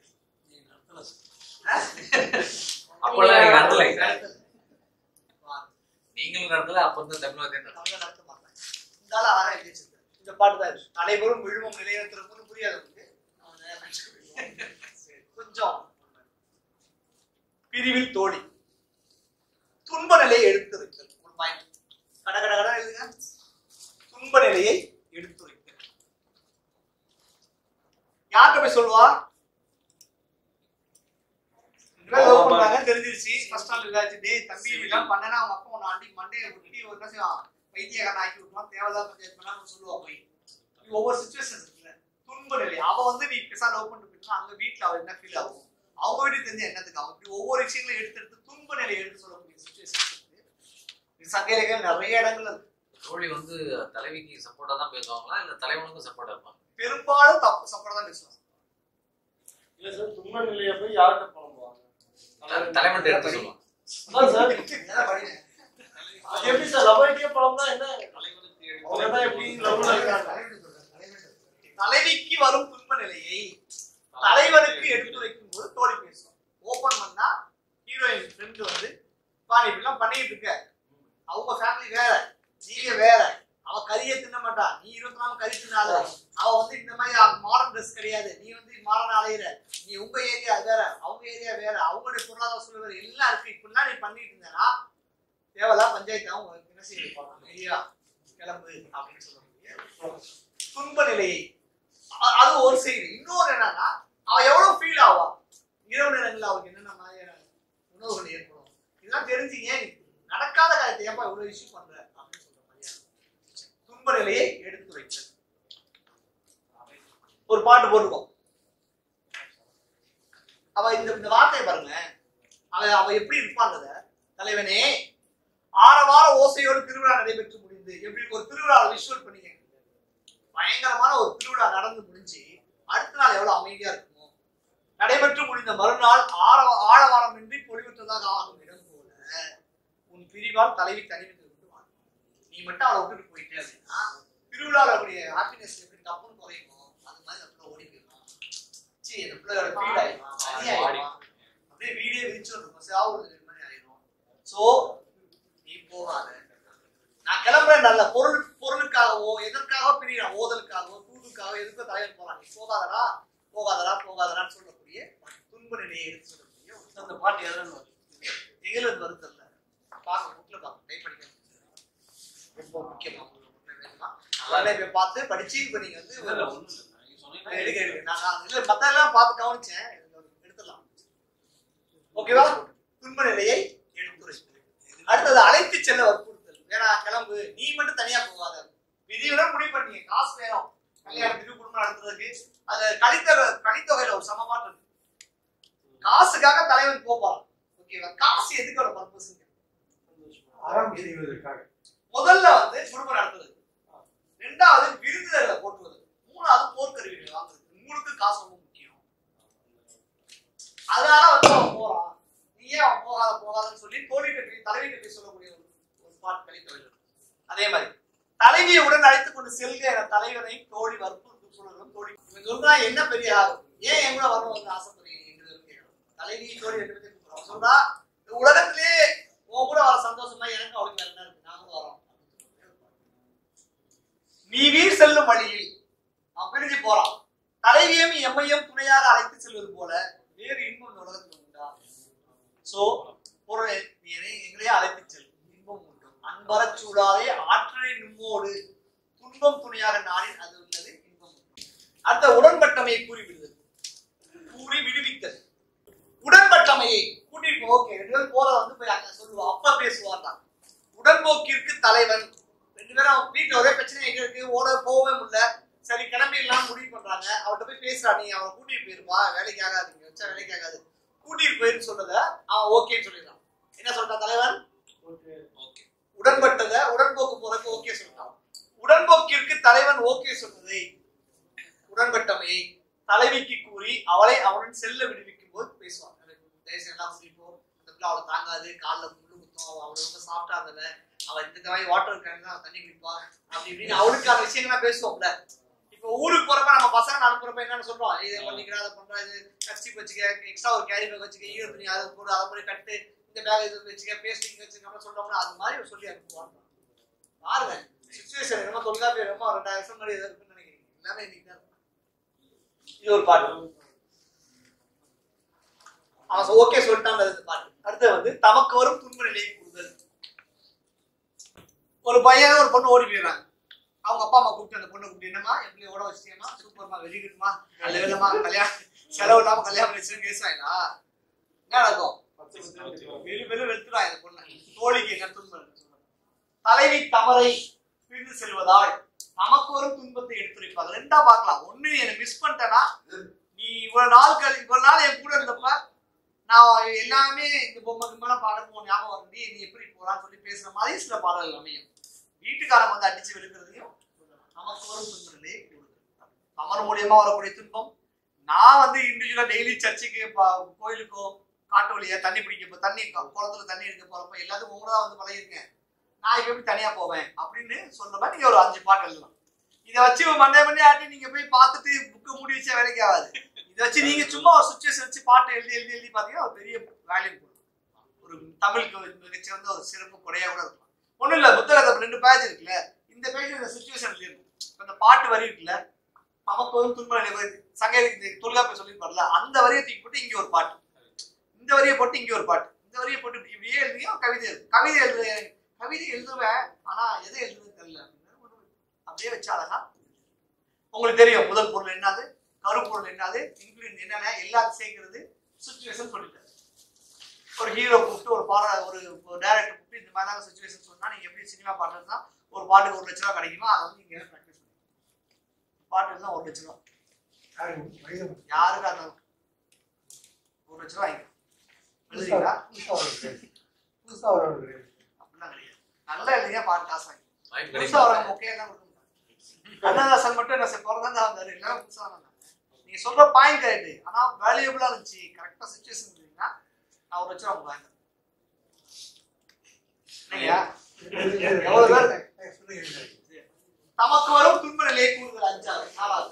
அப்பெல்லாம் நீங்க நடத்தல. நடத்தல. நீங்களும் நடத்தல அப்ப வந்து தமிழ்நாட்டை நடத்தல. தமிழ்ல நடத்த மாட்டாங்க இந்த ஆள் அழகா எழுதி வச்சிருக்காரு. இந்த பாட்டு தான் இருக்கு அனைவரும் விழுமம் நிலையத்திற்கு புரியாது உங்களுக்கு அவன் நேரா படிச்சுக்கிட்டு. சரி, கொஞ்சம் பிரிவில் தோழி துன்ப நிலையை எடுத்துரைத்தல் ஒரு பாயிண்ட் கட கட கட எழுதுங்க துன்ப நிலையை எடுத்துரைத்தல் யார்கிட்ட போய் சொல்லுவா இவன் love பண்றாங்க தெரிஞ்சிருச்சு ஃபர்ஸ்ட் நாள் இதாச்சு டேய் தம்பி இதெல்லாம் பண்ணனா அவங்க அப்பா உன்னை அடி மண்டையை உருட்டி ஒரு என்ன செய்வான் பைத்தியக்காரன் ஆக்கி விட்டுவான் தேவைதான் பஞ்சாயத்து பண்ணா சொல்லுவா போய் இது ஒவ்வொரு சுச்சுவேஷன் இருக்குல்ல துன்ப நிலை அவ வந்து நீ பெருசா லவ் பண்ணிட்டு போயிட்டா அங்க வீட்டுல அவ என்ன ஃபீல் ஆகும் அவங்க வீட்டுக்கு தெரிஞ்ச என்னத்துக்கு அவன் இப்படி ஒவ்வொரு விஷயங்களும் எடுத்து எடுத்து துன்ப நிலையை எடுத்து சொல்லக்கூடிய சுச்சுவேஷன் இருக்கு இது சங்க இலக்கியம் நிறைய இடங்கள்ல இருக்கு தோழி வந்து தலைவிக்கு சப்போர்ட்டா தான் பேசுவாங்களா இல்ல தலைவனுக்கும் சப்போர்ட்டா இருப்பாங்க பெரும்பாலும் தப்பு சப்போர்ட் தான் பேசுவாங்க இல்ல சார் துன்ப நிலையை போய் யார்கிட்ட புலம்புவாங்க தலைவன் எடுத்து சொல்லுவாங்க அதான் சார் இதெல்லாம் படிங்க. அது எப்படி சார் லவ்வைக்கே புலம்புனா என்ன அவங்க தான் எப்படி லவ்ல இருக்காங்க தலைவிக்கு வரும் துன்ப நிலையை தலைவனுக்கு எடுத்துரைக்கும் போது தோழி பேசும் ஓபன் பண்ணா ஹீரோயின் ஃப்ரெண்டு வந்து பா நீ இப்படிலாம் பண்ணிட்டு இருக்க அவங்க ஃபேமிலி வேற நீங்க வேற அவ கறியே தின்ன மாட்டா நீ இருபத்தி நாலு கறி தின்னால அவ வந்து இந்த மாதிரி மாடர்ன் ட்ரெஸ் கிடையாது நீ வந்து மாடர்ன் அலையிற நீ உங்க ஏரியா வேற அவங்க ஏரியா வேற அவங்களுடைய பொருளாதார சூழல் வேற எல்லாம் இருக்கு இப்படிலாம் நீ பண்ணிட்டு இருந்தேன்னா தேவையில்லாம் பஞ்சாயத்து அவங்க என்ன செய்ய ஐயா கிளம்பு அப்படின்னு சொல்லக்கூடிய துன்ப நிலையை அ- அது ஒரு செய்தி இன்னொரு என்னன்னா அவ எவ்வளவு ஃபீல் ஆவா இரவு நேரங்கள்ல அவருக்கு என்னென்ன மாதிரியான உணவுகள் ஏற்படும் இதெல்லாம் தெரிஞ்சு ஏன் நீ நடக்காத காரியத்தை ஏன்பா இவ்வளவு இஷ்யூ பண்ற அப்படின்னு சொல்ற மாதிரியான துன்ப நிலையை எடுத்துரைத்தல் ஒரு பாட்டு போட்டுக்கோம் அவ இந்த இந்த வார்த்தையை பாருங்க அவ அவ எப்படி இருப்பான்றத தலைவனே ஆரவார ஓசையோடு திருவிழா நடைபெற்று முடிந்து எப்படி ஒரு திருவிழா விஷுவல் பண்ணீங்க பயங்கரமான ஒரு திருவிழா நடந்து முடிஞ்சு அடுத்த நாள் எவ்வளவு அமைதியா இருக்குமோ நடைபெற்று முடிந்த மறுநாள் ஆழ ஆழவாரமின்றி பொலிவுற்றதாக ஆகும் இடம் போல உன் பிரிவால் தலைவி தனிவித்து விட்டு வாழ். நீ மட்டும் அவளை விட்டுட்டு போயிட்டே அப்படின்னா திருவிழாவில் இருக்கக்கூடிய ஹாப்பினஸ் எப்படி டப்புன்னு குறையுமோ அது மாதிரி அந்த பிள்ளை ஓடி போயிடும் சரி அந்த பிள்ளையோட ஃபீல் ஆயிடும் தனி ஆயிடும் அப்படியே வீடியோ விரிச்சு இருக்கும் சாவுறது மாதிரி ஆயிடும் சோ நீ போகாத நான் கிளம்புறேன் நல்ல பொருள் பொருளுக்காகவோ எதற்காகவோ பிரியறேன் ஓதலுக்காகவோ தூதுக்காகவோ எதுக்கோ தலைவர் போறான் நீ போகாதடா போகாதடா போகாதடான்னு சொல்லக்கூடிய துன்ப நிலையை எடுத்து சொல்லக்கூடிய ஒரு அந்த பாட்டு எதுன்னு எங்களுக்கு வருத்தல்ல பார்க்க புக்ல பார்க்க டைப் படிக்க ரொம்ப முக்கியமா உங்களுக்கு bookல வேணுமா அதெல்லாம் இப்ப பார்த்து படிச்சு இப்ப நீங்க வந்து ஒரு- எடுக்க எடுக்க நான் நான் இல்ல மத்த எல்லாம் பார்த்து கவனிச்சேன் எடுத்துடலாம் ஓகேவா துன்ப நிலையை எடுத்துரை அடுத்தது அழைத்து செல்ல வற்புறுத்தல் வேணா கிளம்பு நீ மட்டும் தனியா போகாத விதியுடன் முடிவு பண்ணீங்க காசு வேணும் கல்யாணத்துக்கு குடும்பம் நடத்துறதுக்கு அது கழித்தொகை கழித்தொகையில ஒரு சமமாற்றம் இருக்கு காசுக்காக தலைவன் போப்பான் ஓகேவா காசு எதுக்கோட பர்பஸ் அறம் செய்வதற்காக முதல்ல வந்து குடும்பம் நடத்துறது ரெண்டாவது விருந்தினர்களை போட்டுவது மூணாவது போர்க்கருவிகளை வாங்குறது மூணுக்கு காசு ரொம்ப முக்கியம் அதனால வந்து அவன் போறான் நீ ஏன் அவன் போகாத போகாதன்னு சொல்லி தோழிகிட்ட போய் தலைவிட்ட போய் சொல்லக்கூடிய ஒரு ஒரு பாட்டு கழித்தவர்கள் அதே மாதிரி தலைவியை உடன் அழைத்துக் கொண்டு கொண்டு செல்க என தலைவனை தோழி வற்புறுத்தும் சூழலும் தோழி இவன் சொல்றா என்ன பெரிய ஆகும் ஏன் என் கூட வரணும் வந்து ஆசைப்படுறீங்க எங்களுக்கு கேட்கணும் தலைவி தோழி ரெண்டு பேரும் கூப்பிடுறோம் அவன் சொல்றா இந்த உலகத்திலே உன் கூட வர சந்தோஷமா எனக்கு அவளுக்கு வேற என்ன இருக்கு நாங்களும் வரோம் நீ வீர் செல்லும் வழியில் அவன் பிரிஞ்சு போறான் தலைவியும் எம்மையும் துணையாக அழைத்து செல்வது போல வேறு இன்பம் இந்த உலகத்தில் உண்டா சோ பொருளே நீ என்னை எங்களையே அழைத்து செல் இன்பம் உண்டு அன்பரச் சூழாதே ஆற்றலை நிம்மோடு துன்பம் துணையாக நாளில் அது உள்ளது இன்பம் உண்டு அடுத்த உடன்பட்டமையை கூறிவிடுதல் கூறி விடுவித்தல் உடன்பட்டமையை கூட்டிட்டு ஓகே ரெண்டு பேரும் போற வந்து போய் அங்க சொல்லுவா அப்ப பேசுவார்டா உடன்போக்கிற்கு தலைவன் ரெண்டு பேரும் வீட்டுல ஒரே பிரச்சனை எங்க இருக்கு ஓட போகவே முடியல சரி கிளம்பிடலாம் முடிவு பண்றாங்க அவர்கிட்ட போய் பேசுறா நீ அவனை கூட்டிட்டு போயிருப்பா வேலைக்கு ஆகாது நீங்க வச்சா வேலைக்கு ஆகாது கூட்டிட்டு போயிருன்னு சொன்னத அவன் ஓகேன்னு சொல்லிடுறான் என்ன சொல்றான் தலைவன் ஓகே உடன்பட்டத உடன்போக்கு போறதுக்கு ஓகே சொல்லிட்டான் உடன்போக்கிற்கு தலைவன் ஓகே சொன்னதை உடன்பட்டமையை தலைவிக்கு கூறி அவளை அவனுடன் செல்ல விடுவிக்கும் போது பேசுவான் தயவுசெய்து எல்லாம் கூட்டிப்போ இந்த பிள்ளை அவளை தாங்காது காலில் முள்ளு குத்தும் அவ அவளை ரொம்ப சாப்பிட்டா இருந்தவ அவ இந்த மாதிரி வாட்டர் இருக்காங்க அவன் தண்ணி குடிப்பா அப்படி இப்படின்னு அவளுக்கான விஷயங்கள்லாம் பேசுவோம்ல இப்போ ஊருக்கு போறப்ப நம்ம பசங்க அனுப்புறப்ப என்னன்னு சொல்றோம் இதை பண்ணிக்கிறா அதை பண்றா இது கட்சி வச்சுக்க எக்ஸ்ட்ரா ஒரு கேரி பேக் வச்சுக்க ஈர துணி அதை போடு அதை போய் கட்டு இந்த பேக் இது வச்சுக்க பேஸ்டிங் வச்சுக்க சொல்றோம்னா அது மாதிரி சொல்லி அனுப்புவாங்க பாருங்க சுச்சுவேஷன் என்னமோ தொல்காப்பியம் என்னமோ ரெண்டாயிரம் வருஷம் முன்னாடி எதோ இருக்குன்னு நினைக்கிறீங்க எல்லாமே இன்னைக்கு தான் இருக்கு. இது ஒரு பாட்டு அவன் ஓகே சொல்லிட்டான் இந்த பாட்டு அடுத்து வந்து தமக்கு வரும் துன்ப நிலையை கூறுதல் ஒரு பையன் ஒரு பொண்ணு ஓடி போயிடுறாங்க அவங்க அப்பா அம்மா கூப்பிட்டு அந்த பொண்ணை கூப்பிட்டு என்னமா எப்படி ஓட வச்சிட்டீங்கம்மா சூப்பர்மா வெரி குட்மா நல்ல விதமா கல்யாணம் செலவு இல்லாம கல்யாணம் வச்சு பேசுவாங்களா என்ன நடக்கும் வெறு வெறு வெளுத்துடா இந்த பொண்ணை தோழிக்கு என்ன துன்பம் இருக்கு சொல்லுங்க. தலைவி தமரை பிரிந்து செல்வதால் நமக்கு வரும் துன்பத்தை எடுத்துரைப்பாங்க ரெண்டா பார்க்கலாம் ஒண்ணு என்னை மிஸ் பண்ணிட்டேன்னா நீ இவ்வளவு நாள் கழி இவ்வளவு நாள் என் கூட இருந்தப்ப நான் எல்லாமே இந்த பொம்மை கிம்மெல்லாம் பாடம் போ ஞாபகம் வருது நீ எப்படி போறான்னு சொல்லி பேசுற மாதிரி சில பாடல்கள் அமையும் வீட்டுக்காரன் வந்து அடிச்சு வெளுக்கிறதையும் நமக்கு வரும் துன்பங்களே தமர் மூலியமா வரக்கூடிய துன்பம் நான் வந்து இண்டிவிஜுவலா டெய்லி சர்ச்சுக்கு ப- கோயிலுக்கோ காட்டு வழியா தண்ணி பிடிக்க போ- தண்ணி க- குளத்துல தண்ணி எடுக்க போறப்ப எல்லாத்துக்கும் உங்களோட தான் வந்து பழகிருக்கேன் நான் இப்ப எப்படி தனியா போவேன் அப்படின்னு சொல்றப்ப நீங்க ஒரு அஞ்சு பாட்டு எழுதலாம் இதை வச்சு மண்டே மண்டே ஆட்டி நீங்க போய் பார்த்துட்டு புக்கை மூடி வச்சா வேலைக்கு ஆகாது இதை வச்சு நீங்க சும்மா ஒரு சுச்சுவேஷன் வச்சு பாட்டு எழுதி எழுதி எழுதி பாத்தீங்கன்னா ஒரு பெரிய வேல்யூ கொடுக்கும் ஒரு தமிழுக்கு ஒரு மிகச்சிறந்த ஒரு சிறப்பு குறையா கூட இருக்கலாம் ஒண்ணும் இல்ல புத்தகத்துல ரெண்டு பேஜ் இருக்குல்ல இந்த பேஜ் இந்த சுச்சுவேஷன் எழுதிருக்கும் இப்ப இந்த பாட்டு வரி இருக்குல்ல நமக்கு வந்து துன்ப நிலை வருது சங்க இந்த தொல்காப்பியம் சொல்லியிருப்பார்ல அந்த வரியை தூக்கி போட்டு இங்க ஒரு பாட்டு இந்த வரியை போட்டு இங்க ஒரு பாட்டு இந்த வரியை போட்டு இப்படி இப்படியே எழுதியோ கவிதை எழுது கவிதை எழுது கவிதை எழுதுவேன் ஆனா எதை எழுதுன்னு தெரியல அப்படின்னு ஒண்ணு அப்படியே வச்சு அழகா உங்களுக்கு தெரியும் முதல் பொருள் என்னது கருப்பொருள் என்னது இன்க்ளூட் என்னென்ன எல்லாத்தையும் சேர்க்கிறது சுச்சுவேஷன் சொல்லிட்டாரு ஒரு ஹீரோ கூப்பிட்டு ஒரு பாட ஒரு டேரக்டர் கூப்பிட்டு இந்த மாதிரி சுச்சுவேஷன் சொன்னா நீங்க எப்படி சினிமா பாடுறதுனா ஒரு பாட்டுக்கு ஒரு லட்ச ரூபா கிடைக்குமா அதை வந்து நீங்க ப்ராக்டிஸ் பண்ணுங்க பாட்டு தான் ஒரு லட்ச ரூபா யாரு? வைரம். யாருக்கா இருந்தாலும் ஒரு லட்ச ரூபா எழுதுறீங்களா புதுசா வருது. புதுசா வருது. அப்படிலாம் கிடையாது நல்லா எழுதிங்க பாட்டு காசு வாங்கி வாய்ப்பு புதுசா கிடைக்கும் வரவங்க ஓகே தான் கொடுக்க மாட்டாங்க கண்ணதாசன் மட்டும் என்ன பிறந்தா தான் வந்தாரு எல்லாரும் புதுசா வந்தாங்க நீங்க சொல்ற பாயிண்ட் கரெக்ட் ஆனா வேல்யூபிளா இருந்துச்சு கரெக்டா சுச்சுவேஷன் இருந்தீங்கன்னா நான் ஒரு லட்சம் அவங்க வாங்க என்னய்யா? எவ்வளவு பேர் Next சொல்லுங்க. தமக்கு வரும் துன்ப நிலையை கூறுதல் அஞ்சாவது நாலாவது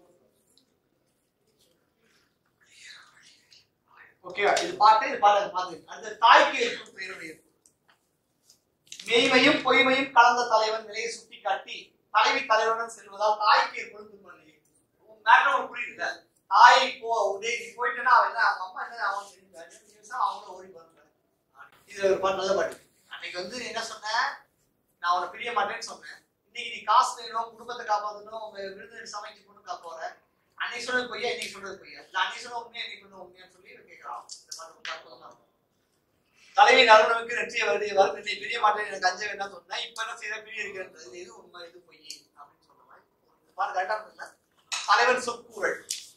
ஓகேவா இது பாட்டு இது பாட்டு அது பாட்டு அடுத்த தாய்க்கு இருக்கும் பேருடைய மெய்மையும் பொய்மையும் கலந்த தலைவன் நிலையை சுட்டி காட்டி தலைவி தலைவனுடன் செல்வதால் தாய்க்கு ஏற்படும் துன்ப நிலை மேட்டர் ஒரு புரியுதுல தாய் போ உடனே நீ போயிட்டேன்னா அவன் என்ன அவங்க அம்மா என்ன அவன் தெரிஞ்சாங்க அவங்கள ஓடி வந்தாங்க இது ஒரு பாட்டு நல்ல பாட்டு அன்னைக்கு வந்து என்ன சொன்னேன் நான் உன்னை பிரிய மாட்டேன்னு சொன்னேன் இன்னைக்கு நீ காசு வேணும் குடும்பத்தை காப்பாற்றணும் உங்க விருது சமைச்சு கொண்டு காப்போற அன்னைக்கு சொன்னது பொய்யா இன்னைக்கு சொல்றது பொய்யா இல்ல அன்னைக்கு சொன்ன உண்மையா இன்னைக்கு சொன்ன உண்மையான்னு சொல்லி இவன் கேட்கறான் இந்த பாட்டு ரொம்ப அற்புதமா இருக்கும். தலைவி நறுமணமிக்கு நெற்றிய வருது வருது நீ பிரிய மாட்டேன் எனக்கு அஞ்ச வேண்டாம் சொன்னேன் இப்ப என்ன செய்யற பிரிய இருக்கிறது இது எது உண்மை இது பொய் அப்படின்னு சொல்ற மாதிரி இந்த பாட்டு கரெக்டா இருந்ததுல தலைவன் சொற்கூறல்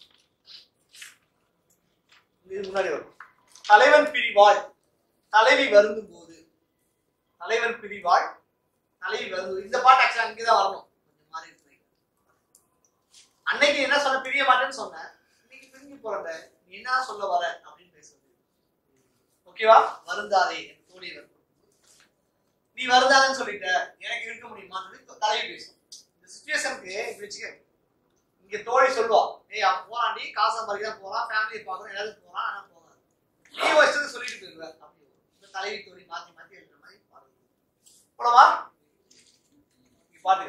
இது முன்னாடி வரும் தலைவன் பிரிவாள் தலைவி வருந்தும் போது தலைவன் பிரிவாள் தலைவி வருந்தும் இந்த பாட்டு ஆக்சுவலா இங்கதான் வரணும் கொஞ்சம் மாறி இருக்கு அன்னைக்கு என்ன சொன்ன பிரிய மாட்டேன்னு சொன்னேன் இன்னைக்கு பிரிஞ்சு போறேன் நீ என்ன சொல்ல வர அப்படின்னு பேசுறது ஓகேவா வருந்தாதே என் தோழி வரும் நீ வருந்தாதன்னு சொல்லிட்ட எனக்கு இருக்க முடியுமான்னு சொல்லி தலைவி பேசும் இந்த சுச்சுவேஷனுக்கு இப்படி வச்சுக்க இங்க தோழி சொல்லுவா ஏய் அவன் போறான்டி காசு சம்பாதிக்க தான் போறான் ஃபேமிலியை பார்க்கணும் எல்லாரும் போறான் ஆனா போறான் நீ வச்சது சொல்லிட்டு போயிருவேன் அப்படி இந்த தலைவி தோழி மாத்தி மாத்தி எழுதுற மாதிரி பாருங்க போலவா நீ பாட்டு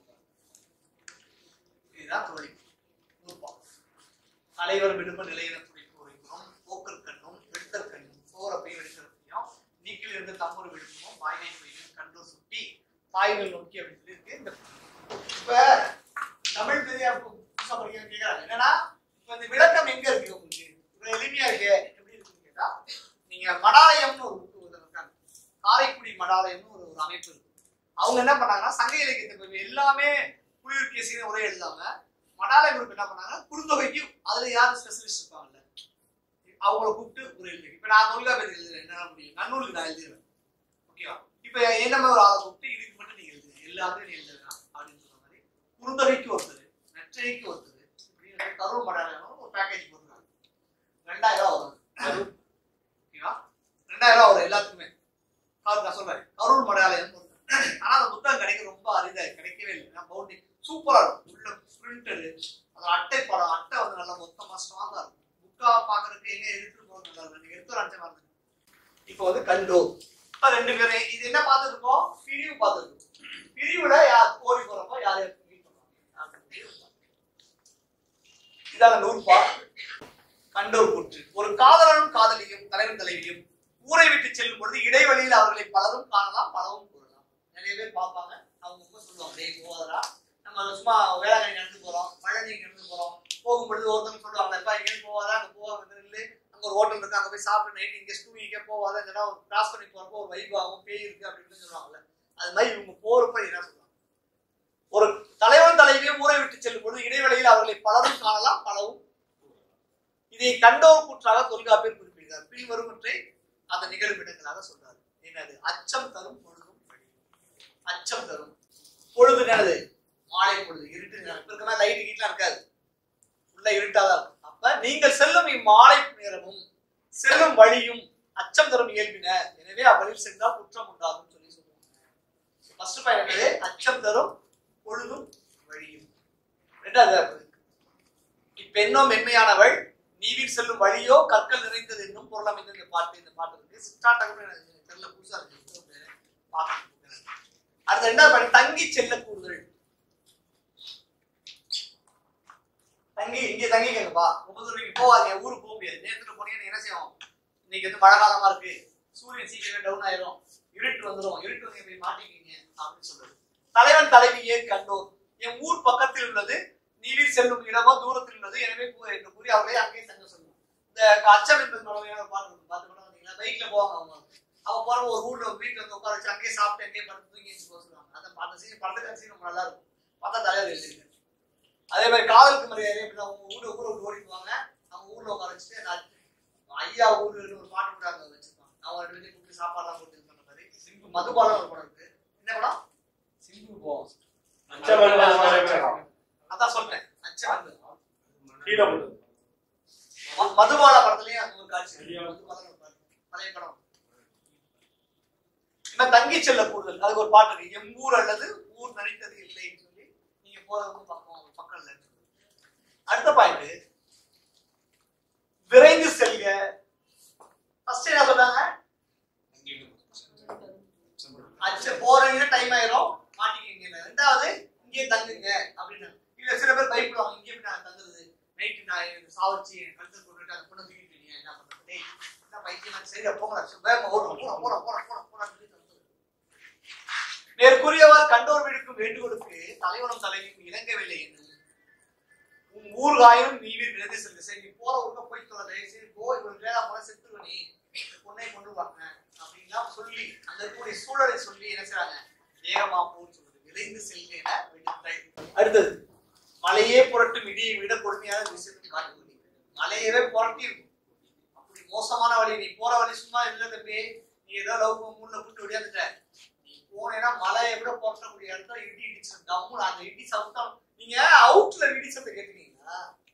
இதுதான் தோழி நூற்பா தலைவர் விடும்ப நிலையின துடிப்பு உரைக்கிறோம் போக்கர் கண்ணும் வெடுத்தர் கண்ணும் சோரப்பை வெடுக்கிறப்பையும் நீக்கில் இருந்து தம்மொரு விடுப்பமும் வாய்மை குயிலும் கண்டோ சுட்டி தாய்கள் நோக்கி அப்படின்னு சொல்லி இருக்கு இந்த இப்ப தமிழ் பெரியா புதுசா படிக்க கேக்குறாங்க என்னன்னா இப்ப இந்த விளக்கம் எங்க இருக்கு உங்களுக்கு இவ்வளவு எளிமையா இருக்கு எப்படி இருக்குன்னு கேட்டா நீங்க மடாலயம்னு ஒரு book ஒருத்தர் இருக்காங்க காரைக்குடி மடாலயம்னு ஒரு ஒரு அமைப்பு இருக்கு அவங்க என்ன பண்ணாங்கன்னா சங்க இலக்கியத்தை கொஞ்சம் எல்லாமே குளிர் கேசின்னு ஒரே எழுதாம மடாலய குரூப் என்ன பண்ணாங்க குறுந்தொகைக்கு அதுல யாரும் ஸ்பெஷலிஸ்ட் இருப்பாங்கல்ல அவங்கள கூப்பிட்டு ஒரு எழுதி இப்ப நான் தொல்காப்பியத்தை எழுதுறேன் என்ன முடியும் நன்னூலுக்கு நான் எழுதுறேன் ஓகேவா இப்ப என்ன மாதிரி ஒரு ஆளை கூப்பிட்டு இதுக்கு மட்டும் நீங்க எழுதுங்க எல்லாமே நீ எழுதுறா அப்படின்னு சொன்ன மாதிரி குறுந்தொகைக்கு ஒருத்தர் நெற்றைக்கு ஒருத்தர் இப்படி கரூர் மடாலயம் ஒரு பேக்கேஜ் போட்டுருக்காங்க ரெண்டாயிரம் ரூபா வரும் ஓகேவா ரெண்டாயிரம் ரூபா வரும் எல்லாத்துக்குமே கரூர் நான் சொல்றேன் கரூர் மடாலயம் ஒருத்தர் ஆனா அந்த புத்தகம் கிடைக்க ரொம்ப அரிதா இருக்கு. கிடைக்கவே இல்லை நான் பவுண்டி சூப்பரா இருக்கும் உள்ள பிரிண்டடு அந்த அட்டை படம் அட்டை வந்து நல்லா மொத்தமா ஸ்ட்ராங்கா இருக்கும் புக்கா பாக்குறதுக்கு எங்க எடுத்துட்டு போறது நல்லா இருக்கும் நீங்க எடுத்து ஒரு அஞ்சு மாதிரி இப்போ வந்து கண்டோ இப்ப ரெண்டு பேரும் இது என்ன பார்த்துருக்கோம் பிரிவு பார்த்துருக்கோம் பிரிவுல யார் ஓடி போறப்போ யார் யார் meet பண்ணுவாங்க. இதான நூற்பா கண்டோர் கூற்று ஒரு காதலனும் காதலியும் தலைவன் தலைவியும் ஊரை விட்டு செல்லும் பொழுது இடைவெளியில் அவர்களை பலரும் காணலாம் பலவும் கூறலாம் நிறைய பேர் பார்ப்பாங்க அவங்க ரொம்ப சொல்லுவாங்க டேய் போதரா நம்ம சும்மா வேளாங்கண்ணி நடந்து போறோம் பழனி நடந்து போறோம் போகும் பொழுது ஒருத்தவங்க சொல்லுவாங்க எப்பா இங்கே போவாதா அங்க போவாங்க நில்லு அங்க ஒரு ஹோட்டல் இருக்கு அங்க போய் சாப்பிட்டு நைட் இங்க தூங்கிக்க போவாத இந்த இடம் கிராஸ் பண்ணி போறப்போ ஒரு வைப் ஆகும் பேய் இருக்கு அப்படின்னு சொல்லுவாங்கல்ல அது மாதிரி இவங்க போறப்ப என்ன சொல்லுவாங்க ஒரு தலைவன் தலைவியும் ஊரை விட்டு செல்லும் பொழுது இடைவெளியில் அவர்களை பலரும் காணலாம் பலவும் இதை கண்டோர் கூற்றாக தொல்காப்பியர் குறிப்பிடுகிறார் பின்வருவற்றை அந்த நிகழ்விடங்களாக சொல்றாரு என்னது அச்சம் தரும் பொழுதும் வழி. அச்சம் தரும் பொழுது என்னது மாலை பொழுது இருட்டு நேரம் இப்ப இருக்க மாதிரி லைட் கீட்லாம் இருக்காது உள்ள இருட்டாதான் இருக்கும் அப்ப நீங்கள் செல்லும் இம்மாலை நேரமும் செல்லும் வழியும் அச்சம் தரும் இயல்பின எனவே அவ்வழியில் சென்றால் குற்றம் உண்டாகும் சொல்லி சொல்லுவாங்க ஃபர்ஸ்ட் பாயிண்ட் என்னது அச்சம் தரும் பொழுதும் வழியும் ரெண்டாவது இப்பெண்ணோ மென்மையானவள் நீவிர் செல்லும் வழியோ கற்கள் நிறைந்தது என்னும் பொருளம் என்று இந்த பாட்டு இந்த பாட்டு இருக்கு சித்தாட்டகம் எனக்கு தெரியல புதுசா இருக்கு பார்க்கணும். அடுத்த ரெண்டாவது பாட்டு தங்கி செல்ல கூறுதல் தங்கி இங்க தங்கிக்கங்கப்பா ரொம்ப தூரம் நீங்க போவாதீங்க ஊருக்கு போக முடியாது நேரத்துல போனீங்கன்னா என்ன செய்வோம் இன்னைக்கு வந்து மழை காலமா இருக்கு சூரியன் சீக்கிரமே டவுன் ஆயிரும் இருட்டு வந்துடும் இருட்டு வந்து போய் மாட்டிக்கிங்க அப்படின்னு சொல்றது தலைவன் தலைவி ஏன் கண்டோர் என் ஊர் பக்கத்தில் உள்ளது நீரில் செல்லும் இடமோ தூரத்தில் உள்ளது எனவே கூ- என்று கூறி அவர்களே அங்கேயே தங்க சொல்லுவோம் இந்த அச்சம் என்பது மனமையான பாட்டு இருக்கு. பார்த்து கூட வந்தீங்களா பைக்ல போவாங்க அவங்க அவங்க போற ஒரு ஊர்ல ஒரு வீட்டுல வந்து உட்கார வச்சு அங்கேயே சாப்பிட்டு அங்கேயே படுத்து தூங்கி எழுந்து போக சொல்லுவாங்க அந்த அந்த சீன் படத்துக்கு சீன் ரொம்ப நல்லா இருக்கும் பார்த்தா தலைவர் எழுதிருக்கு அதே மாதிரி காதலுக்கு மரியாதை எப்படின்னா அவங்க ஊர்ல ஊரை விட்டு ஓடி போவாங்க அவங்க ஊர்ல உட்கார வச்சுட்டு நான் ஐயா ஊருன்னு ஒரு பாட்டு கூட அங்க வச்சிருப்பாங்க அவங்க ரெண்டு பேரும் கூப்பிட்டு சாப்பாடுலாம் போட்டு இது பண்ண மாதிரி சிம்பு மதுபாலம் ஒரு படம் இருக்கு என்ன படம் சிம்பு போவோம் அதான் சொல்றேன் அச்சம் வந்து கீழே விழுது. ம- மதுபால படத்துலயும் அந்த ஒரு காட்சி இருக்கு. மதுபால ஒரு பாட்டு. பழைய படம் இந்த தங்கி செல்ல கூடுதல் அதுக்கு ஒரு பாட்டு இருக்கு எம் ஊர் அல்லது ஊர் நினைத்தது இல்லைன்னு சொல்லி நீங்க போறது பக்கம் பக்கம் இல்லைன்னு சொல்லி. அடுத்த பாயிண்ட் விரைந்து செல்க ஃபர்ஸ்ட் என்ன சொன்னாங்க அச்சு போறீங்க டைம் ஆயிரும் மாட்டிக்கிங்க ரெண்டாவது இங்கே தங்குங்க அப்படின்னு இல்ல சில பேர் பயப்படுவாங்க இங்கே போய் நான் தங்குறது நைட்டு நான் எனக்கு சாவடிச்சு என் கழுத்தை கொண்டுட்டு அந்த பொண்ணை தூக்கிட்டு இருக்கீங்க என்ன பண்றது டேய் என்ன பைத்தியம் சரி போங்க வேகமா ஓடும் போட போட போட போட போட மேற்கூறியவர் கண்டோர் விடுக்கும் வேண்டுகோளுக்கு தலைவனும் தலைவியும் இணங்கவில்லை என்று உன் ஊர் காயும் நீவிர் விரைந்து செல்க சரி நீ போற ஊருக்க போய் தொலை தயவு செய்து போ இவன் வேலை போல செத்துருவ நீ இந்த பொண்ணை கொண்டு வாங்க அப்படின்லாம் சொல்லி அங்க இருக்கக்கூடிய சூழலை சொல்லி என்ன செய்றாங்க வேகமா போன்னு சொல்றது விரைந்து செல்க என விடுத்தாய். அடுத்தது மலையே புரட்டும் இடியை விட கொடுமையான விஷயத்தை காட்டுவது மலையவே புரட்டி இருக்கும் அப்படி மோசமான வழி நீ போற வழி சும்மா இல்ல தம்பி நீ ஏதோ லவ் மூணுல கூட்டு ஓடியாந்துட்ட நீ போனேன்னா மலையை விட புரட்டக்கூடிய இடத்துல இடி இடிச்சு டம்முன்னு அந்த இடி சவுத்தம் நீங்க அவுட்ல இடி சத்தம் கேட்டீங்களா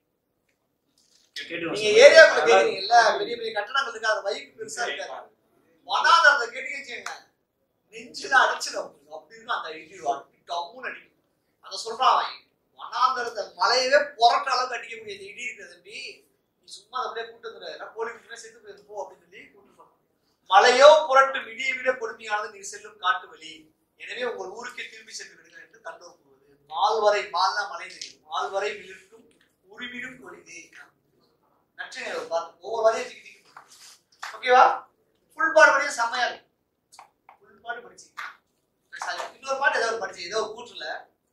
நீங்க ஏரியாக்குள்ள கேக்குறீங்கல்ல பெரிய பெரிய கட்டடங்கள் இருக்கு அது வைப்பு பெருசா இருக்காது வனாந்தரத்தை கேட்டீங்க வச்சுக்கோங்க நெஞ்சுல அடிச்சிடும் அப்படி இருக்கும் அந்த இடி அடி டம்முன்னு அடிக்கும் அதை சொல்றான் அவன் வனாந்தரத்தை மலையவே புரட்ட அளவுக்கு அடிக்கக்கூடிய இந்த இடி இருக்கிற தம்பி நீ சும்மா அதை அப்படியே கூட்டு வந்துடுற கோழி குட்டினா செத்து போயிரு போ அப்படின்னு சொல்லி கூட்டு போறான் மலையோ புரட்டும் இடியை விட கொடுமையானது நீ செல்லும் காட்டு வழி எனவே உங்கள் ஊருக்கே திரும்பி சென்று விடுங்கள் என்று கண்டோர் கூறுவது மால்வரை மால்னா மலை தெரியும் மால்வரை விழுக்கும் உரிமிடும் கொடிது நச்சுங்க பார்த்து ஒவ்வொரு வரையும் திக்கி திக்கி ஓகேவா ஃபுல் பாடு படிச்சு செம்மையா இருக்கும் ஃபுல் பாடு படிச்சு இன்னொரு பாட்டு ஏதோ ஒரு படிச்சு ஏதோ ஒரு கூற்றுல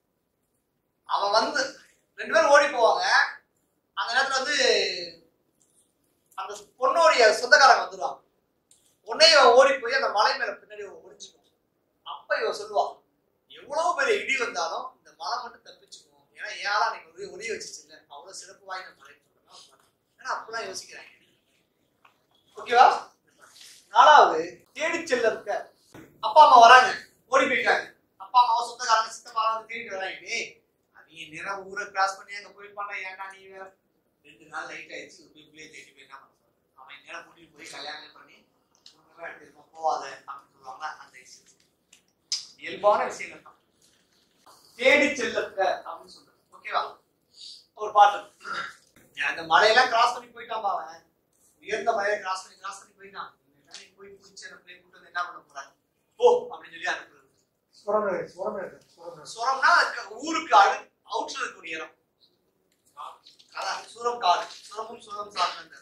அவன் வந்து ரெண்டு பேரும் ஓடி போவாங்க அந்த நேரத்துல வந்து அந்த பொண்ணோடைய சொந்தக்காரங்க வந்துடுவாங்க உடனே இவன் ஓடி போய் அந்த மலை மேல பின்னாடி ஒளிஞ்சுக்கும் அப்ப இவன் சொல்லுவான் எவ்வளவு பெரிய இடி வந்தாலும் இந்த மலை மட்டும் தப்பிச்சுக்கும் ஏன்னா ஏழா நீங்க ஒரே ஒளிய வச்சுச்சு இல்ல அவ்வளவு சிறப்பு வாய்ந்த மலை ஏன்னா அப்பெல்லாம் யோசிக்கிறாங்க ஓகேவா நாலாவது தேடி செல்ல இருக்க அப்பா அம்மா வராங்க ஓடி போயிட்டாங்க அப்பா அம்மாவை சொந்தக்காரங்க சித்தப்பா வந்து தேடிட்டு வராங்க டேய் நீ நேரம் ஊரை கிராஸ் பண்ணி அங்க போய் பண்ண ஏன்டா நீ வேற ரெண்டு நாள் லைட் ஆயிடுச்சு போய் பிள்ளைய தேடி போய் என்ன பண்ண அவன் நேரம் கூட்டிட்டு போய் கல்யாணம் பண்ணி உனக்கு எடுத்துருப்போம் போவாத அப்படின்னு சொல்லுவாங்க அந்த விஷயம் இயல்பான விஷயங்கள் தான் தேடி செல்லக்க அப்படின்னு சொல்றது ஓகேவா ஒரு பாட்டு அந்த மலையெல்லாம் கிராஸ் பண்ணி போயிட்டான் அவன் உயர்ந்த மலையை கிராஸ் பண்ணி கிராஸ் பண்ணி போயிட்டான் என்ன நீ போய் பிடிச்ச பிள்ளை கூட்டு வந்து என்ன பண்ண போற போ அப்படின்னு சொல்லி அனுப்புறது சுரமேடு சுரமேடு சுரமேடு சுரம்னா க- ஊருக்கு அடு அவுட்ல இருக்கக்கூடிய இடம் அதான் சுரம் காடு சுரமும் சுரம் சார்ந்த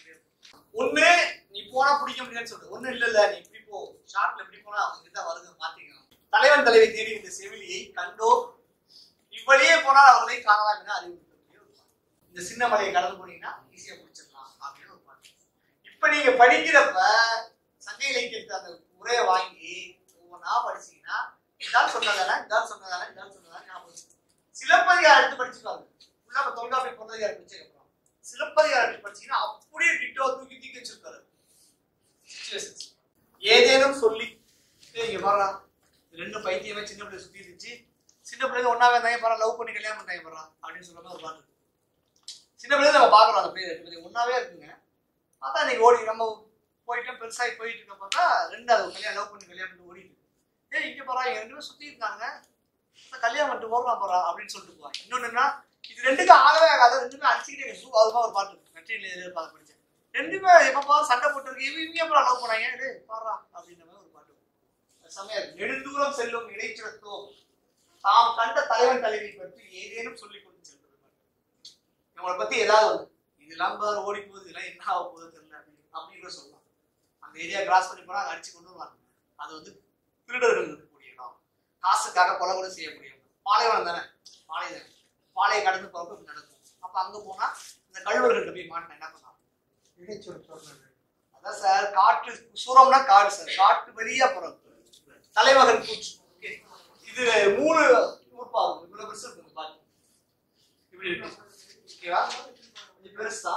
ஒண்ணு நீ போனா பிடிக்க முடியாதுன்னு சொல்ற ஒண்ணு இல்ல இல்ல நீ இப்படி போ ஷார்ட்ல இப்படி போனா அவங்க கிட்ட வருது மாத்திக்கலாம் தலைவன் தலைவி தேடி இந்த செவிலியை கண்டோ இவ்வழியே போனால் அவர்களை காணலாம் என அறிவுறுத்தக்கூடிய ஒரு பாட்டு. இந்த சின்ன மலையை கடந்து போனீங்கன்னா ஈஸியா முடிச்சிடலாம் அப்படின்னு ஒரு பாட்டு இப்ப நீங்க படிக்கிறப்ப சங்க இலக்கியத்தை அந்த உரையை வாங்கி ஒவ்வொன்றா படிச்சீங்கன்னா இதான் சொன்னதானே இதான் சொன்னதானே இதான் சொன்னதானே ஞாபகம் வச்சுக்கணும். சிலப்பதிகாரம் எடுத்து படிச்சுப்பாங்க ஃபுல்லா நம்ம தொல்காப்பிய பொருளாதாரம் படிச்சதுக்கப்புறம் சிலப்பதிகாரம் எடுத்து படிச்சீங்கன்னா அப்படியே டிட்டோ தூக்கி தூக்கி வச்சிருக்காரு Situations. ஏதேனும் சொல்லி ஏய், இங்க பாருடா இது ரெண்டு பைத்தியமே சின்ன பிள்ளை சுத்தி இருந்துச்சு சின்ன பிள்ளைங்க ஒன்னாவே இருந்தாங்க பாரு லவ் பண்ணி கல்யாணம் பண்ணாங்க பாரு அப்படின்னு சொல்ற மாதிரி ஒரு பாட்டு இருக்கு. சின்ன பிள்ளைங்க நம்ம பாக்குறோம் அந்த பிள்ளை ரெண்டு பேரும் ஒன்னாவே இருக்குங்க பார்த்தா இன்னைக்கு ஓடி நம்ம போயிட்டோம் பெருசாகி போயிட்டு இருக்க பார்த்தா ரெண்டு அது கல்யாணம் லவ் பண்ணி கல்யாணம் பண்ணி ஓடிட்டு ஏய் இங்க போறா இங்க ரெண்டு பேரும் சுத்தி இருக்காங்க இந்த கல்யாணம் பண்ணிட்டு ஓடலாம் போறா அப்படின்னு சொல்லிட்டு போவாங்க இன்னொன்னு என்ன இது ரெண்டுக்கும் ஆகவே ஆகாது ரெண்டுமே அடிச்சுக்கிட்டே இருக்கு அதுமா ஒரு பாட்டு இருக்கு நெற்றியில் எதிர்பார்த்து படிச்சேன் ரெண்டுமே எப்ப பாரு சண்டை போட்டு இருக்கு இவங்க இவங்க அப்புறம் லவ் பண்ணாங்க டேய் பாடுறா அப்படின்ற மாதிரி ஒரு பாட்டு இருக்கு. செமையா இருக்கு நெடுந்தூரம் செல்லும் இடைச்சுரத்தோ தாம் கண்ட தலைவன் தலைவி பற்றி ஏதேனும் சொல்லிக் கொண்டு செல்வது இவங்களை பத்தி ஏதாவது ஒண்ணு இதெல்லாம் பாரு ஓடி போகுது இதெல்லாம் என்ன ஆக போகுது தெரியல அப்படின்னு அப்படின்னு கூட சொல்லலாம் அந்த ஏரியா கிராஸ் பண்ணி போனா அங்க அடிச்சு கொண்டு வருவாங்க அது வந்து திருடர்கள் இருக்கக்கூடிய இடம் காசுக்காக கொலை கூட செய்யக்கூடிய இடம். பாலைவனம் தானே பாலை தானே பாலையை கடந்து போறப்ப இப்படி நடக்கும் அப்ப அங்க போனா இந்த கழுவர்கள்ட்ட போய் மாட்டினா என்ன பண்ணலாம் இடைச்சொல் சுரமேடு அதான் சார் காற்று சுரம்னா காடு சார் காட்டு வழியா போறது தலைமகன் பூச்சி Okay. இது மூணு நூற்பாகும் இவ்வளவு பெருசு இருக்கு பாருங்க இப்படி இருக்கு ஓகேவா இது பெருசா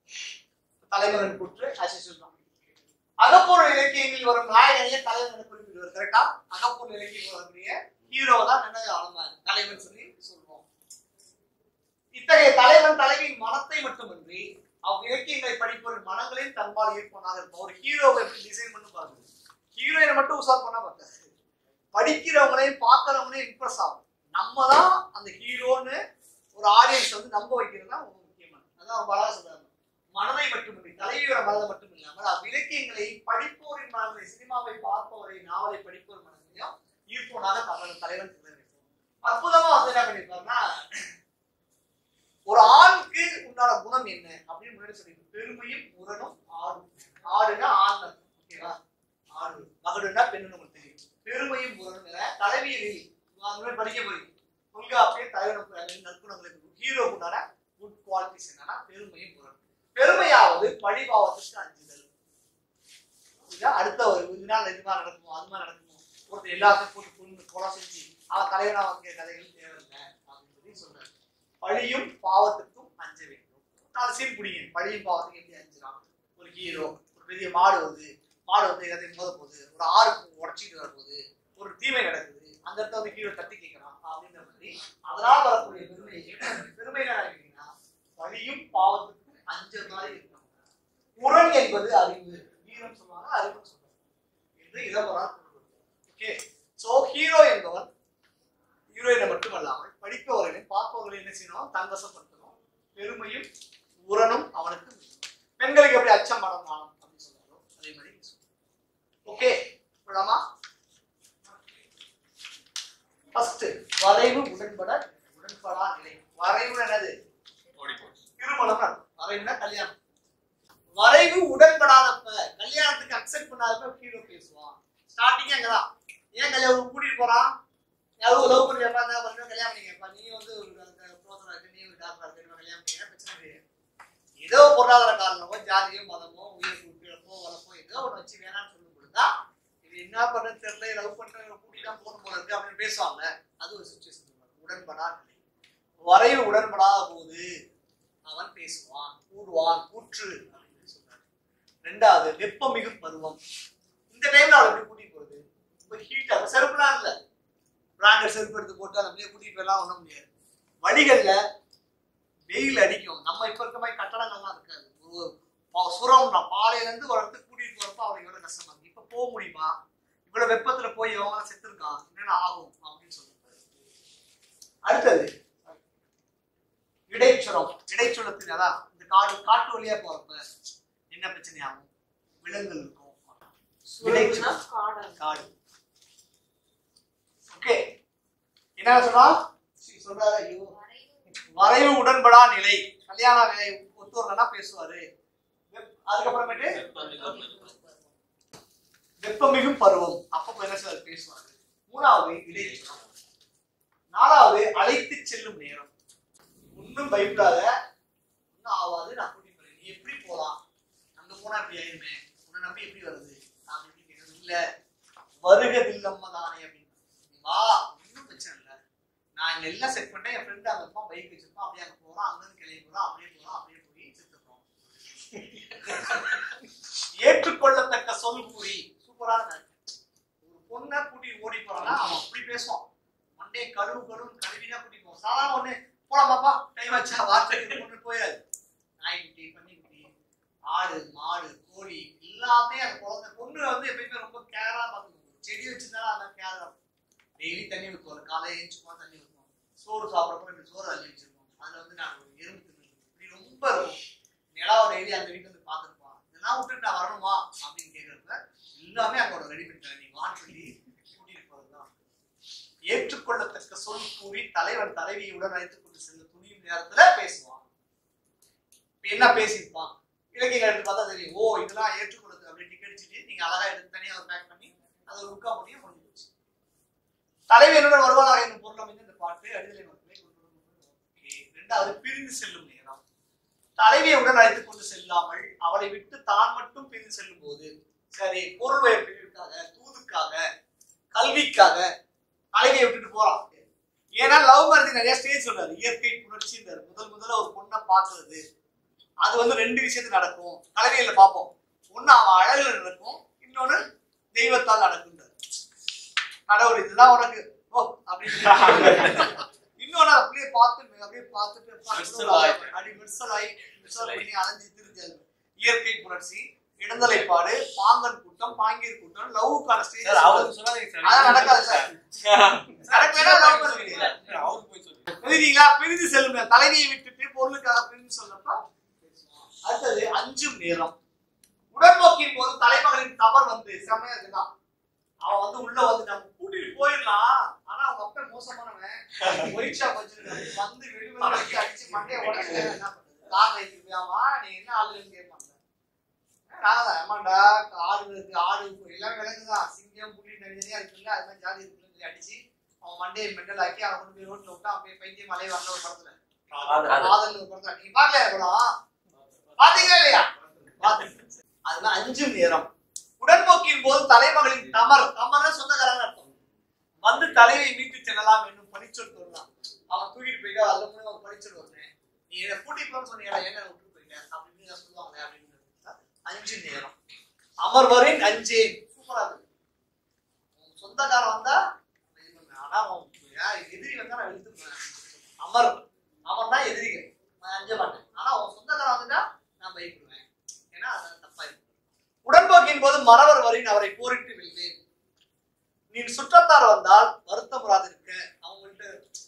தலைமகன் கூற்று அசிசுதான் அகப்பொருள் இலக்கியங்களில் வரும் நாயகனையே தலைவன் குறிப்பிடுவார் கரெக்டா அகப்பொருள் இலக்கியங்கள் வரக்கூடிய ஹீரோ தான் என்ன நம்ம தலைவன் சொல்லி சொல்றோம் இத்தகைய தலைவன் தலைவியின் மனத்தை மட்டுமின்றி அவ் இலக்கியங்களை படிப்பவரின் மனங்களையும் தன்பால் ஈர்ப்பவனாக இருப்பான் ஒரு ஹீரோவை எப்படி டிசைன் பண்ணி பாருங்க ஹீரோயினை மட்டும் உசார் பண்ணா பார்த்தாரு படிக்கிறவங்களையும் பார்க்கறவங்களையும் இம்ப்ரெஸ் ஆகும் நம்ம தான் அந்த ஹீரோன்னு ஒரு ஆடியன்ஸ் வந்து நம்ப வைக்கிறது தான் ரொம்ப முக்கியமான அதான் ரொம்ப அழகா சொல்றாங்க மனதை மட்டுமின்றி தலைவியோட மனதை மட்டும் இல்லாமல் அவ் இலக்கியங்களை படிப்போரின் மனங்களை சினிமாவை பார்ப்பவரை நாவலை படிப்போர் மனங்களையும் ஈர்ப்பவனாக தமிழ் தலைவன் திகழ வேண்டும் அற்புதமா வந்து என்ன பண்ணிருப்பாருன்னா ஒரு ஆணுக்கு உண்டான குணம் என்ன அப்படின்னு முன்னாடி சொல்லிருக்கு பெருமையும் முரணும் ஆடும் ஆடுனா ஆண் ஓகேவா ஆடு மகடுனா பெண்ணுன்னு உங்களுக்கு தெரியும் பெருமையும் முரணுங்கிற தலைவியலில் முன்னாடி படிக்க போறீங்க தொல்காப்பிய தலைவனுக்கு நற்குணங்களுக்கு ஹீரோ உண்டான குட் குவாலிட்டிஸ் என்னன்னா பெருமையும் முரணும் பெருமையாவது பழிபாவத்திற்கு அஞ்சுதல் இதுதான் அடுத்த ஒரு இதனால இது மாதிரி நடக்குமோ அது மாதிரி நடக்குமோ ஒருத்தர் எல்லாத்தையும் போட்டு கொண்டு கொலை செஞ்சு அவன் தலைவனா வைக்கிற கதைகள் தேவையில்லை அப்படின்னு சொல்லி சொல்றாரு பழியும் பாவத்துக்கும் அஞ்ச வேண்டும் நாலு சீன் பிடிங்க பழியும் பாவத்துக்கு எப்படி அஞ்சுறான் ஒரு ஹீரோ ஒரு பெரிய மாடு வருது மாடு வந்து எல்லாத்தையும் மோத போகுது ஒரு ஆறு உடச்சிட்டு வர போகுது ஒரு தீமை நடக்குது அந்த இடத்துல வந்து ஹீரோ தட்டி கேட்கறான் அப்படின்ற மாதிரி அதனால் வரக்கூடிய பெருமை பெருமை என்ன நினைக்கிறீங்கன்னா பழியும் பாவத்துக்கும் அஞ்ச மாதிரி இருக்கணும் முரண் என்பது அறிவு வீரம் சொல்லுவாங்க அறிவுன்னு சொல்லுவாங்க என்று இளவரால் ஓகே சோ ஹீரோ என்பவன் ஹீரோயினை மட்டுமல்லாமல் படிப்பவர்களையும் பார்ப்பவர்களையும் என்ன செய்யணும் தன்வசப்படுத்தணும் பெருமையும் உரனும் அவனுக்கு மிகும். பெண்களுக்கு எப்படி அச்சம் மனம் நாணம் அப்படின்னு சொல்றாரோ அதே மாதிரி ஓகே போலாமா ஃபர்ஸ்ட் வரைவு உடன்பட உடன்படா நிலை வரைவு என்னது திருமணம் அர்த்தம். வரைவுனா கல்யாணம் வரைவு உடன்படாதப்ப கல்யாணத்துக்கு அக்செப்ட் பண்ணாதப்ப ஹீரோ பேசுவான் ஸ்டார்டிங் அங்கதான் ஏன் கல்யாணம் கூட்டிட்டு போறான் யாரும் லவ் பண்ணி கேட்பா என்ன பண்ணி கல்யாணம் பண்ணி கேட்பா நீ வந்து ஒரு ப்ரோசரா இருக்கு நீ ஒரு டாக்டரா இருக்கு நீ கல்யாணம் பண்ணி பிரச்சனை கிடையாது ஏதோ பொருளாதார காரணமோ ஜாதியோ மதமோ உயிர் பிறப்போ வளர்ப்போ ஏதோ ஒன்று வச்சு வேணாம்னு சொல்லும் பொழுதுதா இது என்ன பண்ண தெரியல லவ் பண்ற கூட்டி தான் போகணும் போல இருக்கு அப்படின்னு பேசுவாங்க அது ஒரு சுச்சுவேஷன் உடன்படா நிலை வரைவு உடன்படாத போது அவன் பேசுவான் கூடுவான் கூற்று அப்படின்னு சொல்றாரு ரெண்டாவது வெப்பம் மிகும் பருவம் இந்த டைம்ல அவளை எப்படி கூட்டிட்டு போறது இப்போ ஹீட் ஆகும் செருப்புலாம் இல்ல பிராண்டட் செருப்பு எடுத்து போட்டு அதை அப்படியே கூட்டிட்டு போயெல்லாம் ஒண்ணும் முடியாது வழிகள்ல வெயில் அடிக்கும் நம்ம இப்ப இருக்க மாதிரி கட்டடங்கள்லாம் இருக்காது ஒரு பா- சுரம் நான் பாலையில இருந்து ஒரு இடத்துக்கு கூட்டிட்டு போறப்ப அவனுக்கு எவ்வளவு கஷ்டமா இருக்கு இப்ப போக முடியுமா இவ்வளவு வெப்பத்துல போய் எவன் செத்துருக்கான் என்னென்ன ஆகும் அப்படின்னு சொல்லிட்டு அடுத்தது இடைச்சுரம் இடைச்சுரத்தின் அதான் இந்த காடு காட்டு வழியா போறப்ப என்ன பிரச்சனை ஆகும் விலங்குகள் இருக்கும் சுரம்னா காடல். காடு ஓகே என்ன சொன்னா சொல்றாரு ஐயோ வரைவு உடன்படா நிலை கல்யாண நிலை ஒத்துவர்களா பேசுவாரு வெப்- அதுக்கப்புறமேட்டு வெப்பமிகும் பருவம் அப்பப்ப என்ன சார் பேசுவாரு மூணாவது இடைச்சுரம் நாலாவது அழைத்து செல்லும் நேரம் ஒன்றும் பயப்படாத ஒன்றும் ஆகாது நான் கூட்டிட்டு போறேன் நீ எப்படி போலாம் அங்க போனா இப்படி ஆயிருமே உன்னை நம்பி எப்படி வருது நான் எப்படி கேட்கறது இல்ல வருகதில்லம்ம தானே அப்படின்னு நீ வா ஒன்றும் பிரச்சனை இல்லை நான் இங்க எல்லாம் செட் பண்ணிட்டேன் என் ஃப்ரெண்டு அங்க இருப்பான் பைக் வச்சிருப்பான் அப்படியே அங்க போறோம் அங்க இருந்து கிளம்பி போறோம் அப்படியே போறோம் அப்படியே போய் செத்துறோம் ஏற்றுக்கொள்ளத்தக்க சொல் கூறி சூப்பரான கருத்து. ஒரு பொண்ணை கூட்டி ஓடி போறான்னா அவன் அப்படி பேசுவான் மண்டே கழுவு கழுவு கழுவினா கூட்டி போவான் சாதாரண ஒண்ணு போலாமாப்பா டைம் வச்சா வார்த்தை பொண்ணு போயாது நாய்க்குட்டி பன்னிக்குட்டி ஆடு மாடு கோழி எல்லாமே அந்த குழந்தை பொண்ணு வந்து எப்பயுமே ரொம்ப கேரா பார்த்துக்கணும் செடி வச்சிருந்தாலும் அதான் கேரா டெய்லி தண்ணி ஊற்றுவோம் காலையில் எழுந்துச்சுமா தண்ணி ஊற்றுவோம் சோறு சாப்பிட்றப்ப ரெண்டு சோறு அள்ளி வச்சிருக்கோம் அதுல வந்து நான் ஒரு எறும்பு தின்னு இப்படி ரொம்ப இருக்கும் நிலாவை டெய்லி அந்த வீட்டுல வந்து பார்த்துருப்பான் இதெல்லாம் விட்டுட்டு நான் வரணுமா அப்படின்னு கேட்கறப்ப எல்லாமே அங்கோட ரெடி பண்ணிட்டாங்க நீ வான்னு சொல்லி கூட்டிட்டு போறதுதான் ஏற்றுக்கொள்ளத்தக்க சொல் கூறி தலைவன் தலைவியுடன் அழைத்துக் கொண்டு செல்ல துணியும் நேரத்துல பேசுவான் இப்ப என்ன பேசியிருப்பான் இலக்கியங்கள் எடுத்து பார்த்தா தெரியும் ஓ இதெல்லாம் ஏற்றுக்கொள்ளது அப்படி டிக்கெட் அடிச்சுட்டு நீங்க அழகா எடுத்து தனியா ஒரு பேக் பண்ணி அதை ஒரு முக்கா பண்ணி முடிஞ்சு போச்சு தலைவி என்னுடன் வருவாளாக என்னும் பொருள் அமைந்து இந்த பாட்டு அடிதலை மக்களை கொண்டு வரும். Okay. ரெண்டாவது பிரிந்து செல்லும் நேரம் தலைவியுடன் அழைத்துக் கொண்டு செல்லாமல் அவளை விட்டு தான் மட்டும் பிரிந்து செல்லும் போது சரி பொருள் பிரிவுக்காக தூதுக்காக கல்விக்காக தலைவியை விட்டுட்டு போறான் ஏன்னா லவ் மேரேஜ் நிறைய ஸ்டேஜ் சொல்றாரு இயற்கை புணர்ச்சி இந்த முதல் முதல்ல ஒரு பொண்ணை பார்க்கறது அது வந்து ரெண்டு விஷயத்துல நடக்கும் கலவையில பார்ப்போம் ஒண்ணு அவன் அழகுல நடக்கும் இன்னொன்னு தெய்வத்தால் நடக்குன்றார் கடவுள் இதுதான் உனக்கு ஓ அப்படின்னு இன்னொன்னு அப்படியே பார்த்து அப்படியே பார்த்துட்டு Visual ஆயி. அப்படி விர்சல் ஆகி விர்சல் பண்ணி அலைஞ்சு திரிஞ்சு இயற்கை புணர்ச்சி இடந்தலைப்பாடு பாங்கன் கூட்டம் பாங்கீர் கூட்டம் லவ்வுக்கான ஸ்டேஜ் சார் அவருக்கு சொல்லாதீங்க சார் அதான் நடக்காது சார். நடக்கலைன்னா love பண்ணுவீங்க. சார், அவருக்கு போய் சொல்லுங்க புரியுதுங்களா பிரிந்து செல்லுங்க தலைவியை விட்டுட்டு பொருளுக்காக பிரிந்து சொல்லப்ப அடுத்தது அஞ்சும் நேரம் உடன்போக்கின் போது தலைமகளின் தவறு வந்து செம்மையா இருக்குதான் அவன் வந்து உள்ள வந்து நம்ம கூட்டிட்டு போயிடலாம் ஆனா அவங்க அப்பா மோசமானவன் ஒயிட் ஷாப் வச்சிருக்காரு வந்து வெளியே வச்சு அடிச்சு மண்டைய உடனே என்ன பண்றது கார் வைக்கிறது ஆமா நீ என்ன ஆளுன்னு கேட்பாங்க நாங்க ஆமாண்டா ஆடு இருக்கு ஆடு இருக்கு எல்லாம் விலங்குதான் சிங்கம் புலி தனித்தனியா இருக்குல்ல அது மாதிரி ஜாதி இருக்குன்னு சொல்லி அடிச்சு அவன் மண்டையை மெண்டல் ஆக்கி அவன் கொண்டு போய் ரோட்ல விட்டு அவன் போய் பைத்தியம் மலை வந்த ஒரு படத்துல காதல். காதல் ஒரு படத்துல நீங்க பாக்கலையா படம் பாத்தீங்களா இல்லையா பாத்தீங்க அதெல்லாம் அஞ்சும் நேரம் உடன்போக்கின் போது தலைமகளின் தமர் தமர் சொந்தக்காரங்க அர்த்தம் வந்து தலைவை மீட்டு செல்லலாம் என்னும் பணிச்சொல் சொல்லலாம் அவன் தூக்கிட்டு போயிட்டா அதுல மூணு அவன் பணிச்சொல் வருவேன் நீ என்ன கூட்டிட்டு போன்னு சொன்னீங்களா என்ன விட்டு போயிட்ட அப்படின்னு சொல்லுவாங்களே அப்படின்னு அஞ்சு நேரம் அமர்வரின் அஞ்சேன் சூப்பரா இருக்கு உன் சொந்தக்காரன் வந்தா இது பண்ணு. ஆனா அவன் யார் எதிரி வந்தா நான் இழுத்துப்பேன் அமர் அமர்னா எதிரிகள் நான் அஞ்ச மாட்டேன் ஆனா உன் சொந்தக்காரன் வந்துட்டா நான் பயப்படுவேன் ஏன்னா அது தப்பா இருக்கு உடன்போக்கின் போது மறவர் வரின் அவரை போரிட்டு வெல்வேன் நீ சுற்றத்தார் வந்தால் வருத்தம் வராதிருக்க அவங்கள்ட்ட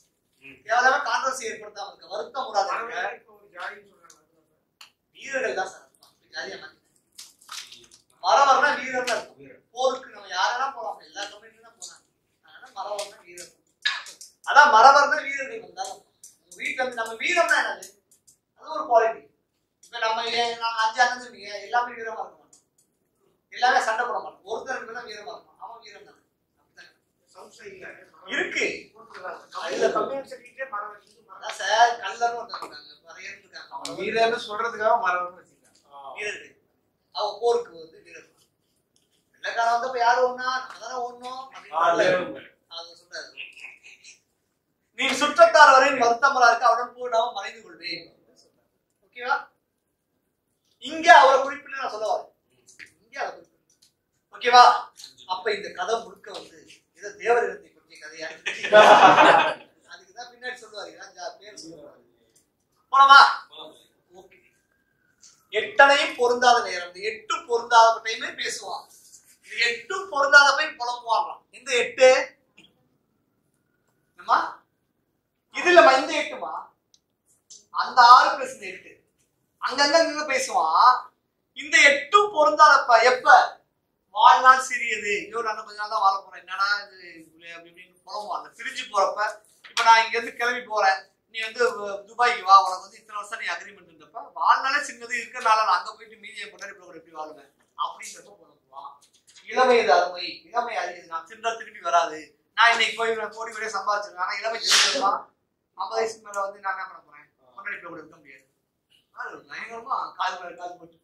தேவையில்லாம கான்ட்ரவர்சி ஏற்படுத்தாம இருக்க வருத்தம் கூடாது இருக்க இப்போ ஒரு ஜாதின்னு சொல்றாங்க வீரர்கள் தான் சார் இருப்பாங்க. ஜாதியா மாத்திட்டேன். மறவர்னா வீரர் தான் இருக்கும் போருக்கு நம்ம யாரெல்லாம் போலாம் எல்லா கம்பெனிலும் தான் போறாங்க அதனால மறவர்னா வீரர் அதான் மறவர்னா வீரர்கள் வந்தாலும் உங்க வீட்டுல இருந்து நம்ம வீரம்னா என்னது அது ஒரு குவாலிட்டி இப்ப நம்ம ஏன் நாங்க அஞ்சு அண்ணன் தம்பிங்க, எல்லாமே வீரமா இருக்க மாட்டோம் எல்லாமே சண்டை போட மாட்டோம் ஒருத்தர் ரெண்டு பேர் தான் வீரமா இருக்கும் அவன் வீரம் தானே அப்படித்தானே? சவுத் சைடுல இருக்கு அதுல கம்யூனிஸ்ட் சர்டிஃபிகேட்டே மரம் வச்சு மரம் அதான் சார் கல்லர்னு ஒருத்தர் இருக்காங்க பறையர்னு இருக்காங்க அவங்க வீரன்னு சொல்றதுக்காக மரம் வச்சிருக்காங்க வீரர்கள் அவங்க போருக்கு வந்து வீரர்கள் வெள்ளக்காரன் வந்தப்ப யாரு ஒண்ணா நம்ம தானே ஒண்ணும் அப்படின்னு அது சொல்றாரு நீ சுற்றத்தார் வரை வருத்தமரா இருக்க அவருடன் போடாம மறைந்து கொள்வேன் ஓகேவா இங்க அவரை குறிப்பிட்டு நான் சொல்ல வரேன் இங்க அவரை குறிப்பிட்டு ஓகேவா அப்ப இந்த கதை முழுக்க வந்து ஏதோ தேவர் இடத்தை பற்றிய கதையா அதுக்குதான் பின்னாடி சொல்லுவாரு இதான் ஜா- பேர் சொல்லுவாரு போலாமா ஓகே எட்டனையும் பொருந்தாத நேரம் இந்த எட்டும் பொருந்தாத டைமே பேசுவான் இது எட்டும் பொருந்தாத போய் புலம்புவாங்களாம் இந்த எட்டு என்னம்மா இது இல்லம்மா இந்த எட்டுமா அந்த ஆறு பிளஸ் இந்த எட்டு அங்கங்க அங்கங்க பேசுவான் இந்த எட்டும் பொருந்தாதப்ப எப்ப வாழ்நாள் சிறியது ஐயோ நான் கொஞ்ச நாள் தான் வாழ போறேன் என்னடா இது இவ்வளவு அப்படி இப்படின்னு புலம்புவான் அந்த பிரிஞ்சு போறப்ப இப்ப நான் இங்க இருந்து கிளம்பி போறேன் நீ வந்து அஹ், துபாய்க்கு வா உனக்கு வந்து இத்தனை வருஷம் நீ அக்ரிமெண்ட் இருந்தப்ப வாழ்நாளே சின்னது இருக்கிறனால நான் அங்க போயிட்டு மீதியை கொண்டாடி போகிற எப்படி வாழுவேன் அப்படிங்கிறப்ப புலம்புவான் இளமை இது அருமை இளமை அரியது நான் திரும்ப திரும்பி வராது நான் இன்னைக்கு போய் நான் கோடி கோடியே சம்பாதிச்சிருக்கேன் ஆனா இளமை திரும்ப ஐம்பது வயசுக்கு மேல வந்து நான் என்ன பண்ண போறேன் கொண்டாடி போய் கூட இருக்க முடியாது அது பயங்கரமா கால் மேல கால் போட்டு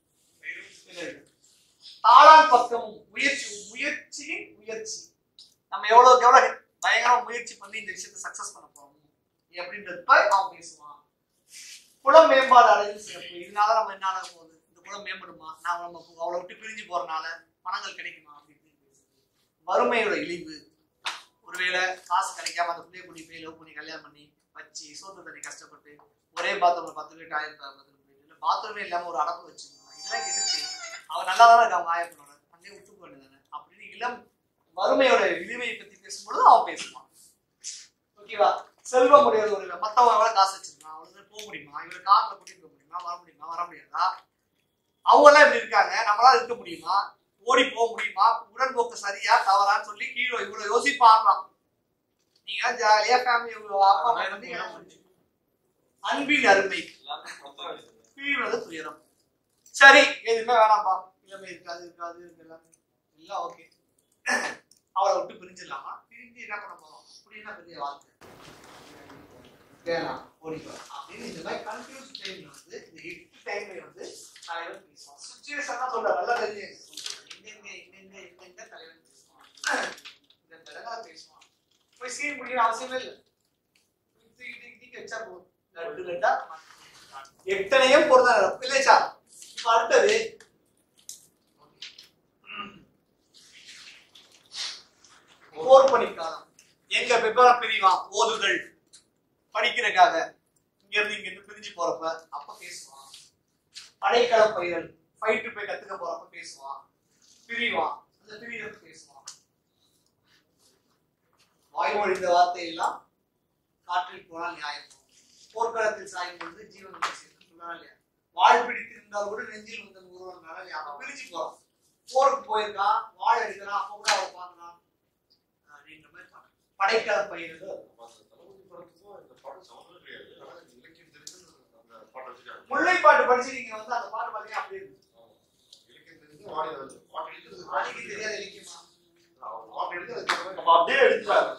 தாளான் பக்கமும் முயற்சி முயற்சியின் முயற்சி நம்ம எவ்வளவுக்கு எவ்வளவு பயங்கரமா முயற்சி பண்ணி இந்த விஷயத்தை சக்சஸ் பண்ண போறோம் அப்படின்றப்ப அவன் பேசுவான் குளம் மேம்பாடு அடையும் சிறப்பு இதனால நம்ம என்ன ஆக போகுது இந்த குளம் மேம்படுமா நான் நம்ம அவளை விட்டு பிரிஞ்சு போறனால பணங்கள் கிடைக்குமா அப்படின்னு பேசுறது. வறுமையோட இழிவு ஒருவேளை காசு கிடைக்காம அந்த பிள்ளைய கூட்டி போய் லவ் பண்ணி கல்யாணம் பண்ணி வச்சு சோத்து தண்ணி கஷ்டப்பட்டு ஒரே பாத்ரூம்ல பத்து பேர் ஆயிரம் பத்து பேர் இல்லை பாத்ரூமே இல்லாம ஒரு அடப்பு வச்சுக்கணும் இதெல்லாம் எதுக்கு அவன் நல்லா தானே இருக்கான் மாயப்பனோட அங்கே விட்டு வேண்டியதானே அப்படின்னு இளம் வறுமையோட இழிவை பத்தி பேசும்பொழுது அவன் பேசுவான் ஓகேவா செல்வம் உடையது ஒரு மத்தவங்க எவ்வளவு காசு வச்சிருக்கான் அவ்வளவு போக முடியுமா இவரை கார்ல கூட்டிட்டு போக முடியுமா வர முடியுமா வர முடியாதா அவங்க எல்லாம் இப்படி இருக்காங்க நம்மளால இருக்க முடியுமா ஓடி போக முடியுமா உடன்போக்கு சரியா தவறான்னு சொல்லி கீழே இவ்வளவு யோசிப்பான்றான் நீங்க ஜாலியா ஃபேமிலி அப்பா அம்மா வந்து இடம் முடிச்சு. அன்பின் அருமை கீழ்வது துயரம் சரி எதுவுமே வேணாம்பா இளமை இருக்காது இருக்காது இருக்கு எல்லாமே எல்லாம் ஓகே அவளை விட்டு பிரிஞ்சிடலாமா பிரிஞ்சு என்ன பண்ண போறோம் அப்படின்னா பெரிய வாழ்க்கை வேணாம் ஓடிக்கோ அப்படின்னு இந்த மாதிரி கன்ஃபியூஸ் டைம்ல வந்து இந்த எட்டு டைம்ல வந்து தலைவர் பேசுவான் சுச்சுவேஷன் தான் சொல்ற நல்லா தெரிஞ்சு எங்க எங்க எங்க எங்க எங்க தலைவர் பேசுவான் இந்த பிறகா பேசுவான் போய் சீன் முடியும் அவசியமே இல்லை தூக்கி தூக்கி தூக்கி வச்சா போதும் லட்டு லட்டா எத்தனையும் பொருந்தா இல்லைச்சா இப்ப அடுத்தது போர் பணிக்காலம் எங்க வெவ்வேறு பிரிவான் ஓதுதல் படிக்கிறதுக்காக இங்க இருந்து இங்க இருந்து பிரிஞ்சு போறப்ப அப்ப பேசுவான் படைக்கல பயிரல் ஃபைட்டு போய் கத்துக்க போறப்ப பேசுவான் பிரிவான் அந்த பிரிவுக்கு பேசுவான் வாய்மொழிந்த வார்த்தை எல்லாம் காற்றில் போனால் நியாயம் போர்க்களத்தில் சாயும் பொழுது ஜீவன் சொன்னா இல்லையா வாழ் பிடித்திருந்தால் கூட நெஞ்சில் வந்த ஒருவனால இல்லையா அப்ப பிரிஞ்சு போறான் போருக்கு போயிருக்கான் வாழ் எடுக்கிறான் அப்ப கூட அவன் பார்க்கறான் அப்படின்ற மாதிரி பார்க்கறான். படைக்கல பயிர்கள் முல்லைப்பாட்டு படிச்சு நீங்க வந்து அந்த பாட்டு பாத்தீங்கன்னா அப்படியே இருக்கு ஆதிக்கு தெரியாத இலக்கியமா அப்ப அப்படியே எடுத்துறாரு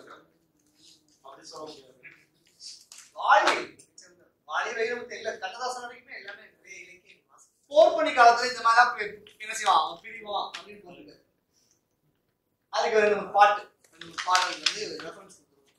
வாலி வாலி வைரம் தெரியல கண்ணதாசன் வரைக்குமே எல்லாமே நிறைய இலக்கியம் வாசி- போர் பண்ணி காலத்துல இந்த மாதிரி தான் என்ன செய்வான் அவன் பிரிவான் அப்படின்னு போட்டுருக்காரு அதுக்கு ரெண்டு மூணு பாட்டு ரெண்டு மூணு பாடல் வந்து ரெஃபரன்ஸ்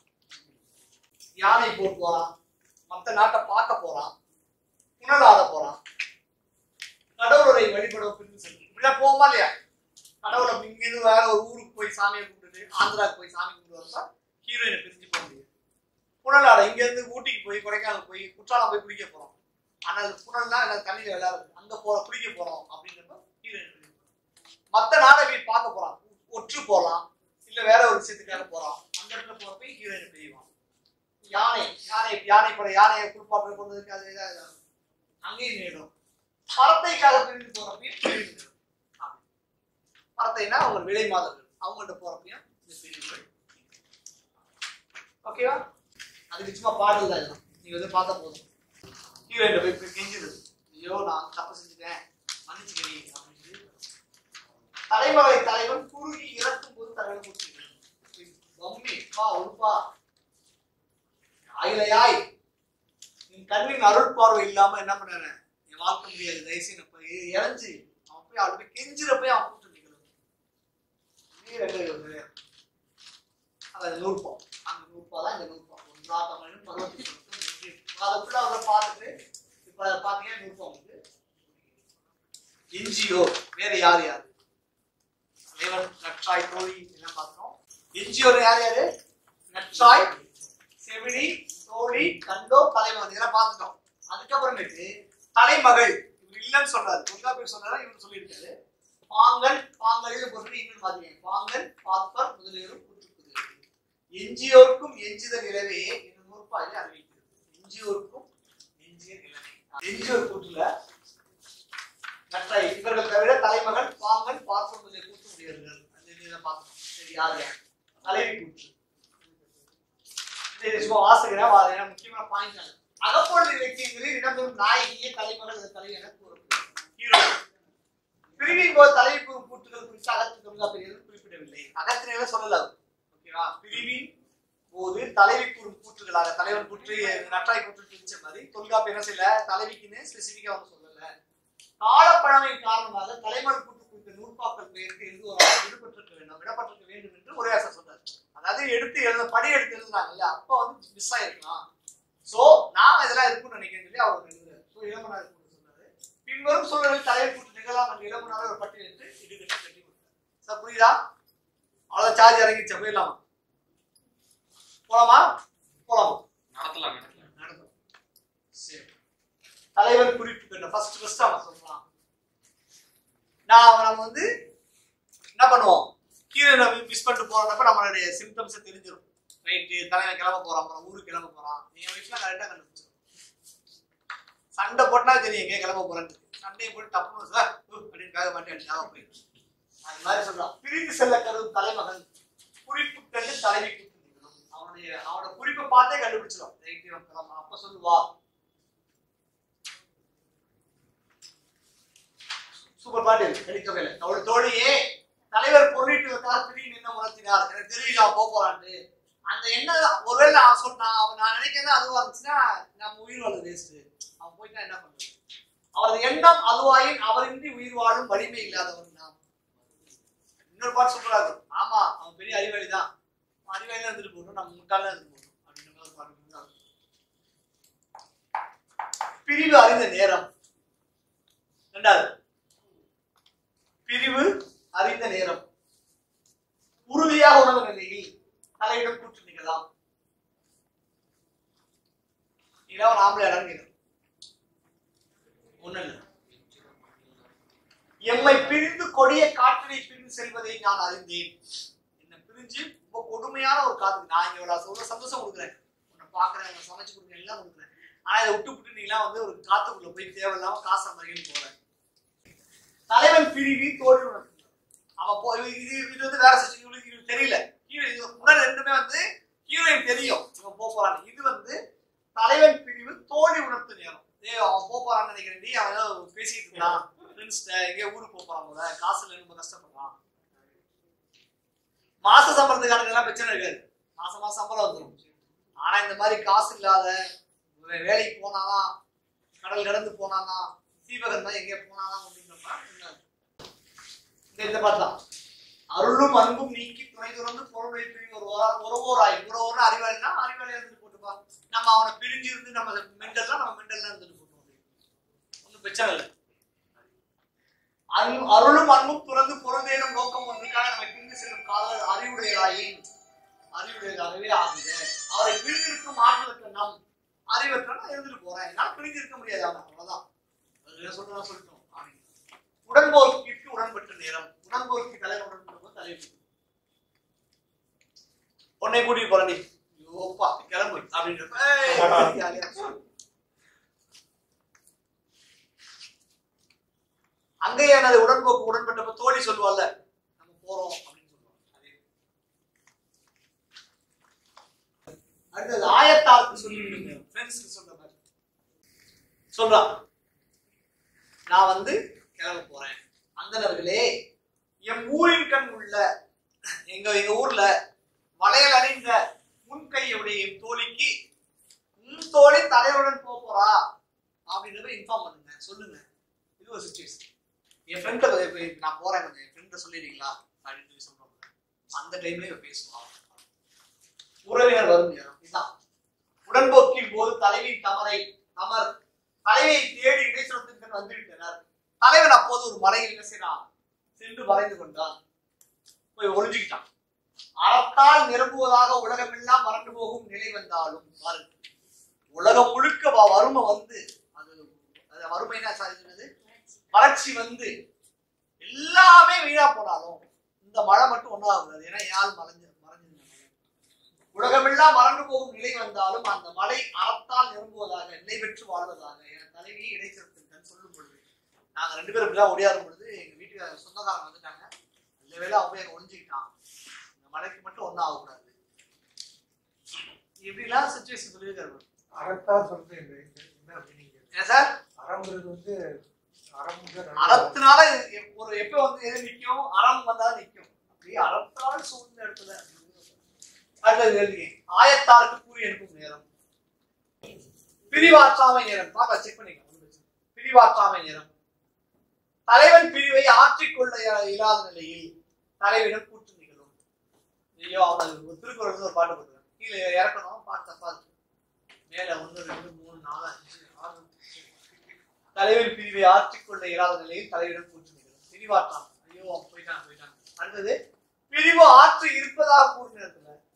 யானை போர் போறான் மத்த நாட்டை பார்க்க போறான் புனலாட போறான் கடவுளரை வழிபட பிரிந்து சொல்லி இப்படிலாம் போமா இல்லையா கடவுளை இங்கிருந்து வேற ஒரு ஊருக்கு போய் சாமியை கும்பிட்டுட்டு ஆந்திராவுக்கு போய் சாமி கும்பிட்டு வரப்ப ஹீரோயினை பிரிஞ்சு போக முடியும் புனலாட இங்க இருந்து ஊட்டிக்கு போய் கொடைக்கானல் போய் குற்றாலம் போய் குளிக்க போறோம் ஆனால் புனல்னா எனக்கு தண்ணியில விளையாடுது அங்க போற குளிக்க போறோம் அப்படின்றப்ப ஹீரோயின் பிரிஞ்சு போறோம். மத்த நாடை போய் பார்க்க போறான் ஒற்று போலாம் இல்ல வேற ஒரு விஷயத்துக்காக போறான் அந்த இடத்துல போறப்ப ஹீரோயின் பிரிவான் யானை யானை யானை படை யானையை குளிப்பாட்டு கொண்டு வந்து அது இதா இதா. அங்கேயும் நேரும் பரத்தைக்காக பிரிந்து போறப்பையும் பிரிந்து நேரும். அப்படி. பரத்தைனா அவங்க விலை மாதர்கள் அவங்கள்ட்ட போறப்பையும் இந்த பிரிவுகள் ஓகேவா அதுக்கு சும்மா பாடல் தான் இதெல்லாம் நீங்க வந்து பார்த்தா போதும் ஹீரோயின் போய் போய் கெஞ்சுது ஐயோ நான் தப்பு செஞ்சுட்டேன் மன்னிச்சுக்கடி அப்படின்னு சொல்லி தலைமலை தலைவன் குறுகி இறக்கும் போது தலைவன் கொடுத்துருக்கான் மம்மி பா உருப்பா ஆயிலையாய் என் கண்ணின் அருள் பார்வை இல்லாம என்ன பண்ணாரு என் வாழ்க்கை முடியாது தயவுசெய்து போய் இறஞ்சி அவன் போய் அவன் போய் கெஞ்சிறப்ப அவன் கூப்பிட்டு நிக்கணும் நீ ரெண்டு ஒரு அது நூறுப்பா அந்த நூறுப்பா தான் இந்த நூறுப்பா ஒன்றா தமிழ் பருவத்தி அதை ஃபுல்லா அவரை பார்த்துட்டு இப்ப அதை பார்த்தீங்கன்னா நூறுப்பா வந்து என்ஜிஓ வேற யார் யாரு தலைவன் நற்றாய் தோழி எல்லாம் பார்த்தோம் என்ஜிஓ யார் யாரு நற்றாய் செவிலி தோழி கண்டோ தலைவன் இதெல்லாம் பார்த்துட்டோம் அதுக்கப்புறமேட்டு தலைமகள் இவர் இல்லைன்னு சொல்றாரு துர்கா பேர் சொல்றாரு இவர் சொல்லியிருக்காரு பாங்கன் பாங்கல் பொருள் இன்னும் மாதிரி பாங்கன் பாத்பர் முதலியோரும் கூற்றுக்குது எஞ்சியோருக்கும் எஞ்சித நிலவே என்னும் நூற்பாயிலே அறிவிக்கிறது எஞ்சியோருக்கும் எஞ்சிய நிலவே எஞ்சியோர் கூற்றுல நற்றாய் இவர்கள் தவிர தலைமகன் பாங்கன் பாத்பர் முதலிய கூற்று முடியவர்கள் அந்த இதை பார்த்தோம் சரி யார் யார் தலைவி கூற்று இது சும்மா வாசிக்கிறேன் வா- ஏன்னா முக்கியமான பாயிண்ட் அது அகப்பொருள் இலக்கியங்களில் இடம்பெறும் நாயகியே தலைமகள் அல்லது தலைவி என கூறப்படுகிறது ஹீரோ பிரிவின் போது தலைவி கூறும் கூற்றுகள் குறித்து அகத்து தொல்காப்பியர்கள் குறிப்பிடவில்லை அகத்தினே சொல்லல அவர். ஓகேவா பிரிவின் போது தலைவி கூறும் கூற்றுகளாக தலைவன் கூற்று நற்றாய் கூற்று பிரிச்ச மாதிரி தொல்காப்பு என்ன செய்யல தலைவிக்குன்னு ஸ்பெசிபிக்கா வந்து சொல்லல காலப்பழமையின் காரணமாக தலைமகள் கூற்று குறித்த நூற்பாக்கள் பெயருக்கு எழுதுவதாக விடுபட்டிருக்க வேண்டும் விடப்பட்டிருக்க வேண்டும் என்று ஒரே ஆசை சொல்றாரு அதாவது எடுத்து எழுத படி எடுத்து எழுதுனாங்கல்ல அப்ப வந்து மிஸ் ஆயிருக்கலாம் சோ நான் இதெல்லாம் இருக்கும்னு நினைக்கிறேன் சொல்லி அவர் எழுதுறாரு சோ இளமனார் கூட்டு சொன்னாரு பின்வரும் சூழலில் தலைவர் கூட்டு நிகழலாம் என்று இளமனார் ஒரு பட்டியலிட்டு இடுகட்டி கட்டி கொடுத்தார் சார் புரியுதா அவ்வளவு சார்ஜ் இறங்கிச்சா போயிடலாமா போலாமா போலாமா நடத்தலாம் நடத்தலாம் நடக்கும் சரி தலைவர் குறிப்பு ஃபர்ஸ்ட் ஃபர்ஸ்ட் அவன் சொல்லலாம் நான் அவன் நம்ம வந்து என்ன பண்ணுவோம் கீழே மிஸ் பண்ணிட்டு போறப்ப நம்மளுடைய சிம்டம்ஸ் தெரிஞ்சிடும் ரைட்டு தலைவன் கிளம்ப போறான் அப்புறம் ஊருக்கு கிளம்ப போறான் நீங்க வீட்டுல கரெக்டா கண்டுபிடிச்சிடும் சண்டை போட்டா தெரியும் எங்க கிளம்ப போறேன்னு சண்டையை போட்டு டப்புனு சார் அப்படின்னு வேக மாட்டேன் அடிச்சாக போயிடும் அது மாதிரி சொல்றான் பிரிந்து செல்ல கருதும் தலைமகன் குறிப்பு கண்டு தலைவி கூப்பிட்டு அவனுடைய அவனோட குறிப்பை பார்த்தே கண்டுபிடிச்சிடும் ரைட்டு இவன் கிளம்புறான் அப்ப சொல்லுவா சூப்பர் பாட்டு கடிக்கவையில அவளோட தோழியே தலைவர் பொருளீட்டுவதற்காக திடீர்னு என்ன உணர்த்தினார் எனக்கு தெரியல அவன் போக போறான்ட்டு அந்த எண்ணம் ஒருவேளை நான் சொன்னான் அவன் நான் நினைக்கிறேன் அதுவா இருந்துச்சுன்னா நம்ம உயிர் வாழ்றது வேஸ்ட் அவன் போயிட்டா என்ன பண்றது அவரது எண்ணம் அதுவாயின் அவரின்றி உயிர் வாழும் வலிமை இல்லாதவன் நாம் இன்னொரு பாட்டு சொல்றாரு ஆமா அவன் பெரிய அறிவாளி தான் அறிவாளியா இருந்துட்டு போகணும் நம்ம முட்டாளா இருந்துட்டு போகணும் அப்படின்ற மாதிரி ஒரு பாட்டு சொல்றாரு. பிரிவு அறிந்த நேரம் ரெண்டாவது பிரிவு அறிந்த நேரம் உறுதியாக உணர்ந்த நிலையில் தலையிடம் கூற்று நிகழலாம் இதான் ஆம்பளை இடம் கேட்கும் ஒண்ணு இல்ல எம்மை பிரிந்து கொடிய காற்றினை பிரிந்து செல்வதை நான் அறிந்தேன் என்ன பிரிஞ்சு ரொம்ப கொடுமையான ஒரு காத்து நான் இங்க ஒரு சொல்ல சந்தோஷம் கொடுக்குறேன் உன்னை பாக்குறேன் உன்னை சமைச்சு கொடுக்குறேன் எல்லாம் கொடுக்குறேன் ஆனா இதை விட்டு விட்டு நீங்களாம் வந்து ஒரு காத்துக்குள்ள போய் தேவையில்லாம காசு சம்பாதிக்கணும் போறேன் தலைவன் பிரிவி தோல்வி உணர்த்துகிறான் அவன் போ இது இது இது வந்து வேற சுச்சுவேஷன் இவனுக்கு இது தெரியல ஹீரோ இது உடல் ரெண்டுமே வந்து ஹீரோயின் தெரியும் இவன் போக போறான் இது வந்து தலைவன் பிரிவு தோல்வி உணர்த்து நேரம் ஏய் அவன் போக போறான்னு நினைக்கிறேன் நீ அவன் ஏதோ பேசிட்டு இருக்கான் ஃப்ரெண்ட்ஸ்ட எங்கேயோ ஊருக்கு போக போறான் போல காசு இல்லைன்னு ரொம்ப கஷ்டப்படுறான் மாச சம்பளத்துக்காரங்க பிரச்சனை இருக்காது மாசம் மாசம் சம்பளம் வந்துடும் ஆனா இந்த மாதிரி காசு இல்லாத வே- வேலைக்கு போனாதான் கடல் கடந்து போனாதான் சீவகன் தான் எங்கே போனாதான் அப்படின்றப்ப என்ன? இந்த இந்த மாதிரி தான் அருளும் அன்பும் நீக்கி துணை துறந்து பொருள் வைத்து ஒரு உறவோராய் உறவோர் அறிவாளினா அறிவாளியா இருந்துட்டு போட்டுப்பா நம்ம அவனை பிரிஞ்சு இருந்து நம்ம மெண்டல்னா நம்ம மெண்டல்ல இருந்துட்டு போட்டோம் ஒன்றும் பிரச்சனை இல்லை அன்பு- அருளும் அன்பும் துறந்து பொருள் தேடும் நோக்கம் ஒன்றுக்காக நம்ம பிரிந்து செல்லும் காதல் அறிவுடையதாயின் அறிவுடையதாகவே ஆகுது அவரை பிரிந்திருக்கும் ஆற்றலுக்கு நம் அறிவற்ற நான் இருந்துட்டு போறேன் என்னால பிரிஞ்சு இருக்க முடியாது அவன் அவ்வளவுதான் அது என்ன சொல்றதா சொல்லிட்டோம் அப்படின்னு. உடன்போர்க்கிற்கு உடன்பட்ட நேரம் உடன்போர்க்கு தலைவர் உடன்படும் தலைவர் உன்னை கூட்டிட்டு போறேன் நீ ஐயோ ஒப்பா கிளம்பு அப்படின்றப்ப ஏய், ஜாலியா இருக்கு. அங்கேயே எனது உடன்போக்கு உடன்பட்டப்ப தோழி சொல்லுவாள்ல நம்ம போறோம் அப்படின்னு சொல்லுவாங்க அதே. அடுத்தது ஆயத்தாருக்கு சொல்லி ஃப்ரெண்ட்ஸ்க்கு சொல்ற மாதிரி சொல்றான் நான் வந்து கிளம்ப போறேன் அந்தனர்களே என் ஊரின் கண் உள்ள எங்க எங்க ஊர்ல வளையல் அணிந்த முன்கையுடைய என் தோழிக்கு உன் தோழி தலையுடன் போக போறா அப்படின்றத இன்ஃபார்ம் பண்ணுங்க சொல்லுங்க இது ஒரு சுச்சுவேஷன் என் ஃப்ரெண்ட நான் போறேன் கொஞ்சம் என் ஃப்ரெண்ட சொல்லிடுறீங்களா அப்படின்னு சொல்லி சொல்றோம் அந்த டைம்ல இவ பேசுவான் உறவினர் வரும் நேரம் இதுதான் உடன்போக்கின் போது தலைவியின் தமரை தமர் தலைவியை தேடி இடைச்சலத்திற்கு வந்துவிட்டனர் தலைவன் அப்போது ஒரு மலையில் என்ன செய்யறான் சென்று மறைந்து கொண்டான் போய் ஒளிஞ்சுக்கிட்டான் அறத்தால் நிரம்புவதாக உலகமெல்லாம் மறந்து போகும் நிலை வந்தாலும் பாரு உலகம் முழுக்க வ- வறுமை வந்து அது அது வறுமைனா சாதிக்கிறது வறட்சி வந்து எல்லாமே வீணா போனாலும் இந்த மழை மட்டும் ஒன்றாகக்கூடாது ஏன்னா யாழ் மறைஞ்சு மறைஞ்சிருந்த மழை உலகமெல்லாம் மறந்து போகும் நிலை வந்தாலும் அந்த மலை அறத்தால் நிரம்புவதாக நிலை பெற்று வாழ்வதாக என தலைவியை இடைச்செலுத்திருக்கேன் சொல்லும் பொழுது நாங்க ரெண்டு பேரும் இப்படிதான் ஒடியாரும் பொழுது எங்க வீட்டுக்கு சொந்தக்காரங்க வந்துட்டாங்க நல்ல வேளை அவன் போய் அங்க ஒளிஞ்சுக்கிட்டான் இந்த மலைக்கு மட்டும் ஒன்றும் ஆகக்கூடாது இப்படிலாம் சுச்சுவேஷன் சொல்லியிருக்காரு அறத்தா சொல்றது என்ன என்ன மீனிங் ஏன் சார் அறம்ங்கிறது வந்து அறம்ங்கிறது அறத்தினால எ- ஒரு எப்ப வந்து எது நிக்கும் அறம் வந்தா நிக்கும் அப்படியே அறத்தால் சூழ்ந்த இடத்துல அடுத்தது எழுதி ஆயத்தாருக்கு கூறி அனுப்பும் நேரம் பிரிவாற்றாமை நேரம் பார்க்க செக் பண்ணிக்கலாம் ஒண்ணும் பிரச்சனை இல்லை. பிரிவாற்றாமை நேரம் தலைவன் பிரிவை ஆற்றிக்கொள்ள இய- இயலாத நிலையில் தலைவனிடம் கூட்டு நிகழும் ஐயோ அவனுக்கு ஒரு திருக்குறள் வந்து ஒரு பாட்டு போட்டுருக்கான் கீழே இறக்கணும் பாட்டு தப்பா இருக்கு மேல ஒன்று ரெண்டு மூணு நாலு அஞ்சு ஆறு தலைவன் பிரிவை ஆற்றிக்கொள்ள இயலாத நிலையில் தலைவரிடம் கூட்டு நிகழும் பிரிவாற்றான் ஐயோ அவன் போயிட்டான் போயிட்டான் அடுத்தது பிரிவு ஆற்று இருப்பதாக கூறின இடத்துல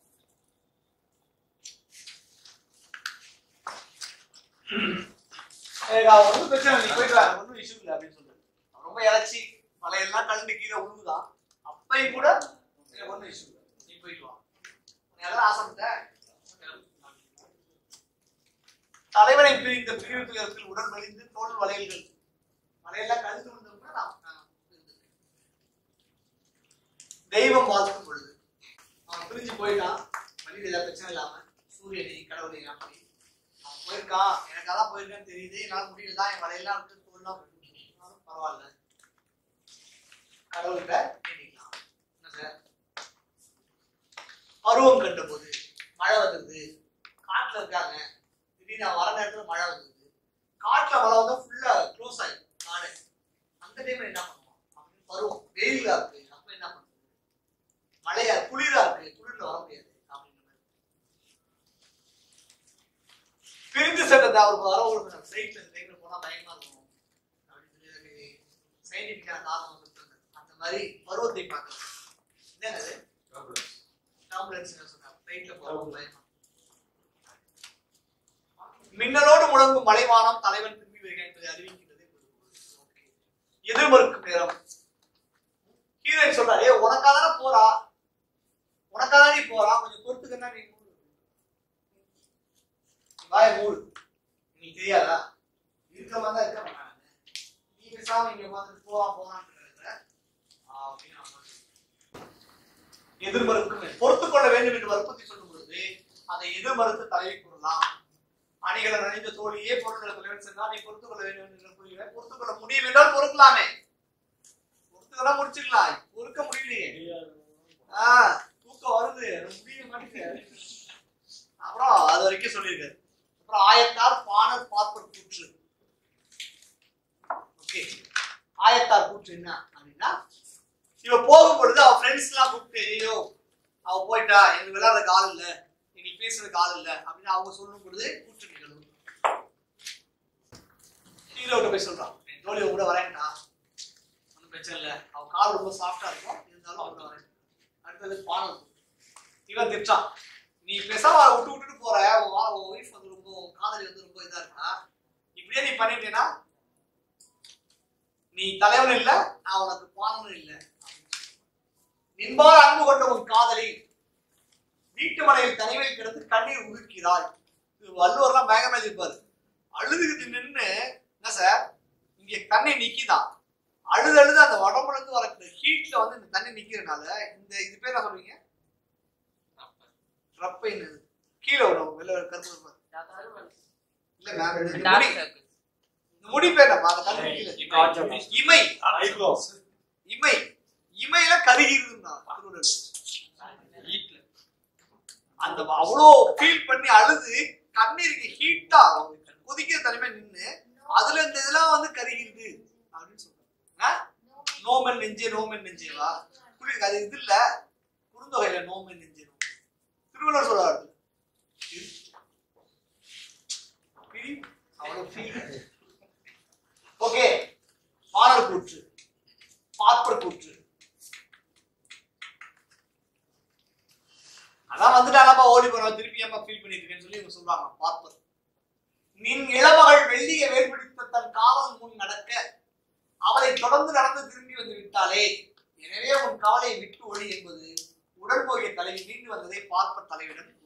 எனக்கு அவன் ஒன்றும் பிரச்சனை இல்லை, நீ போயிட்டு வா ஒன்றும் இஷ்யூ இல்லை அப்படின்னு சொல்லுது அவன் ரொம்ப இறச்சி மலையெல்லாம் கலந்து கீழே உழுவுதான் அப்பையும் கூட எனக்கு ஒன்றும் இஷ்யூ இல்லை நீ போயிட்டு வா நீ எல்லாம் ஆசைப்பட்ட தலைவனை பிரிந்த பிரிவு துயரத்தில் உடல் மலிந்து தோல் வளையல்கள் வளையெல்லாம் கழுத்து விழுந்தோம்னா நான் நான் இருந்திருக்கேன். தெய்வம் வாழ்த்தும் பொழுது அவன் பிரிஞ்சு போயிட்டான் வழியில் ஏதாவது பிரச்சனை இல்லாம சூரியனை கடவுளை அப்படி அவன் போயிருக்கான் எனக்கு அதான் போயிருக்கான்னு தெரியுது என்னால முடியல தான் என் வலையெல்லாம் விட்டு தோல்லாம் போயிட்டு பரவாயில்ல கடவுள்கிட்ட வேண்டிக்கலாம் என்ன சார் பருவம் கண்ட போது மழை வந்தது காட்டுல இருக்காங்க திடீர்னு அவன் வர நேரத்துல மழை வந்தது காட்டுல மழை வந்தா ஃபுல்லா க்ளோஸ் ஆயிடும் காடு அந்த டைம்ல என்ன பண்ணுவோம் அப்படின்னு பருவம் வெயிலா இருக்கு அப்ப என்ன பண்ணுறது மழையா குளிரா இருக்கு குளிர்ல வர முடியாது அப்படின்ற மாதிரி பிரிந்து சென்றது அவருக்கு வர ஒரு சைட்ல டைம்ல போனா பயமா இருக்கும் அப்படின்னு சொல்லி சயின்டிபிக்கான காரணம் சொல்றாங்க அந்த மாதிரி பருவத்தை பார்க்கறது என்னது ஆம்புலன்ஸ் சொன்னாங்க ஃப்ளைட்ல போறவங்க பயமா மின்னலோடு முழங்கும் மலைவானம் தலைவன் திரும்பி வருகிறான் என்பதை அறிவிக்கிறது ஓகே எதிர்மறுக்கும் நேரம் ஹீரோயின் சொல்றாரு "ஏய், உனக்கா தானே போறா உனக்கா நீ போறா கொஞ்சம் பொறுத்துக்கன்னா நீ மூடு நீ வாய மூடு நீ தெரியாதா இருக்க மாதிரி தான் இருக்க மாட்டாங்க நீ பேசாம இங்க உட்காந்துட்டு போவா போறான்னு அப்படின்னு அவன் சொல்றான். எதிர்மறுக்கும் பொறுத்துக் கொள்ள வேண்டும் என்று வற்புறுத்தி சொல்லும் பொழுது அதை எதிர்மறுத்து தலைவி கூறலாம் அணிகளை நனைந்த தோழியே பொருட்களை தலைவன் சொன்னா நீ பொறுத்துக் கொள்ள வேண்டும் என்று கூறுகிறார் பொறுத்துக் கொள்ள முடியும் என்றால் பொறுக்கலாமே பொறுத்துக்கலாம் முடிச்சுக்கலாம் பொறுக்க முடியலையே ஆஹ் தூக்கம் வருது முடிய மாட்டேங்குது அப்புறம் அது வரைக்கும் சொல்லியிருக்காரு அப்புறம் ஆயத்தார் பாணர் பார்ப்பர் கூற்று ஓகே ஆயத்தார் கூற்று என்ன அப்படின்னா இவ போகும் பொழுது அவ ஃப்ரெண்ட்ஸ் எல்லாம் கூப்பிட்டு ஐயோ அவ போயிட்டா எங்களுக்கு விளையாடுறதுக்கு ஆள் இல்ல எங்களுக்கு பேசுறதுக்கு ஆள் இல்ல அப்படின்னு அவங்க சொல்லும் பொழுது கூற்று நிகழும் ஹீரோட்ட போய் சொல்றான் என் தோழி உன் கூட வரேன்டா ஒன்றும் பிரச்சனை இல்லை அவ கால் ரொம்ப சாஃப்டா இருக்கும் இருந்தாலும் அவ கூட வரேன் அடுத்தது பானம் இவன் திட்டான் நீ பேசாம அவளை விட்டு விட்டுட்டு போற உன் வா- உன் ஒய்ஃப் வந்து ரொம்ப உன் காதலி வந்து ரொம்ப இதா இருக்கா இப்படியே நீ பண்ணிட்டேன்னா நீ தலைவன் இல்ல நான் உனக்கு பானனும் இல்ல நின்பால் அன்பு கொண்ட உன் காதலி வீட்டு மனையில் தனிமையில் கிடந்து கண்ணீர் உருக்கிறாள் இது வள்ளுவர்லாம் மேகமே இருப்பாரு அழுதுகிட்டு நின்னு என்ன சார் இங்க தண்ணி நிக்கிதான் அழுது அழுது அந்த உடம்புல இருந்து வரக்கூடிய ஹீட்ல வந்து இந்த தண்ணி நிக்கிறதுனால இந்த இது பேர் என்ன சொல்றீங்க ரப்பைன்னு கீழே வரும் வெளில கருப்பு இருப்பாரு. இல்ல மேம் இந்த முடி இந்த முடி பேர் என்னப்பா அந்த கண்ணு கீழே காய்ச்சல். இமை ஐப்ரோ இமை இமையில கருகிருதுன்னா திருவள்ளுவர். அந்த அவ்வளோ ஃபீல் பண்ணி அழுது கண்ணீருக்கு ஹீட்டா கொதிக்கிற தனிமை நின்னு அதுல இந்த இதெல்லாம் வந்து கருகிருது அப்படின்னு சொல்றாங்க நோமன் நெஞ்சே நோமன் நெஞ்சேவா புரியுது அது இது இல்ல குறுந்தொகையில நோமன் நெஞ்சே நோமன். திருவள்ளுவர் சொல்றாரு அவ்வளவு ஃபீல் ஓகே மாணவர் கூற்று பார்ப்பர் கூற்று அதான் வந்துட்டாலப்பா ஓடி போறோம் திருப்பி அம்மா ஃபீல் பண்ணிட்டு இருக்கேன்னு சொல்லி இவங்க சொல்றாங்க பார்ப்பர் நின் இளமகள் வெள்ளிய வேல்பிடித்த தன் காவலன் முன் நடக்க அவளை தொடர்ந்து நடந்து திரும்பி வந்து விட்டாளே எனவே உன் கவலையை விட்டு ஒளி என்பது உடல் போகிய தலைவி மீண்டு வந்ததை பார்ப்பர் தலைவிடம்